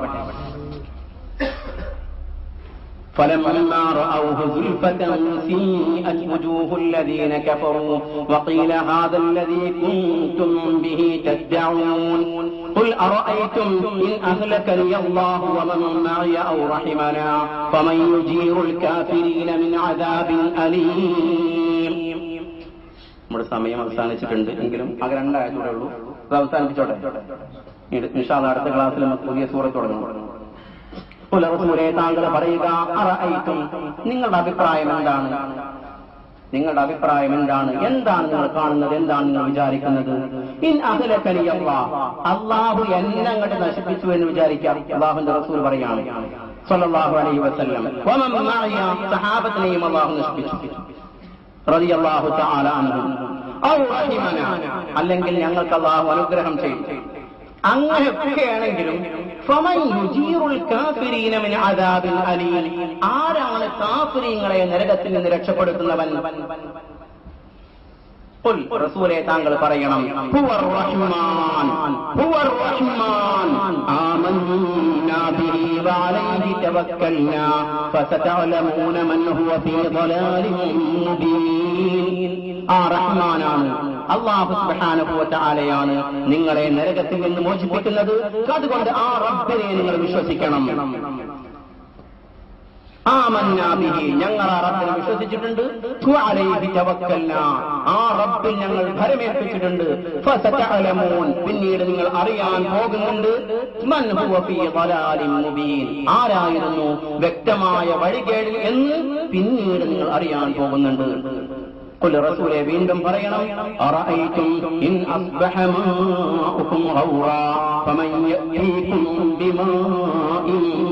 فلما رأوه زلفة سيئت وجوه الذين كفروا وقيل هذا الذي كنتم به تدعون قل أرأيتم إن أهلكني الله ومن معي أو رحمنا فمن يجير الكافرين من عذاب أليم നമ്മുടെ സമയം അവസാനിച്ചിട്ടുണ്ട് എങ്കിലും ആ രണ്ടായതൂടെ ഉള്ളൂ അത് അവസാനിപ്പിച്ചോട്ടെ നിഷാദ് അടുത്ത ക്ലാസ്സിൽ നമുക്ക് പുതിയ സൂറത്ത് തുടങ്ങും പുലർസൂരെ താങ്കൾ പറയുക അറഅയ്തും നിങ്ങളുടെ അഭിപ്രായം എന്താണ് നിങ്ങളുടെ അഭിപ്രായം എന്താണ് എന്താണ് നിങ്ങൾ കാണുന്നത് എന്താണ് നിങ്ങൾ വിചാരിക്കുന്നത് ഇൻ അഹലക്കനിയല്ല അള്ളാഹു എന്നെ അങ്ങോട്ട് നശിപ്പിച്ചു എന്ന് വിചാരിക്കാം അള്ളാഹുന്റെ റസൂൽ പറയാണ് സല്ലല്ലാഹു അലൈഹി വസല്ലം വമൻ മഅയ സഹാബത്തിനെയും അള്ളാഹു നശിപ്പിച്ചു റളിയല്ലാഹു തആല അൻഹും ഔ റഹിമന അല്ലെങ്കിൽ ഞങ്ങൾക്ക് അള്ളാഹു അനുഗ്രഹം ചെയ്യും അങ്ങനെയൊക്കെയാണെങ്കിലും ഫമൻ യുജീറുൽ കാഫിരീന മിൻ അദാബിൻ അലീം ആരാണ് കാഫിരീങ്ങളെ നരകത്തിൽ നിന്ന് രക്ഷപ്പെടുത്തുന്നവൻ ഖുൽ റസൂലേ താങ്കൾ പറയണം ഹുവർ റഹ്മാൻ ഹുവർ റഹ്മാൻ ആമന്നാ ബിഹി വഅലൈഹി തവക്കൽനാ ഫസതഅലമൂന മൻ ഹുവ ഫീ ളലാലിൻ മുബീൻ ആ റഹ്മാനാണ് അള്ളാഹു സുബ്ഹാനഹു വതആലയാണ് നിങ്ങളെ നരകത്തിൽ നിന്ന് മോചിപ്പിക്കുന്നത് അതുകൊണ്ട് ആ റബ്ബിനെ നിങ്ങൾ വിശ്വസിക്കണം ആമന്നാ ബിഹി ഞങ്ങൾ ആ റബ്ബിനെ വിശ്വസിച്ചിട്ടുണ്ട് അലൈഹി തവക്കൽനാ ആ റബ്ബിൽ ഞങ്ങൾ ഭരമേൽപ്പിച്ചിട്ടുണ്ട് ഫസതഅലമൂൻ പിന്നീട് നിങ്ങൾ അറിയാൻ പോകുന്നുണ്ട് മൻ ഹുവ ഫീ ളലാലിൻ മുബീൻ ആരായിരുന്നു വ്യക്തമായ വഴികേടിൽ എന്ന് പിന്നീട് നിങ്ങൾ അറിയാൻ പോകുന്നുണ്ട് قل رسوله വീണ്ടും പറയണം أرأيتم إن أصبح ماؤكم غورا فمن يأتيكم بماء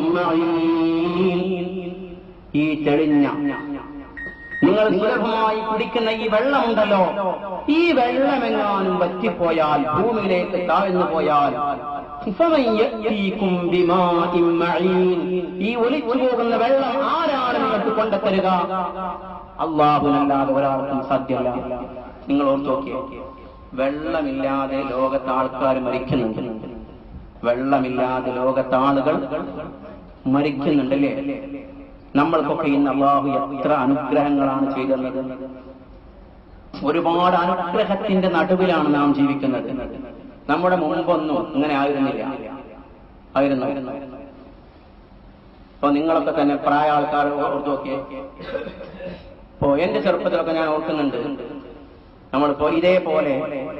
معين ഈ തെളിഞ്ഞ നിങ്ങൾ സുലഭമായി കുടിക്കുന്ന ഈ വെള്ളമുണ്ടല്ലോ ഈ വെള്ളമെങ്ങാനും വറ്റിപ്പോയാൽ ഭൂമിയിലേക്ക് താഴ്ന്നു പോയാൽ فمن يأتيكم بماء معين ഈ ഒലിച്ചു പോകുന്ന വെള്ളം ആരാണ് നിങ്ങൾക്ക് കൊണ്ടുതരിക അള്ളാഹുനല്ലാതെ ഒരാൾക്കും സാധ്യമല്ല നിങ്ങൾ ഓർത്ത് നോക്കിയേ വെള്ളമില്ലാതെ ലോകത്ത് ആൾക്കാർ മരിക്കുന്നുണ്ട് വെള്ളമില്ലാതെ ലോകത്ത് ആളുകൾ മരിക്കുന്നുണ്ടല്ലേ നമ്മൾക്കൊക്കെ ഇന്ന് അള്ളാഹു എത്ര അനുഗ്രഹങ്ങളാണ് ചെയ്തത് ഒരുപാട് അനുഗ്രഹത്തിന്റെ നടുവിലാണ് നാം ജീവിക്കുന്നത് നമ്മുടെ മുമ്പൊന്നും ഇങ്ങനെ ആയിരുന്നില്ല ആയിരുന്നു അപ്പൊ നിങ്ങളൊക്കെ തന്നെ പ്രായ ആൾക്കാർ ഓർത്ത് നോക്കിയേ ഇപ്പോ എന്റെ ചെറുപ്പത്തിലൊക്കെ ഞാൻ ഓർക്കുന്നുണ്ട് നമ്മളിപ്പോ ഇതേപോലെ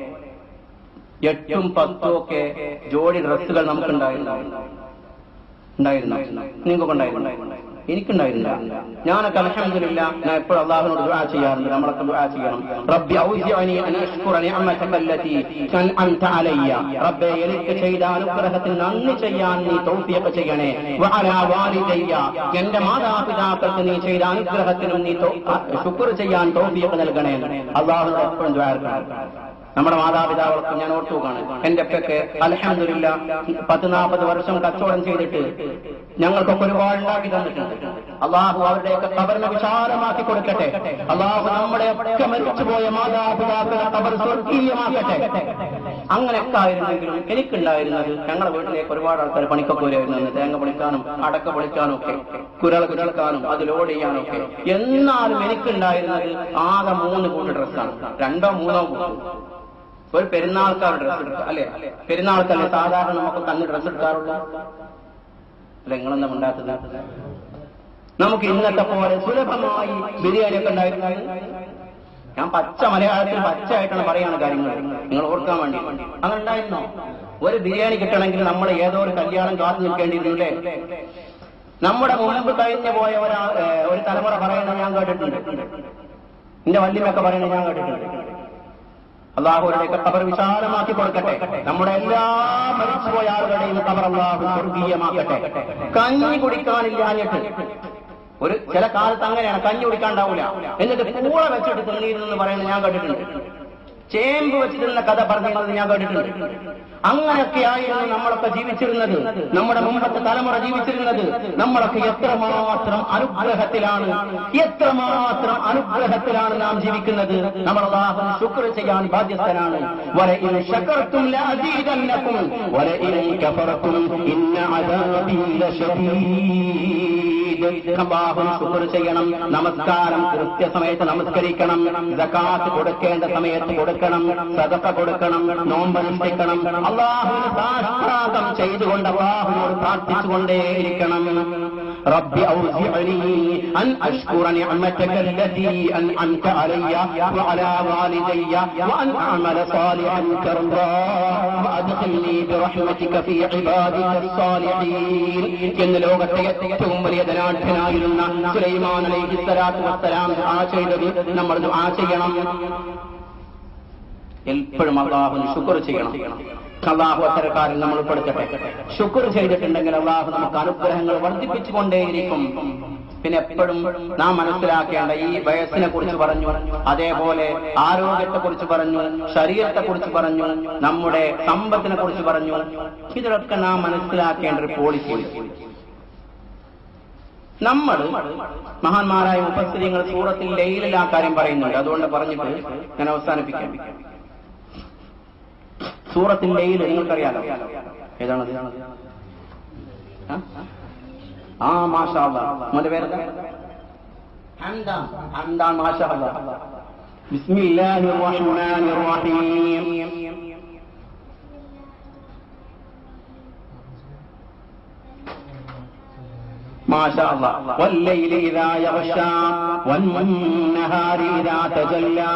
എട്ടും പത്തും ഒക്കെ ജോഡി ഡ്രസ്സുകൾ നമുക്കുണ്ടായിരുന്നു ഉണ്ടായിരുന്നു നിങ്ങൾക്കൊക്കെ ഉണ്ടായിരുന്നു എനിക്കുണ്ടായിരുന്നില്ല ഞാനൊക്കെ അൽഹംദുലില്ല ഞാൻ എപ്പോഴും അള്ളാഹുനോട് ദുആ ചെയ്യാറുണ്ട് നമ്മളൊക്കെ ദുആ ചെയ്യണം റബ്ബി ഔസിഅനി അൻ അഷ്കുറ നിഅമതക അല്ലതി അൻഅംത അലയ്യ റബ്ബേ എനിക്ക് ചെയ്ത അനുഗ്രഹത്തിന് നന്ദി ചെയ്യാൻ നീ തൗഫീഖ് ചെയ്യണേ വഅലാ വാലിദയ്യ എന്റെ മാതാപിതാക്കൾക്ക് നീ ചെയ്ത അനുഗ്രഹത്തിനും നീ ശുക്ർ ചെയ്യാൻ തൗഫീഖ് നൽകണേ അള്ളാഹുനോട് എപ്പോഴും ദുആ ചെയ്യണം നമ്മുടെ മാതാപിതാക്കൾക്ക് ഞാൻ ഓർത്തു നോക്കാണ് എന്റെ അപ്പൊക്കെ അലഹമില്ല പത്ത് നാൽപ്പത് വർഷം കച്ചവടം ചെയ്തിട്ട് ഞങ്ങൾക്കൊക്കെ ഒരുപാട് ഉണ്ടാക്കി തന്നിട്ടുണ്ട് അള്ളാഹു അവരുടെയൊക്കെ കബറിനെ വിശാലമാക്കി കൊടുക്കട്ടെ അള്ളാഹു നമ്മുടെ ഒക്കെ മരിച്ചുപോയ മാതാപിതാക്കളെ കബർ സ്വർഗീയമാക്കട്ടെ അങ്ങനെയൊക്കെ ആയിരുന്നെങ്കിലും എനിക്കുണ്ടായിരുന്നത് ഞങ്ങളുടെ വീട്ടിലേക്ക് ഒരുപാട് ആൾക്കാർ പണിക്കൊക്കെ വരുമായിരുന്നു തേങ്ങ പൊളിക്കാനും അടക്ക പൊളിക്കാനും ഒക്കെ കുരൾ കുരൾക്കാനും അത് ലോഡ് ചെയ്യാനും ഒക്കെ എന്നാലും എനിക്കുണ്ടായിരുന്നത് ആകെ മൂന്ന് കൂട്ട് ഡ്രസ്സാണ് രണ്ടോ മൂന്നോ കൂട്ട് ഒരു പെരുന്നാൾക്കാർ ഡ്രസ് എടുക്കുക അല്ലെ പെരുന്നാൾക്കല്ലേ സാധാരണ നമുക്ക് കണ്ണ് ഡ്രസ് എടുക്കാറുള്ളൂ അല്ല നിങ്ങളെന്താ ഉണ്ടാക്കുന്നത് നമുക്ക് ഇന്നത്തെ പോലെ സുലഭമായി ബിരിയാണി ഒക്കെ ഉണ്ടായിരുന്നത് ഞാൻ പച്ച മലയാളത്തിൽ പച്ചയായിട്ടാണ് പറയാണ് കാര്യങ്ങൾ നിങ്ങൾ ഓർക്കാൻ വേണ്ടി അങ്ങനെ ഉണ്ടായിരുന്നോ ഒരു ബിരിയാണി കിട്ടണമെങ്കിൽ നമ്മൾ ഏതോ ഒരു കല്യാണം കാത്തു നിൽക്കേണ്ടിയിരുന്നില്ലേ നമ്മുടെ മുമ്പ് കഴിഞ്ഞു പോയ ഒരാൾ ഒരു തലമുറ പറയുന്നത് ഞാൻ കേട്ടിട്ടുണ്ട് എന്റെ വല്യമ്മയൊക്കെ പറയുന്നത് ഞാൻ കേട്ടിട്ടുണ്ട് അള്ളാഹുവിന്റെ കബർ വിശാലമാക്കി കൊടുക്കട്ടെ നമ്മുടെ എല്ലാ മരിച്ചുപോയ ആളുകളുടെയും കബർ അള്ളാഹു സ്വർഗീയമാക്കട്ടെ കഞ്ഞി കുടിക്കാനില്ലാഞ്ഞിട്ട് ഒരു ചില കാലത്ത് അങ്ങനെയാണ് കഞ്ഞി കുടിക്കാണ്ടാവൂല എന്നിട്ട് പൂള വെച്ചിട്ട് തിന്നിരുന്നെന്ന് പറയുന്നത് ഞാൻ കേട്ടിട്ടുണ്ട് ചേമ്പ് വെച്ചിരുന്ന കഥ പറഞ്ഞിരുന്നത് ഞാൻ കേട്ടിട്ടുണ്ട് അങ്ങനെയൊക്കെ ആയിരുന്നു നമ്മളൊക്കെ ജീവിച്ചിരുന്നത് നമ്മുടെ മുമ്പത്തെ തലമുറ ജീവിച്ചിരുന്നത് നമ്മളൊക്കെ എത്രമാത്രം അനുഗ്രഹത്തിലാണ് എത്രമാത്രം അനുഗ്രഹത്തിലാണ് നാം ജീവിക്കുന്നത് നമ്മൾ അള്ളാഹു ശുക്ർ ചെയ്യാൻ ബാധ്യസ്ഥനാണ് വലഇൻ ശകർത്തും ലഅസീദന്നകും വലഇൻ കഫറതും ഇന്ന അദാബി ലശദീദ് അള്ളാഹു ശുക്ർ ചെയ്യണം നമസ്കാരം കൃത്യസമയത്ത് നമസ്കരിക്കണം സകാത്ത് കൊടുക്കേണ്ട സമയത്ത് കൊടുക്കണം സദക്ക കൊടുക്കണം നോമ്പനുഷ്ഠിക്കണം അള്ളാഹുവിന് സാഷ്ടാകം ചെയ്തുകൊണ്ട് അള്ളാഹുവിനോട് പ്രാർത്ഥിച്ചുകൊണ്ടേയിരിക്കണം റബ്ബി ഔസിഅനി അൻ അഷ്കുറ നിഅമതക التي أنعمت علي وعلى والدي وأن أعمل صالحا ترضاه وأدخلني برحمتك في عبادك الصالحين എന്ന് ലോകത്തെ ഏറ്റവും വലിയ ധനാഠ്യനായിരുന്ന സുലൈമാൻ അലൈഹി സ്വലാത്തു വസ്സലാം ദുആ ചെയ്തത് നമ്മൾ ദുആ ചെയ്യണം എപ്പോഴും അള്ളാഹുവിന് ശുക്ർ ചെയ്യണം അള്ളാഹു അത്തരക്കാരിൽ നമ്മൾ ഉൾപ്പെടുത്തട്ടെ ശുക്ർ ചെയ്തിട്ടുണ്ടെങ്കിൽ അള്ളാഹു നമുക്ക് അനുഗ്രഹങ്ങൾ വർദ്ധിപ്പിച്ചുകൊണ്ടേയിരിക്കും പിന്നെ എപ്പോഴും നാം മനസ്സിലാക്കേണ്ട ഈ വയസ്സിനെ കുറിച്ച് പറഞ്ഞു അതേപോലെ ആരോഗ്യത്തെ കുറിച്ച് പറഞ്ഞു ശരീരത്തെ കുറിച്ച് പറഞ്ഞു നമ്മുടെ സമ്പത്തിനെ കുറിച്ച് പറഞ്ഞു ഇതിലൊക്കെ നാം മനസ്സിലാക്കേണ്ട ഒരു പോളിസി നമ്മൾ മഹാന്മാരായ മുപ്പത്തിരിങ്ങൾ സൂറത്തിൽ ലൈലിൽ ആ കാര്യം പറയുന്നുണ്ട് അതുകൊണ്ട് പറഞ്ഞിട്ട് ഞാൻ അവസാനിപ്പിക്കാം സൂറത്തിൽ ലൈൽ നിങ്ങൾക്കറിയാലോ ഏതാണത് ആ? ആ മാഷാ മോന്റെ പേരെന്താ ഹംദാൻ ഹംദാൻ മാഷാ ബിസ്മില്ലാഹിർ റഹ്മാനിർ റഹീം ما شاء الله والليل إذا يغشى والنهار إذا تجلى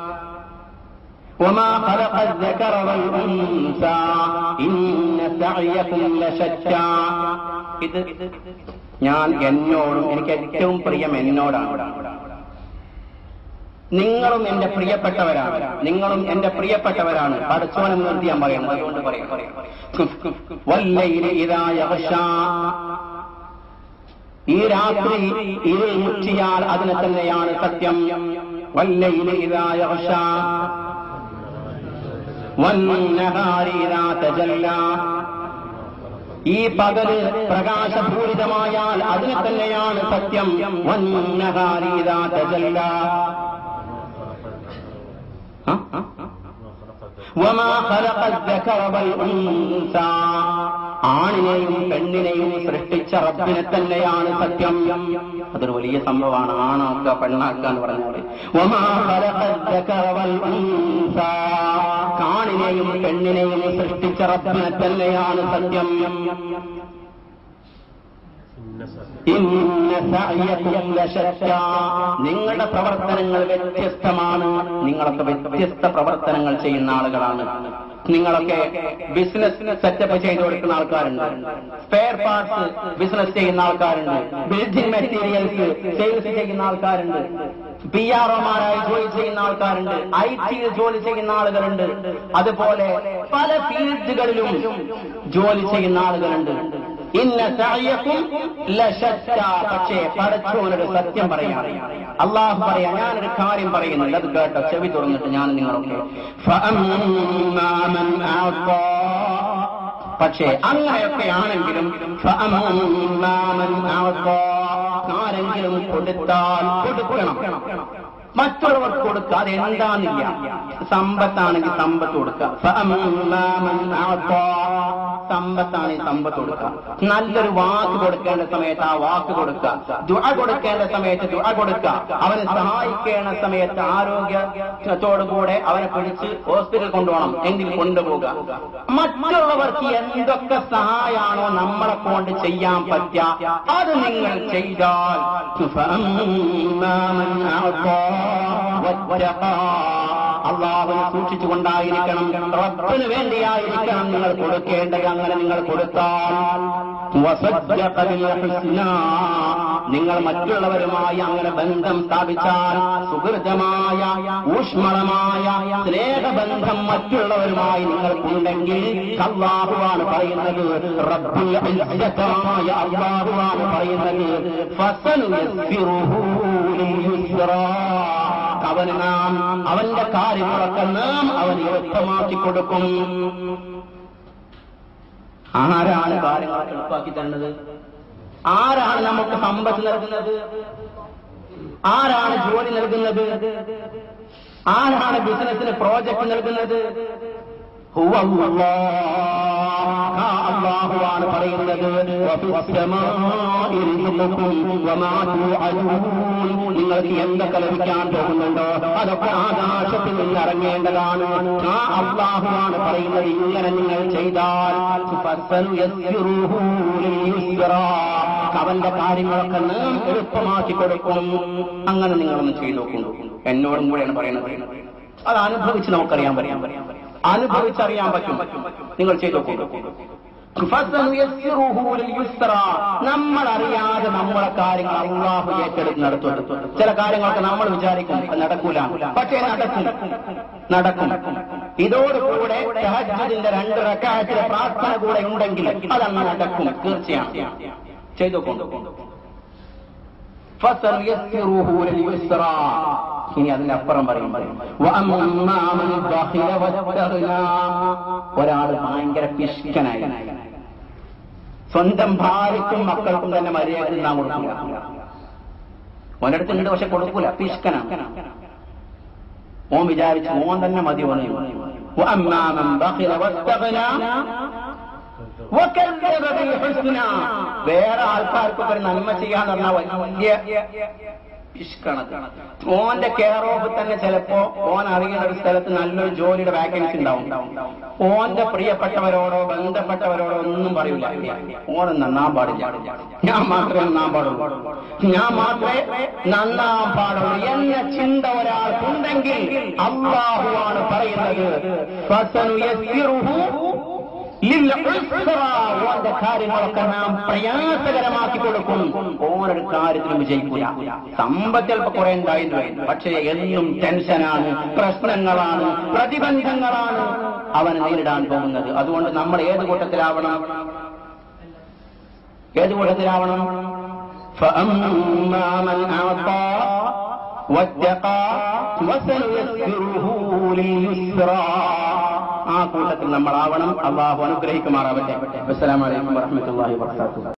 وما خلق الذكر والأنثى إن سعيكم لشتى ഇത് ഞാൻ എന്നോടും എനിക്ക് ഏറ്റവും പ്രിയം എന്നോടാണ് നിങ്ങളും എന്റെ പ്രിയപ്പെട്ടവരാണ് നിങ്ങളും എന്റെ പ്രിയപ്പെട്ടവരാണ് പഠിച്ചോനെന്ന് നിർത്തി ഞാൻ പറയുന്നത് അതുകൊണ്ട് പറയാം വല്ലയിലെ ഇതായ ഈ രാത്രി ഇരുൾ മുറ്റിയാൽ അതിനെ തന്നെയാണ് സത്യം വല്ലയിലെ ഇതായ ഈ പകല് പ്രകാശപൂരിതമായാൽ അതിനെ തന്നെയാണ് സത്യം വന്നഹാരീതാ തജല്ല وما خلق الذكر والأنثى ആണിനെയും പെണ്ണിനെയും സൃഷ്ടിച്ച റബ്ബിനെ തന്നെയാണ് സത്യം അതൊരു വലിയ സംഭവമാണ് ആണാക്കുക പെണ്ണാക്കുക എന്ന് പറഞ്ഞാൽ وما خلق الذكر والأنثى ആണിനെയും പെണ്ണിനെയും സൃഷ്ടിച്ച റബ്ബിനെ തന്നെയാണ് സത്യം ഇന്ന സഅയകും ലശത്താ. നിങ്ങളുടെ പ്രവർത്തനങ്ങൾ വ്യത്യസ്തമാണ് നിങ്ങളൊക്കെ വ്യത്യസ്ത പ്രവർത്തനങ്ങൾ ചെയ്യുന്ന ആളുകളാണ് നിങ്ങളൊക്കെ ബിസിനസ് സെറ്റപ്പ് ചെയ്തു കൊടുക്കുന്ന ആൾക്കാരുണ്ട് സ്പെയർ പാർട്സ് ബിസിനസ് ചെയ്യുന്ന ആൾക്കാരുണ്ട് ബിൽഡിംഗ് മെറ്റീരിയൽസ് സെയിൽസ് ചെയ്യുന്ന ആൾക്കാരുണ്ട് പി ആർ ഒമാരായി ജോലി ചെയ്യുന്ന ആൾക്കാരുണ്ട് ഐ ടിയിൽ ജോലി ചെയ്യുന്ന ആളുകളുണ്ട് അതുപോലെ പല ഫീൽഡുകളിലും ജോലി ചെയ്യുന്ന ആളുകളുണ്ട് ഇന്ന സഅയക്കും ലശത്താ. പക്ഷേ പടച്ചോനൊരു സത്യം പറയാം അള്ളാഹു പറയാ ഞാനൊരു കാര്യം പറയുന്നുണ്ട് അത് കേട്ടോ ചെവി തുറന്നിട്ട് ഞാൻ നിങ്ങളൊക്കെ ഫഅമ്മാ മൻ അഅതാ. പക്ഷേ അങ്ങനെയൊക്കെ ആണെങ്കിലും ഫഅമ്മാ മൻ അഅതാ. ആരെങ്കിലും കൊടുത്താൽ കൊടുക്കണം മറ്റുള്ളവർക്ക് കൊടുക്കുക അത് എന്താന്നില്ല സമ്പത്താണെങ്കിൽ സമ്പത്ത് കൊടുക്കുക ഫഅമ്മാ മൻ അഅതാ. സമ്പത്താണെങ്കിൽ സമ്പത്ത് കൊടുക്കുക നല്ലൊരു വാക്ക് കൊടുക്കേണ്ട സമയത്ത് ആ വാക്ക് കൊടുക്കുക ദുആ കൊടുക്കേണ്ട സമയത്ത് ദുആ കൊടുക്കുക അവനെ സഹായിക്കേണ്ട സമയത്ത് ആരോഗ്യത്തോടുകൂടെ അവനെ പിടിച്ച് ഹോസ്പിറ്റലിൽ കൊണ്ടുപോകണം എങ്കിൽ കൊണ്ടുപോകുക മറ്റുള്ളവർക്ക് എന്തൊക്കെ സഹായമാണോ നമ്മളെ കൊണ്ട് ചെയ്യാൻ പറ്റുക അത് നിങ്ങൾ ചെയ്താൽ فأما من أعطى واتقى അള്ളാഹുവിനെ സൂക്ഷിച്ചുകൊണ്ടായിരിക്കണം റബ്ബിന് വേണ്ടിയായിരിക്കണം നിങ്ങൾ കൊടുക്കേണ്ടത് അങ്ങനെ നിങ്ങൾ കൊടുത്താൽ വസദ്ദഖ ബിൽ ഹുസ്നാ. നിങ്ങൾ മറ്റുള്ളവരുമായി അങ്ങനെ ബന്ധം സ്ഥാപിച്ചാൽ സുഹൃതമായ ഊഷ്മളമായ സ്നേഹബന്ധം മറ്റുള്ളവരുമായി നിങ്ങൾക്കുണ്ടെങ്കിൽ അള്ളാഹുവാണ് പറയുന്നത് റബ്ബുൽ ഇസ്സത്തായ അള്ളാഹുവാണ് പറയുന്നത് ഫസനുയസ്സിറുഹു ലിൽയുസ്റാ. അവന് നാം അവന്റെ കാര്യങ്ങളൊക്കെ നാം അവന് എളുപ്പമാക്കി കൊടുക്കും ആരാണ് കാര്യങ്ങൾ എളുപ്പാക്കി തരുന്നത് ആരാണ് നമുക്ക് സമ്പത്ത് നൽകുന്നത് ആരാണ് ജോലി നൽകുന്നത് ആരാണ് ബിസിനസ്സിന് പ്രോജക്റ്റ് നൽകുന്നത് ഹുവ അല്ലാഹ്. ആ അല്ലാഹുവാണ് പറയുന്നത് വഫിസ്സമാഇ റിസ്ഖുക്കും വമാ തുഅദൂൻ. നിങ്ങൾക്ക് എന്തൊക്കെ ലഭിക്കാൻ പോകുന്നുണ്ടോ അതൊക്കെ ആകാശത്തിൽ നിന്ന് ഇറങ്ങേണ്ടതാണ് ആ അള്ളാഹുവാണ് പറയുന്നത് ഇങ്ങനെ നിങ്ങൾ ചെയ്താൽ ഫസനുയസ്സിറുഹു ലിൽയുസ്റാ. അവന്റെ കാര്യങ്ങളൊക്കെ നാം എളുപ്പമാക്കി കൊടുക്കും അങ്ങനെ നിങ്ങളൊന്ന് ചെയ്തു നോക്കുന്നു എന്നോടും കൂടെയാണ് പറയുന്നത് അത് അനുഭവിച്ച് നമുക്കറിയാൻ പറയാൻ പറയാം അനുഭവിച്ചറിയാൻ പറ്റും നിങ്ങൾ ചെയ്തു നോക്കുന്നു ഫസനുയസ്സിറുഹു ലിൽയുസ്റാ. നമ്മൾ അറിയാതെ നമ്മളെ കാര്യങ്ങൾ അള്ളാഹു ഏറ്റെടുത്ത് നടത്തും ചില കാര്യങ്ങളൊക്കെ നമ്മൾ വിചാരിക്കും അത് നടക്കൂല പക്ഷേ നടക്കും നടക്കും ഇതോടുകൂടെ തഹജ്ജുദിന്റെ രണ്ട് റക്കായത്തിലെ പ്രാർത്ഥന കൂടെ ഉണ്ടെങ്കിൽ അതങ്ങ് നടക്കും തീർച്ചയാണ് ചെയ്തു فسنيسره لليسرى ഇനി അതിനപ്പുറം പറയും وأما من بخل واستغنى ഒരാൾ ഭയങ്കര പിഷ്കനായി സ്വന്തം ഭാര്യയ്ക്കും മക്കൾക്കും തന്നെ മര്യാദ തിന്നാൻ കൊടുക്കില്ല ഓൻ്റെ അടുത്ത് ഉണ്ട് പക്ഷെ കൊടുക്കൂല പിഷ്കനാണ് ഓൻ വിചാരിച്ചു ഓൻ തന്നെ മതി ഓനെ وأما من بخل واستغنى وكذب بالحسنى വേറെ ആൾക്കാർക്ക് ഒരു നന്മ ചെയ്യാന്ന് പറഞ്ഞാൽ വലിയ ഇഷ്കണത് ഓന്റെ കെയർ ഓഫ് തന്നെ ചിലപ്പോ ഓൻ അറിയുന്ന ഒരു സ്ഥലത്ത് നല്ലൊരു ജോലിയുടെ വാക്കൻസി ഉണ്ടാവും ഓന്റെ പ്രിയപ്പെട്ടവരോടോ ബന്ധപ്പെട്ടവരോടോ ഒന്നും പറയൂല ഓൻ നന്നാൻ പാടില്ല ഞാൻ മാത്രമേ നന്നാൻ പാടുള്ളൂ ഞാൻ മാത്രമേ നന്നാൻ പാടുള്ളൂ എന്ന ചിന്ത ഒരാൾക്കുണ്ടെങ്കിൽ അള്ളാഹുവാണ് പറയുന്നത് ഫസനുയസ്സിറുഹു ഓന്റെ കാര്യങ്ങളൊക്കെ നാം പ്രയാസകരമാക്കി കൊടുക്കും ഓനൊരു കാര്യത്തിലും വിജയിക്കൂല സമ്പത്ത് ചിലപ്പോ കുറെ ഉണ്ടായിരുന്നു പക്ഷേ എന്നും ടെൻഷനാണ് പ്രശ്നങ്ങളാണ് പ്രതിബന്ധങ്ങളാണ് അവൻ നേരിടാൻ പോകുന്നത് അതുകൊണ്ട് നമ്മൾ ഏത് കൂട്ടത്തിലാവണം ഏത് കൂട്ടത്തിലാവണം فأما من أعطى واتقى وسنيسره لليسرى ആ കൂട്ടത്തിൽ നമ്മളാവണം അള്ളാഹു അനുഗ്രഹിക്കുമാറാവട്ടെ അസ്സലാമലൈക്കും വറഹമത്തല്ലാഹി വാത്തു